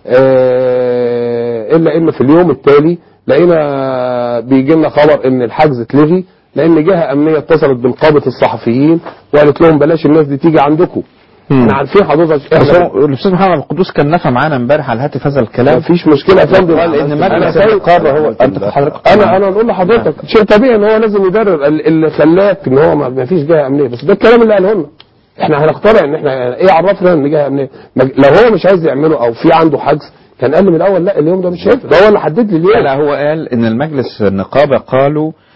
آه، إلا إن في اليوم التالي لقينا بيجي لنا خبر إن الحجز اتلغي لأن جهة أمنية اتصلت بنقابة الصحفيين وقالت لهم بلاش الناس دي تيجي عندكم احنا عارفين حضرتك
بس
احنا
هو الاستاذ محمد القدوس كان نفى معانا امبارح على الهاتف هذا الكلام
مفيش مشكلة يا فندم
قال ان
أنا
مجلس
سايب-
النقابه هو انت حضرتك
انا انا نقول لحضرتك شيء طبيعي ان هو لازم يبرر ال- اللي خلاه ان هو ما ما فيش جهه امنيه بس ده الكلام اللي قاله لنا احنا هنقتنع ان احنا ايه عرفنا ان جهه امنيه ما- لو هو مش عايز يعمله او في عنده حجز كان قال لي من الاول لا اليوم ده مش هينفع ده هو اللي حدد لي اليوم
لا هو قال ان المجلس النقابه قالوا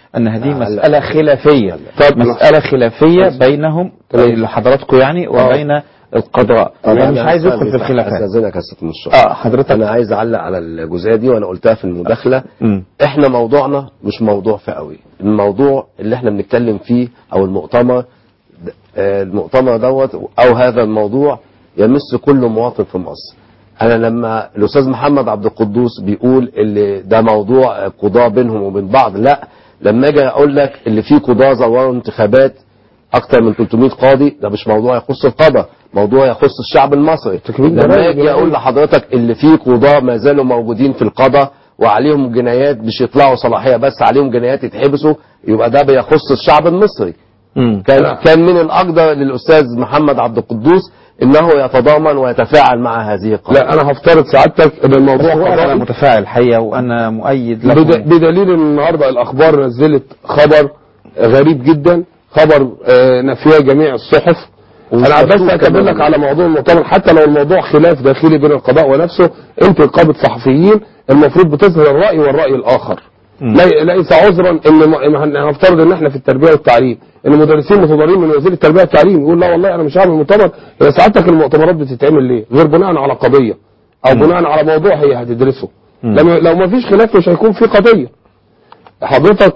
أن هذه
لا،
مسألة خلافية
طب
مسألة خلافية بينهم
تمام.
لحضراتكم يعني وبين القضاء يعني مش عايز يدخل في الخلافات
استاذنك يا ست مشرف
اه حضرتك
انا عايز اعلق على الجزئيه دي وانا قلتها في المداخله
مم.
احنا موضوعنا مش موضوع فئوي الموضوع اللي احنا بنتكلم فيه او المؤتمر د- آه، المؤتمر دوت او هذا الموضوع يمس كل مواطن في مصر انا لما الاستاذ محمد عبد القدوس بيقول اللي ده موضوع قضاة بينهم وبين بعض لا لما اجي اقول لك اللي فيه قضاة زوروا انتخابات اكتر من 300 قاضي ده مش موضوع يخص القضاء موضوع يخص الشعب المصري
تكريم
لما
جماعي
اجي
جماعي.
اقول لحضرتك اللي فيه قضاة ما زالوا موجودين في القضاء وعليهم جنايات مش يطلعوا صلاحية بس عليهم جنايات يتحبسوا يبقى ده بيخص الشعب المصري
مم.
كان كان من الاقدر للاستاذ محمد عبد القدوس انه يتضامن ويتفاعل مع هذه القضايا
لا انا هفترض سعادتك ان الموضوع
هو أنا
قضائي
متفاعل الحقيقة وأنا مؤيد
بد-
لكم
بدليل ان النهارده الاخبار نزلت خبر غريب جدا خبر آه، نفيه جميع الصحف انا بس
ومكتوب
اكمل
كمان.
لك على موضوع المؤتمر حتى لو الموضوع خلاف داخلي بين القضاء ونفسه انت رقابه صحفيين المفروض بتظهر الراي والراي الاخر لي- ليس عذرا ان م- هن- هنفترض ان احنا في التربيه والتعليم ان المدرسين متضررين من وزير التربيه والتعليم يقول لا والله انا مش هعمل مؤتمر هي سعادتك المؤتمرات بتتعمل ليه غير بناء على قضيه او بناء على موضوع هي هتدرسه لما لو ما فيش خلاف مش هيكون في قضيه حضرتك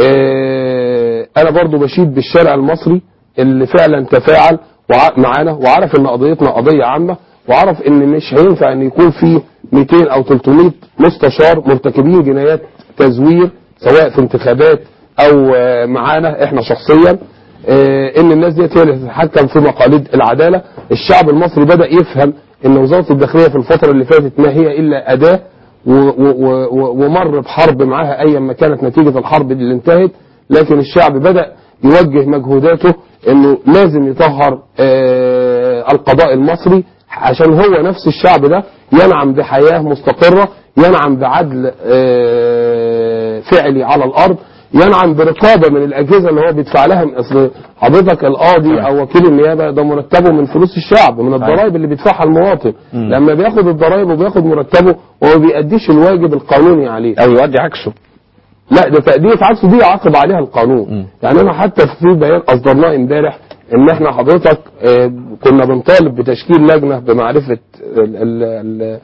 آه، انا برضو بشيد بالشارع المصري اللي فعلا تفاعل وع- معانا وعرف ان قضيتنا قضية عامة وعرف ان مش هينفع ان يكون في 200 او 300 مستشار مرتكبين جنايات تزوير سواء في انتخابات او آه، معانا احنا شخصيا آه، ان الناس ديت هي اللي تتحكم في مقاليد العدالة الشعب المصري بدأ يفهم ان وزارة الداخلية في الفترة اللي فاتت ما هي الا اداة و- و- و- ومر بحرب معاها ايا ما كانت نتيجة الحرب اللي انتهت لكن الشعب بدأ يوجه مجهوداته انه لازم يطهر آه، القضاء المصري عشان هو نفس الشعب ده ينعم بحياة مستقرة ينعم بعدل آه، فعلي على الارض ينعم برقابة من الأجهزة اللي هو بيدفع لها من أصل حضرتك القاضي أو وكيل النيابة ده مرتبه من فلوس الشعب من الضرائب اللي بيدفعها المواطن لما بياخد الضرائب وبياخد مرتبه وما بيأديش الواجب القانوني عليه
أو يودي عكسه
لا ده تأدية عكسه دي يعاقب عليها القانون يعني أنا حتى في بيان أصدرناه امبارح إن إحنا حضرتك آه، كنا بنطالب بتشكيل لجنة بمعرفة ال ال ال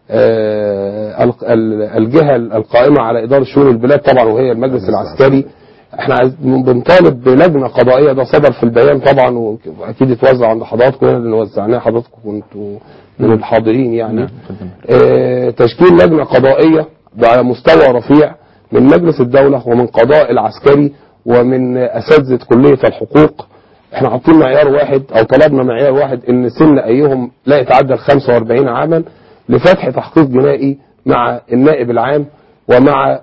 آه، ال- ال- الجهة القائمة على إدارة شؤون البلاد طبعا وهي المجلس العسكري احنا عايز- بنطالب بلجنة قضائية ده صدر في البيان طبعا واكيد اتوزع عند حضراتكم هنا اللي وزعناه حضراتكم كنتوا من الحاضرين يعني اه تشكيل لجنة قضائية على مستوى رفيع من مجلس الدولة ومن قضاء العسكري ومن اساتذة كلية الحقوق احنا حاطين معيار واحد او طلبنا معيار واحد ان سن ايهم لا يتعدى ال 45 عاما لفتح تحقيق جنائي مع النائب العام ومع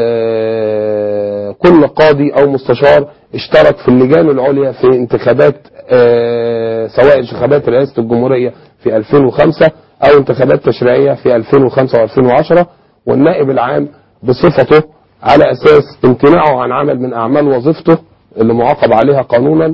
آه، كل قاضي او مستشار اشترك في اللجان العليا في انتخابات آه، سواء انتخابات رئاسة الجمهورية في 2005 او انتخابات تشريعية في 2005 و2010 والنائب العام بصفته على اساس امتناعه عن عمل من اعمال وظيفته اللي معاقب عليها قانونا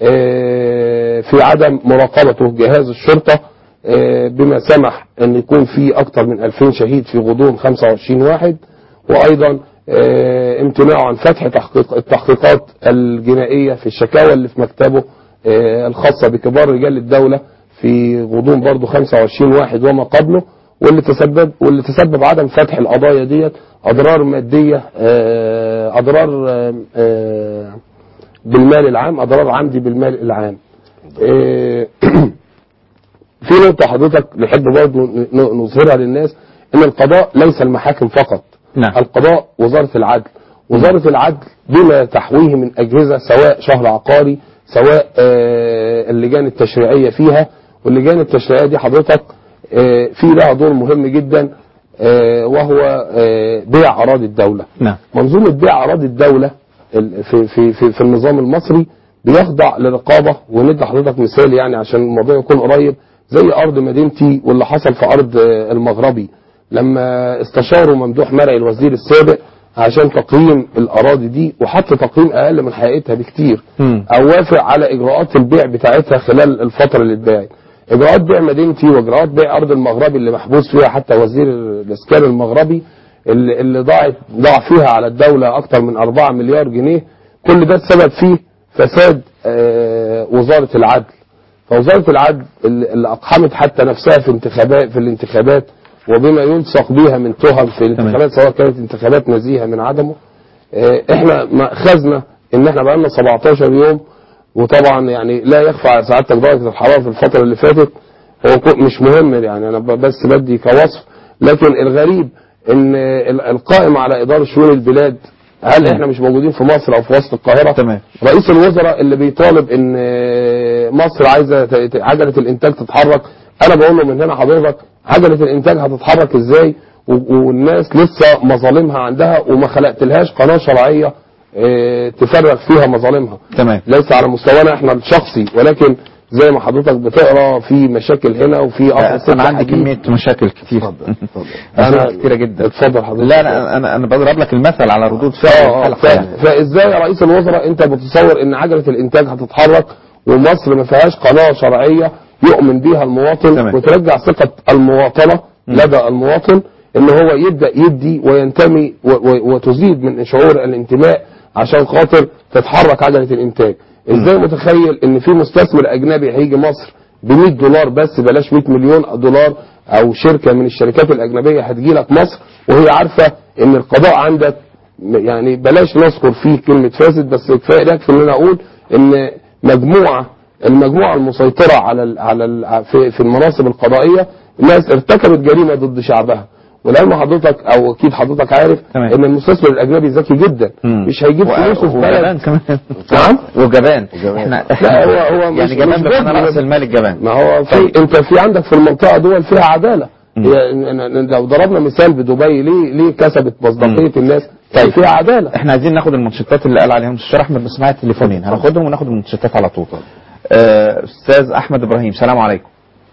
آه، في عدم مراقبته جهاز الشرطة آه، بما سمح ان يكون في اكثر من 2000 شهيد في غضون 25 واحد وايضا آه، امتناعه عن فتح تحقيق التحقيقات الجنائية في الشكاوى اللي في مكتبه آه، الخاصة بكبار رجال الدولة في غضون برضه 25 واحد وما قبله واللي تسبب واللي تسبب عدم فتح القضايا ديت اضرار مادية آه، اضرار آه، آه، بالمال العام اضرار عمدي بالمال العام آه، في نقطة حضرتك نحب برضه ن- نظهرها للناس ان القضاء ليس المحاكم فقط
نعم.
القضاء وزارة العدل وزارة العدل بما تحويه من أجهزة سواء شهر عقاري سواء آه، اللجان التشريعية فيها واللجان التشريعية دي حضرتك آه، في لها دور مهم جدا آه، وهو آه، بيع أراضي الدولة
نعم
منظومة بيع أراضي الدولة ال- في, في, في, في النظام المصري بيخضع لرقابة وندي حضرتك مثال يعني عشان الموضوع يكون قريب زي أرض مدينتي واللي حصل في أرض آه، المغربي لما استشاروا ممدوح مرعي الوزير السابق عشان تقييم الأراضي دي وحط تقييم أقل من حقيقتها بكتير
مم.
أو وافق على إجراءات البيع بتاعتها خلال الفترة اللي اتباعت إجراءات بيع مدينتي وإجراءات بيع أرض المغربي اللي محبوس فيها حتى وزير الإسكان المغربي اللي, اللي ضاعت ضاع فيها على الدولة أكتر من 4 مليار جنيه كل ده السبب فيه فساد آه، وزارة العدل فوزارة العدل اللي اللي أقحمت حتى نفسها في انتخابات في الانتخابات وبما يلصق بيها من تهم في الانتخابات سواء كانت انتخابات نزيهة من عدمه آه، احنا ما اخذنا ان احنا بقالنا 17 يوم وطبعا يعني لا يخفى على سعادتك درجة الحرارة في الفترة اللي فاتت هو كو- مش مهم يعني انا ب- بس بدي كوصف لكن الغريب ان ال- القائم على ادارة شؤون البلاد هل احنا مش موجودين في مصر او في وسط القاهرة
تمام
رئيس الوزراء اللي بيطالب ان مصر عايزة ت- ت- عجلة الانتاج تتحرك انا بقول له من هنا حضرتك عجلة الانتاج هتتحرك ازاي و- والناس لسه مظالمها عندها وما خلقتلهاش قناة شرعية اه، تفرغ فيها مظالمها
تمام
ليس على مستوانا احنا الشخصي ولكن زي ما حضرتك بتقرا في مشاكل هنا وفي قطع
انا
سكة
عندي
حديد.
كميه مشاكل كتير
أنا-
مشاكل كتيره جدا
اتفضل حضرتك
لا انا انا انا بضرب لك المثل على ردود فعل
اه
الحلقه
ف-
يعني.
فازاي يا رئيس الوزراء انت بتصور ان عجله الانتاج هتتحرك ومصر ما فيهاش قناه شرعيه يؤمن بيها المواطن
تمام.
وترجع ثقه المواطنه لدى المواطن ان هو يبدا يدي وينتمي و- و- وتزيد من شعور الانتماء عشان خاطر تتحرك عجله الانتاج ازاي متخيل ان في مستثمر اجنبي هيجي مصر ب 100 دولار بس بلاش 100 مليون دولار او شركه من الشركات الاجنبيه هتجي لك مصر وهي عارفه ان القضاء عندك يعني بلاش نذكر فيه كلمة فاسد بس كفاية يكفي ان انا اقول ان مجموعة المجموعة المسيطرة على ال على ال في, في المناصب القضائية ناس ارتكبت جريمة ضد شعبها ولعلم حضرتك او اكيد حضرتك عارف
تمام.
ان المستثمر الاجنبي ذكي جدا
مم.
مش هيجيب
و-
فلوسه في
وجبان
بلد
كمان
نعم
وجبان احنا
لا هو هو مش
يعني جبان
مش
بمعنى
جبن.
راس المال الجبان
ما هو في انت في عندك في المنطقه دول فيها عداله هي إن- إن- لو ضربنا مثال بدبي ليه ليه كسبت مصداقيه الناس
طيب.
فيها عداله
احنا عايزين ناخد المنشطات اللي قال عليهم الشيخ احمد بس معايا تليفونين هناخدهم وناخد المنشطات على طول آه، استاذ احمد ابراهيم سلام عليكم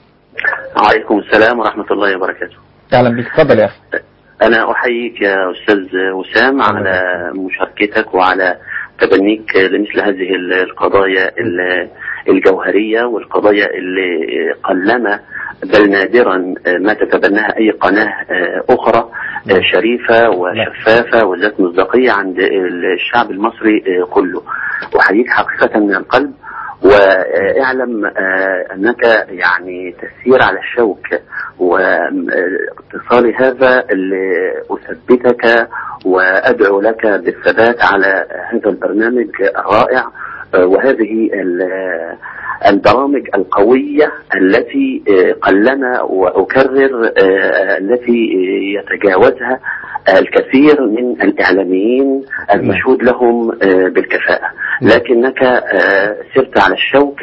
عليكم السلام ورحمة الله وبركاته
اهلا بيك اتفضل يا اخي
أنا أحييك يا أستاذ وسام على مشاركتك وعلى تبنيك لمثل هذه القضايا ال- الجوهرية والقضايا اللي قلما بل نادرا ما تتبناها أي قناة أخرى شريفة وشفافة وذات مصداقية عند الشعب المصري كله أحييك حقيقة من القلب واعلم آه، انك يعني تسير على الشوك واتصالي هذا اللي اثبتك وادعو لك بالثبات على هذا البرنامج الرائع آه، وهذه ال- البرامج القوية التي آه، قلما وأكرر آه، التي يتجاوزها الكثير من الإعلاميين المشهود لهم آه، بالكفاءة لكنك آه، سرت على الشوك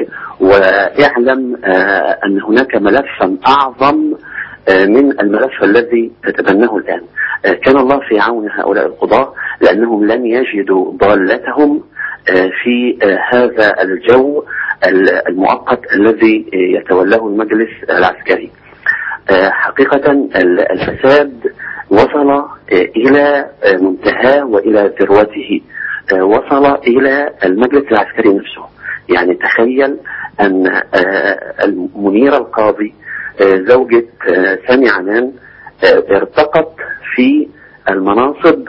واعلم آه، أن هناك ملفا أعظم آه، من الملف الذي تتبناه الآن آه، كان الله في عون هؤلاء القضاة لأنهم لن يجدوا ضالتهم آه، في آه، هذا الجو ال- المؤقت الذي آه، يتولاه المجلس العسكري آه، حقيقة ال- الفساد وصل آه، إلى آه، منتهاه وإلى ذروته آه، وصل إلى المجلس العسكري نفسه يعني تخيل أن آه، المنيرة القاضي آه، زوجة آه، سامي عنان آه، ارتقت في المناصب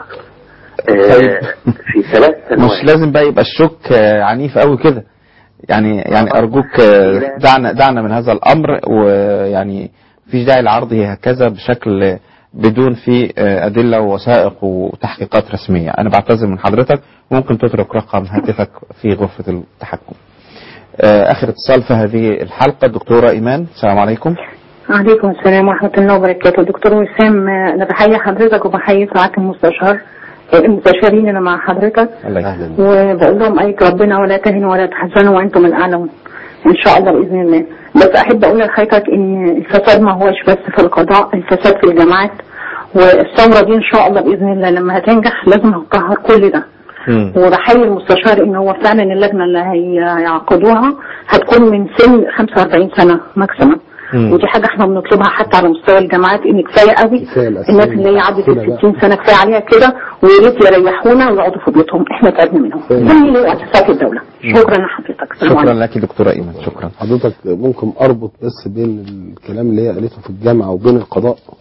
آه، في ثلاث سنوات
مش لازم بقى يبقى الشك آه، عنيف قوي كده يعني يعني ارجوك آه، دعنا دعنا من هذا الامر ويعني مفيش داعي لعرضه هكذا بشكل آه، بدون في آه، ادله ووثائق وتحقيقات رسميه انا بعتذر من حضرتك وممكن تترك رقم هاتفك في غرفه التحكم آه، اخر اتصال في هذه الحلقه الدكتوره ايمان السلام عليكم
عليكم السلام ورحمة الله وبركاته دكتور وسام آه، أنا بحيي حضرتك وبحيي سعادة المستشار آه، المستشارين اللي مع حضرتك
الله يهلا
وبقول لهم أيك ربنا ولا تهنوا ولا تحزنوا وأنتم الأعلون إن شاء الله بإذن الله بس أحب أقول لحضرتك إن الفساد ما هوش بس في القضاء الفساد في الجامعات والثورة دي إن شاء الله بإذن الله لما هتنجح لازم هتطهر كل ده وبحيي المستشار ان هو فعلا اللجنه اللي هيعقدوها هتكون من سن 45 سنه ماكسيمم
مم.
ودي حاجه احنا بنطلبها حتى على مستوى الجامعات ان كفايه قوي
كفاية الأسئلة
الناس اللي هي عدت
كده
ال 60 سنه كفايه عليها كده ويا ريت يريحونا ويقعدوا في بيوتهم احنا تعبنا منهم كل مؤسسات الدوله شكرا لحضرتك السلام
شكرا
عليكم.
لك دكتوره ايمان شكرا
حضرتك ممكن اربط بس بين الكلام اللي هي قالته في الجامعه وبين القضاء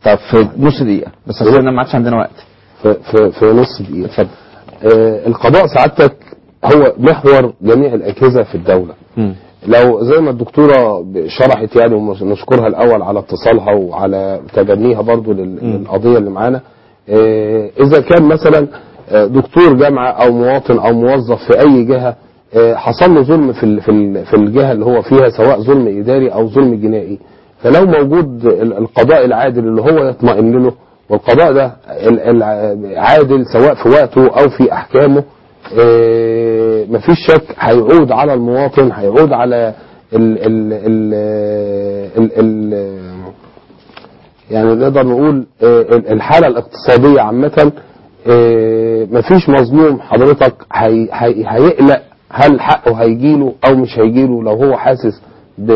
طب في نص دقيقه بس عشان ما عادش عندنا وقت
في, في, في نص دقيقة اتفضل آه القضاء سعادتك هو محور جميع الأجهزة في الدولة لو زي ما الدكتورة شرحت يعني ونشكرها الأول على اتصالها وعلى تبنيها برضو لل- للقضية اللي معانا آه، إذا كان مثلا آه، دكتور جامعة أو مواطن أو موظف في أي جهة آه، حصل له ظلم في ال- في ال- في الجهة اللي هو فيها سواء ظلم إداري أو ظلم جنائي فلو موجود ال- القضاء العادل اللي هو يطمئن له والقضاء ده ال- العادل سواء في وقته أو في أحكامه آه، مفيش شك هيعود على المواطن هيعود على ال ال ال ال ال يعني نقدر نقول آه، ال- الحالة الاقتصادية عامة آه، مفيش مظلوم حضرتك هي هي هيقلق هل حقه هيجيله او مش هيجيله لو هو حاسس ب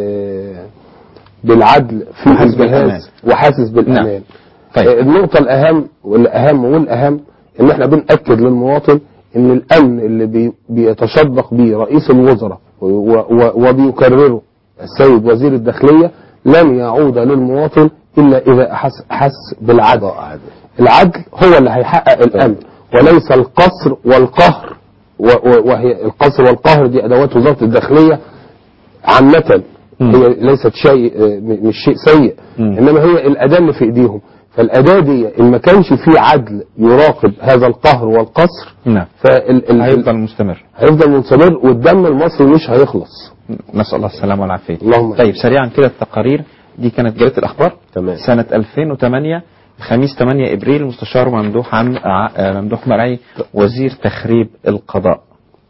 بالعدل في
وحاسس بالأمان.
الجهاز وحاسس بالامان
نعم.
طيب. النقطة الأهم والأهم والأهم إن إحنا بنأكد للمواطن إن الأمن اللي بي بيتشدق به رئيس الوزراء و- و- وبيكرره السيد وزير الداخلية لن يعود للمواطن إلا إذا أحس, أحس بالعدل العدل هو اللي هيحقق الأمن وليس القصر والقهر و- و- وهي القصر والقهر دي أدوات وزارة الداخلية عامة هي ليست شيء آه، م- مش شيء سيء انما هي الاداه اللي في ايديهم فالاداه دي ان ما كانش في عدل يراقب هذا القهر والقصر
نعم
فال
هيفضل مستمر
هيفضل مستمر والدم المصري مش هيخلص
نسال الله السلامه والعافيه
اللهم
طيب سريعا كده التقارير دي كانت جريده الاخبار
تمام
سنه 2008 خميس 8 ابريل مستشار ممدوح عم ع- آه، ممدوح مرعي وزير تخريب القضاء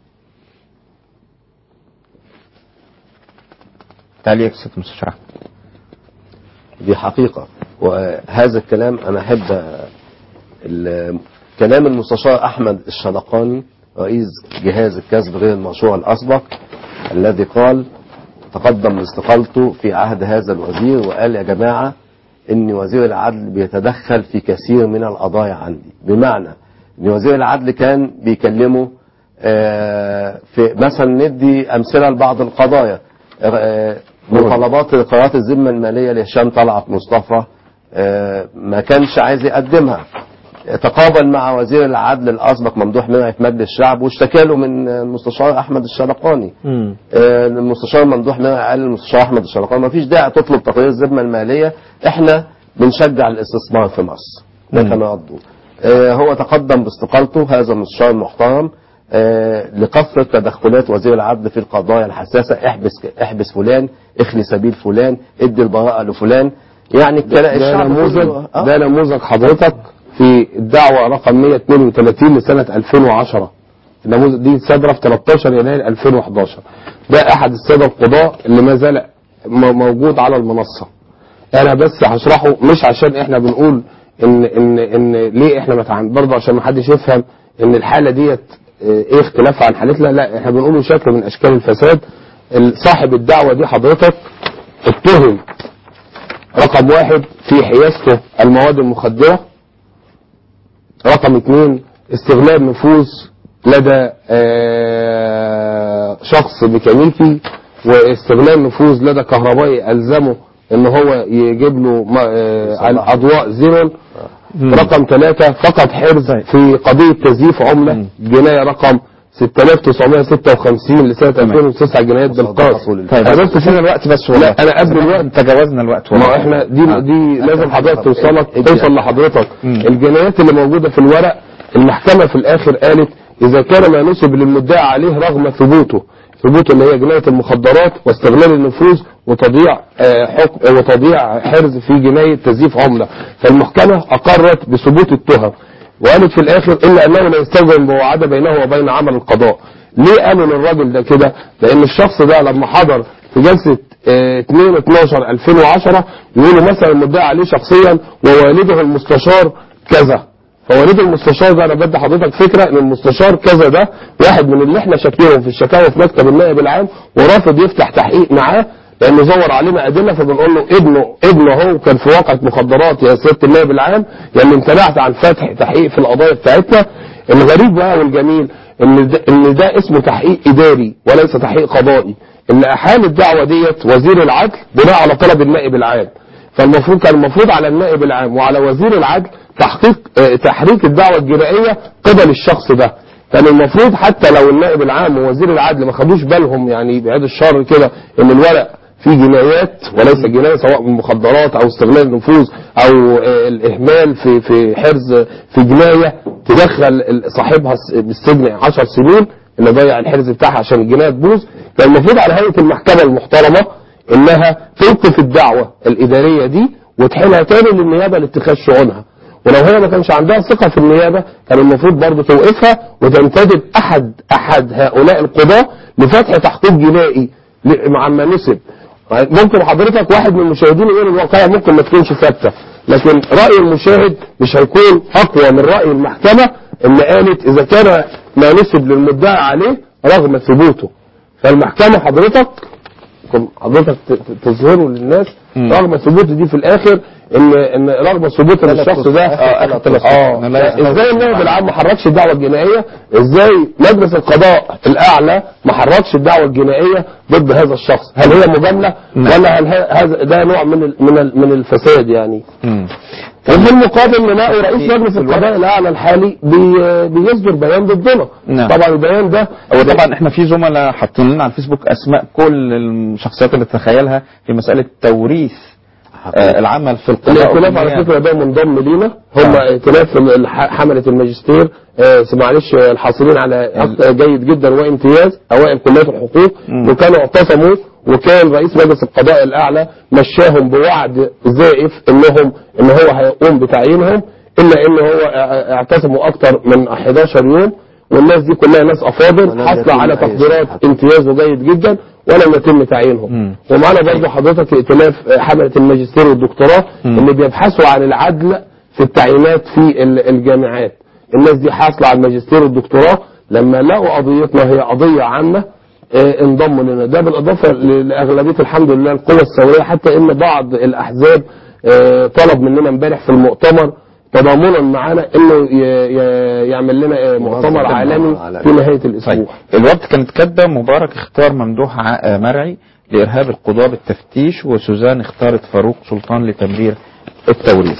تعليق ست مستشار أحمد.
دي حقيقة وهذا الكلام أنا أحب ال- كلام المستشار أحمد الشلقاني رئيس جهاز الكسب غير المشروع الأسبق الذي قال تقدم باستقالته في عهد هذا الوزير وقال يا جماعة إن وزير العدل بيتدخل في كثير من القضايا عندي بمعنى إن وزير العدل كان بيكلمه آه، في مثلا ندي أمثلة لبعض القضايا آه، مطالبات قرارات الذمة المالية لهشام طلعت مصطفى آه، ما كانش عايز يقدمها تقابل مع وزير العدل الاسبق ممدوح مرعي في مجلس الشعب واشتكى له من المستشار احمد الشلقاني آه، المستشار ممدوح مرعي قال للمستشار احمد الشلقاني ما فيش داعي تطلب تقرير الذمه الماليه احنا بنشجع الاستثمار في مصر ده كان رده آه، هو تقدم باستقالته هذا المستشار المحترم آه، لكثرة تدخلات وزير العدل في القضايا الحساسة احبس احبس فلان اخلي سبيل فلان ادي البراءة لفلان يعني الكلام
ده
الشعب
نموذج
كله- آه.
ده نموذج حضرتك في الدعوة رقم 132 لسنة 2010 النموذج دي صادرة في 13 يناير 2011 ده أحد السادة القضاء اللي ما زال م- موجود على المنصة أنا بس هشرحه مش عشان إحنا بنقول إن إن إن ليه إحنا متعامل برضه عشان ما حدش يفهم إن الحالة ديت آه، إيه اختلافها عن حالتنا لا إحنا بنقوله شكل من أشكال الفساد ال- صاحب الدعوة دي حضرتك اتهم رقم واحد في حيازته المواد المخدرة رقم اثنين استغلال نفوذ لدى آه، شخص ميكانيكي واستغلال نفوذ لدى كهربائي ألزمه ان هو يجيب له ما- آه، اضواء زيرون رقم ثلاثة فقط حرز في قضية تزييف عملة جناية رقم 6956 لسنة 2009 جنايات بالقاس
طيب
أنا
بس
بس
فين الوقت بس والله
لا انا قبل الوقت
تجاوزنا الوقت
ما
والله
احنا دي
آه.
دي لازم حضرتك توصلك
ابدأ.
توصل لحضرتك الجنايات اللي موجوده في الورق المحكمه في الاخر قالت اذا كان ما نسب للمدعي عليه رغم ثبوته ثبوت اللي هي جنايه المخدرات واستغلال النفوذ وتضييع آه، حكم وتضييع حرز في جنايه تزييف عمله فالمحكمه اقرت بثبوت التهم وقالت في الاخر الا انه لا يستلزم مواعده بينه وبين عمل القضاء ليه قالوا للراجل ده كده لان الشخص ده لما حضر في جلسه آه، 2 12 2010 يقولوا مثلا المدعي عليه شخصيا ووالده المستشار كذا فوالد المستشار ده انا بدي حضرتك فكره ان المستشار كذا ده واحد من اللي احنا شاكينهم في الشكاوى في مكتب النائب العام ورافض يفتح تحقيق معاه لانه زور علينا ادله فبنقول له ابنه ابنه هو كان في واقعه مخدرات يا سياده النائب العام يعني امتنعت عن فتح تحقيق في القضايا بتاعتنا الغريب بقى والجميل ان ده, ان ده اسمه تحقيق اداري وليس تحقيق قضائي اللي احال الدعوه ديت وزير العدل بناء على طلب النائب العام فالمفروض كان المفروض على النائب العام وعلى وزير العدل تحقيق آه، تحريك الدعوه الجنائيه قبل الشخص ده كان المفروض حتى لو النائب العام ووزير العدل ما خدوش بالهم يعني بعيد الشر كده ان الورق فيه جنايات وليس جنايه سواء من مخدرات او استغلال النفوذ او آه، الاهمال في في حرز في جنايه تدخل ال- صاحبها الس- بالسجن 10 سنين اللي ضيع الحرز بتاعها عشان الجنايه تبوظ كان المفروض على هيئه المحكمه المحترمه انها توقف الدعوه الاداريه دي وتحيلها تاني للنيابه لاتخاذ شؤونها ولو هي ما كانش عندها ثقه في النيابه كان المفروض برضه توقفها وتنتدب احد احد هؤلاء القضاه لفتح تحقيق جنائي ل- مع ما نسب ممكن حضرتك واحد من المشاهدين يقول الواقعيه ممكن ما تكونش ثابته لكن راي المشاهد مش هيكون اقوى من راي المحكمه اللي قالت اذا كان ما نسب للمدعي عليه رغم ثبوته فالمحكمه حضرتك كن حضرتك ت- ت- تظهره للناس رغم ثبوته دي في الاخر ان ان رغم ثبوت ان
ثلاث
الشخص
أسطر.
ده
آه، آخر ثلاث
اه
أسطر. لا يستوي.
ازاي النائب العام ما حركش الدعوه الجنائيه ازاي مجلس القضاء الاعلى ما حركش الدعوه الجنائيه ضد هذا الشخص هل هي مجامله ولا هل ه- هذا ده نوع من ال- من ال- من الفساد يعني وفي المقابل نلاقي رئيس مجلس القضاء الاعلى الحالي بي- بيصدر بيان ضدنا
نعم.
طبعا البيان ده
هو طبعا احنا في زملاء حاطين لنا على الفيسبوك اسماء كل الشخصيات اللي تتخيلها في مساله توريث آه العمل في القضاء
الائتلاف على
والنيابة.
فكره ده منضم لينا هم ائتلاف الح- حمله الماجستير آه، معلش آه، الحاصلين على حق جيد جدا وامتياز اوائل كليات الحقوق وكانوا اعتصموا وكان رئيس مجلس القضاء الاعلى مشاهم بوعد زائف انهم ان هو هيقوم بتعيينهم الا ان هو اه- اعتصموا اكتر من 11 يوم والناس دي كلها ناس افاضل
ولم
حصل
يتم
على
أي
تقديرات امتياز وجيد جدا ولم يتم تعيينهم ومعنا برضه حضرتك ائتلاف حملة الماجستير والدكتوراه اللي بيبحثوا عن العدل في التعيينات في ال- الجامعات الناس دي حاصلة على الماجستير والدكتوراه لما لقوا قضيتنا هي قضية عامة آه، انضموا لنا ده بالإضافة ل- لأغلبية الحمد لله القوى الثورية حتى إن بعض الأحزاب آه، طلب مننا امبارح في المؤتمر تضامنا معانا انه ي- ي- يعمل لنا آه، مؤتمر عالمي في نهايه الاسبوع
الوقت كانت كاتبه مبارك اختار ممدوح ع- آه، مرعي لارهاب القضاه بالتفتيش وسوزان اختارت فاروق سلطان لتمرير التوريث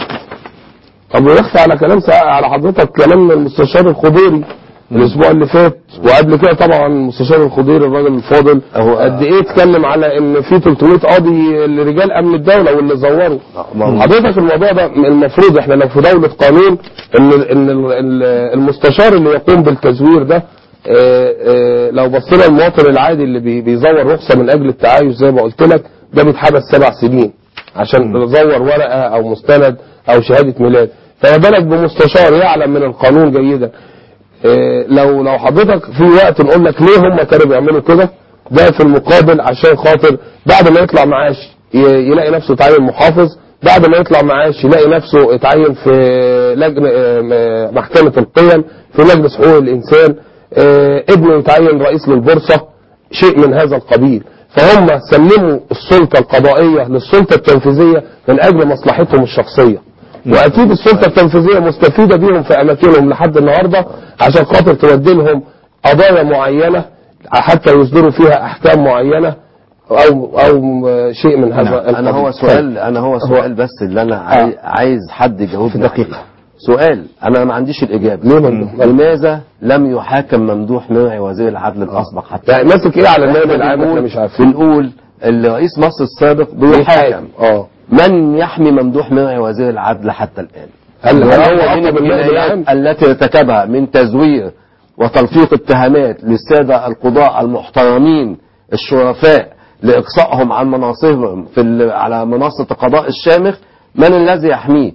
طب ويخفى على كلام سا- على حضرتك كلام المستشار الخضيري الاسبوع اللي فات وقبل كده طبعا المستشار الخضيري الراجل الفاضل قد ايه اتكلم على ان في 300 قاضي لرجال امن الدوله واللي زوروا حضرتك الموضوع ده المفروض احنا لو في دوله قانون ان ان ال- ال- المستشار اللي يقوم بالتزوير ده آه، آه، لو بصينا المواطن العادي اللي بي- بيزور رخصه من اجل التعايش زي ما قلت لك ده بيتحبس سبع سنين عشان تزور ورقه او مستند او شهاده ميلاد فما بالك بمستشار يعلم من القانون جيدا آه، لو لو حضرتك في وقت نقول لك ليه هم كانوا بيعملوا كده ده في المقابل عشان خاطر بعد ما يطلع معاش ي- يلاقي نفسه اتعين محافظ بعد ما يطلع معاش يلاقي نفسه اتعين في لجنة آه، م- محكمة القيم في مجلس حقوق الإنسان آه، ابنه يتعين رئيس للبورصة شيء من هذا القبيل فهم سلموا السلطة القضائية للسلطة التنفيذية من أجل مصلحتهم الشخصية واكيد السلطه التنفيذيه مستفيده بيهم في اماكنهم لحد النهارده عشان خاطر تودي لهم قضايا معينه حتى يصدروا فيها احكام معينه او او شيء من هذا القبيل
انا هو سؤال انا هو سؤال بس اللي انا عاي- عايز حد يجاوبني دقيقة سؤال انا ما عنديش الاجابه لماذا لم يحاكم ممدوح مرعي وزير العدل الاسبق حتى
يعني ماسك ايه على النائب
إحنا
العام احنا
بنقول-
مش عارفين
بنقول الرئيس مصر السابق بيحاكم
اه
من يحمي ممدوح مرعي وزير العدل حتى الان
هل- هل هو
وهو من
أقرب النائب العام؟
الجنايات التي ارتكبها من تزوير وتلفيق اتهامات للساده القضاء المحترمين الشرفاء لاقصائهم عن مناصبهم في ال- على منصه القضاء الشامخ من الذي يحميه؟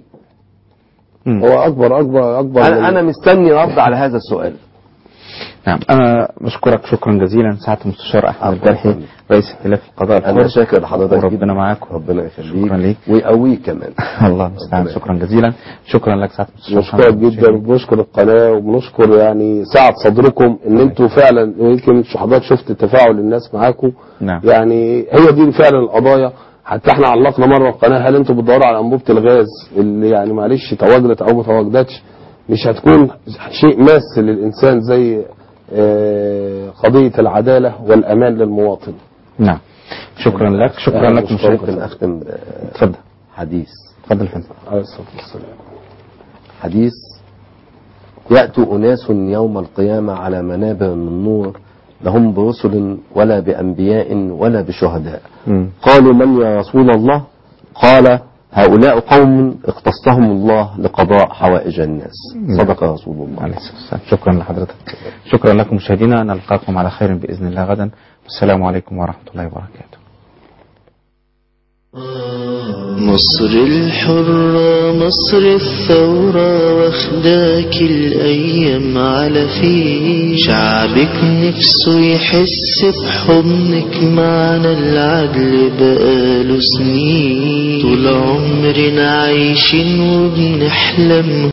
هو اكبر اكبر اكبر من-
انا انا مستني رد على هذا السؤال
نعم انا بشكرك شكرا جزيلا سعاده المستشار احمد الجرحي رئيس ائتلاف القضاء الحر
انا شاكر لحضرتك
وربنا معاكم
ربنا يخليك
شكرا ليك
ويقويك كمان
الله المستعان شكرا جزيلا شكرا لك سعاده المستشار
بنشكرك جدا وبنشكر القناه وبنشكر يعني سعه صدركم ان انتوا فعلا ويمكن حضرتك شفت تفاعل الناس معاكم
نعم
يعني هي دي فعلا القضايا حتى احنا علقنا مره القناه هل انتوا بتدوروا على انبوبه الغاز اللي يعني معلش تواجدت او ما تواجدتش مش هتكون شيء ماس للانسان زي آه، قضيه العداله والامان للمواطن
نعم شكرا لك شكرا
أنا
لك
مش ممكن
مشاهدي
أختم
اتفضل
حديث
اتفضل يا فندم
عليه الصلاة والسلام
حديث يأتي أناس يوم القيامة على منابر من نور لهم برسل ولا بأنبياء ولا بشهداء
مم.
قالوا من يا رسول الله قال هؤلاء قوم اختصهم الله لقضاء حوائج الناس صدق رسول الله
عليه الصلاة والسلام شكرا لحضرتك شكرا لكم مشاهدينا نلقاكم على خير بإذن الله غدا والسلام عليكم ورحمة الله وبركاته
مصر الحرة مصر الثورة واخداك الأيام على فيه شعبك نفسه يحس بحضنك معنا العدل بقاله سنين طول عمرنا عايشين وبنحلم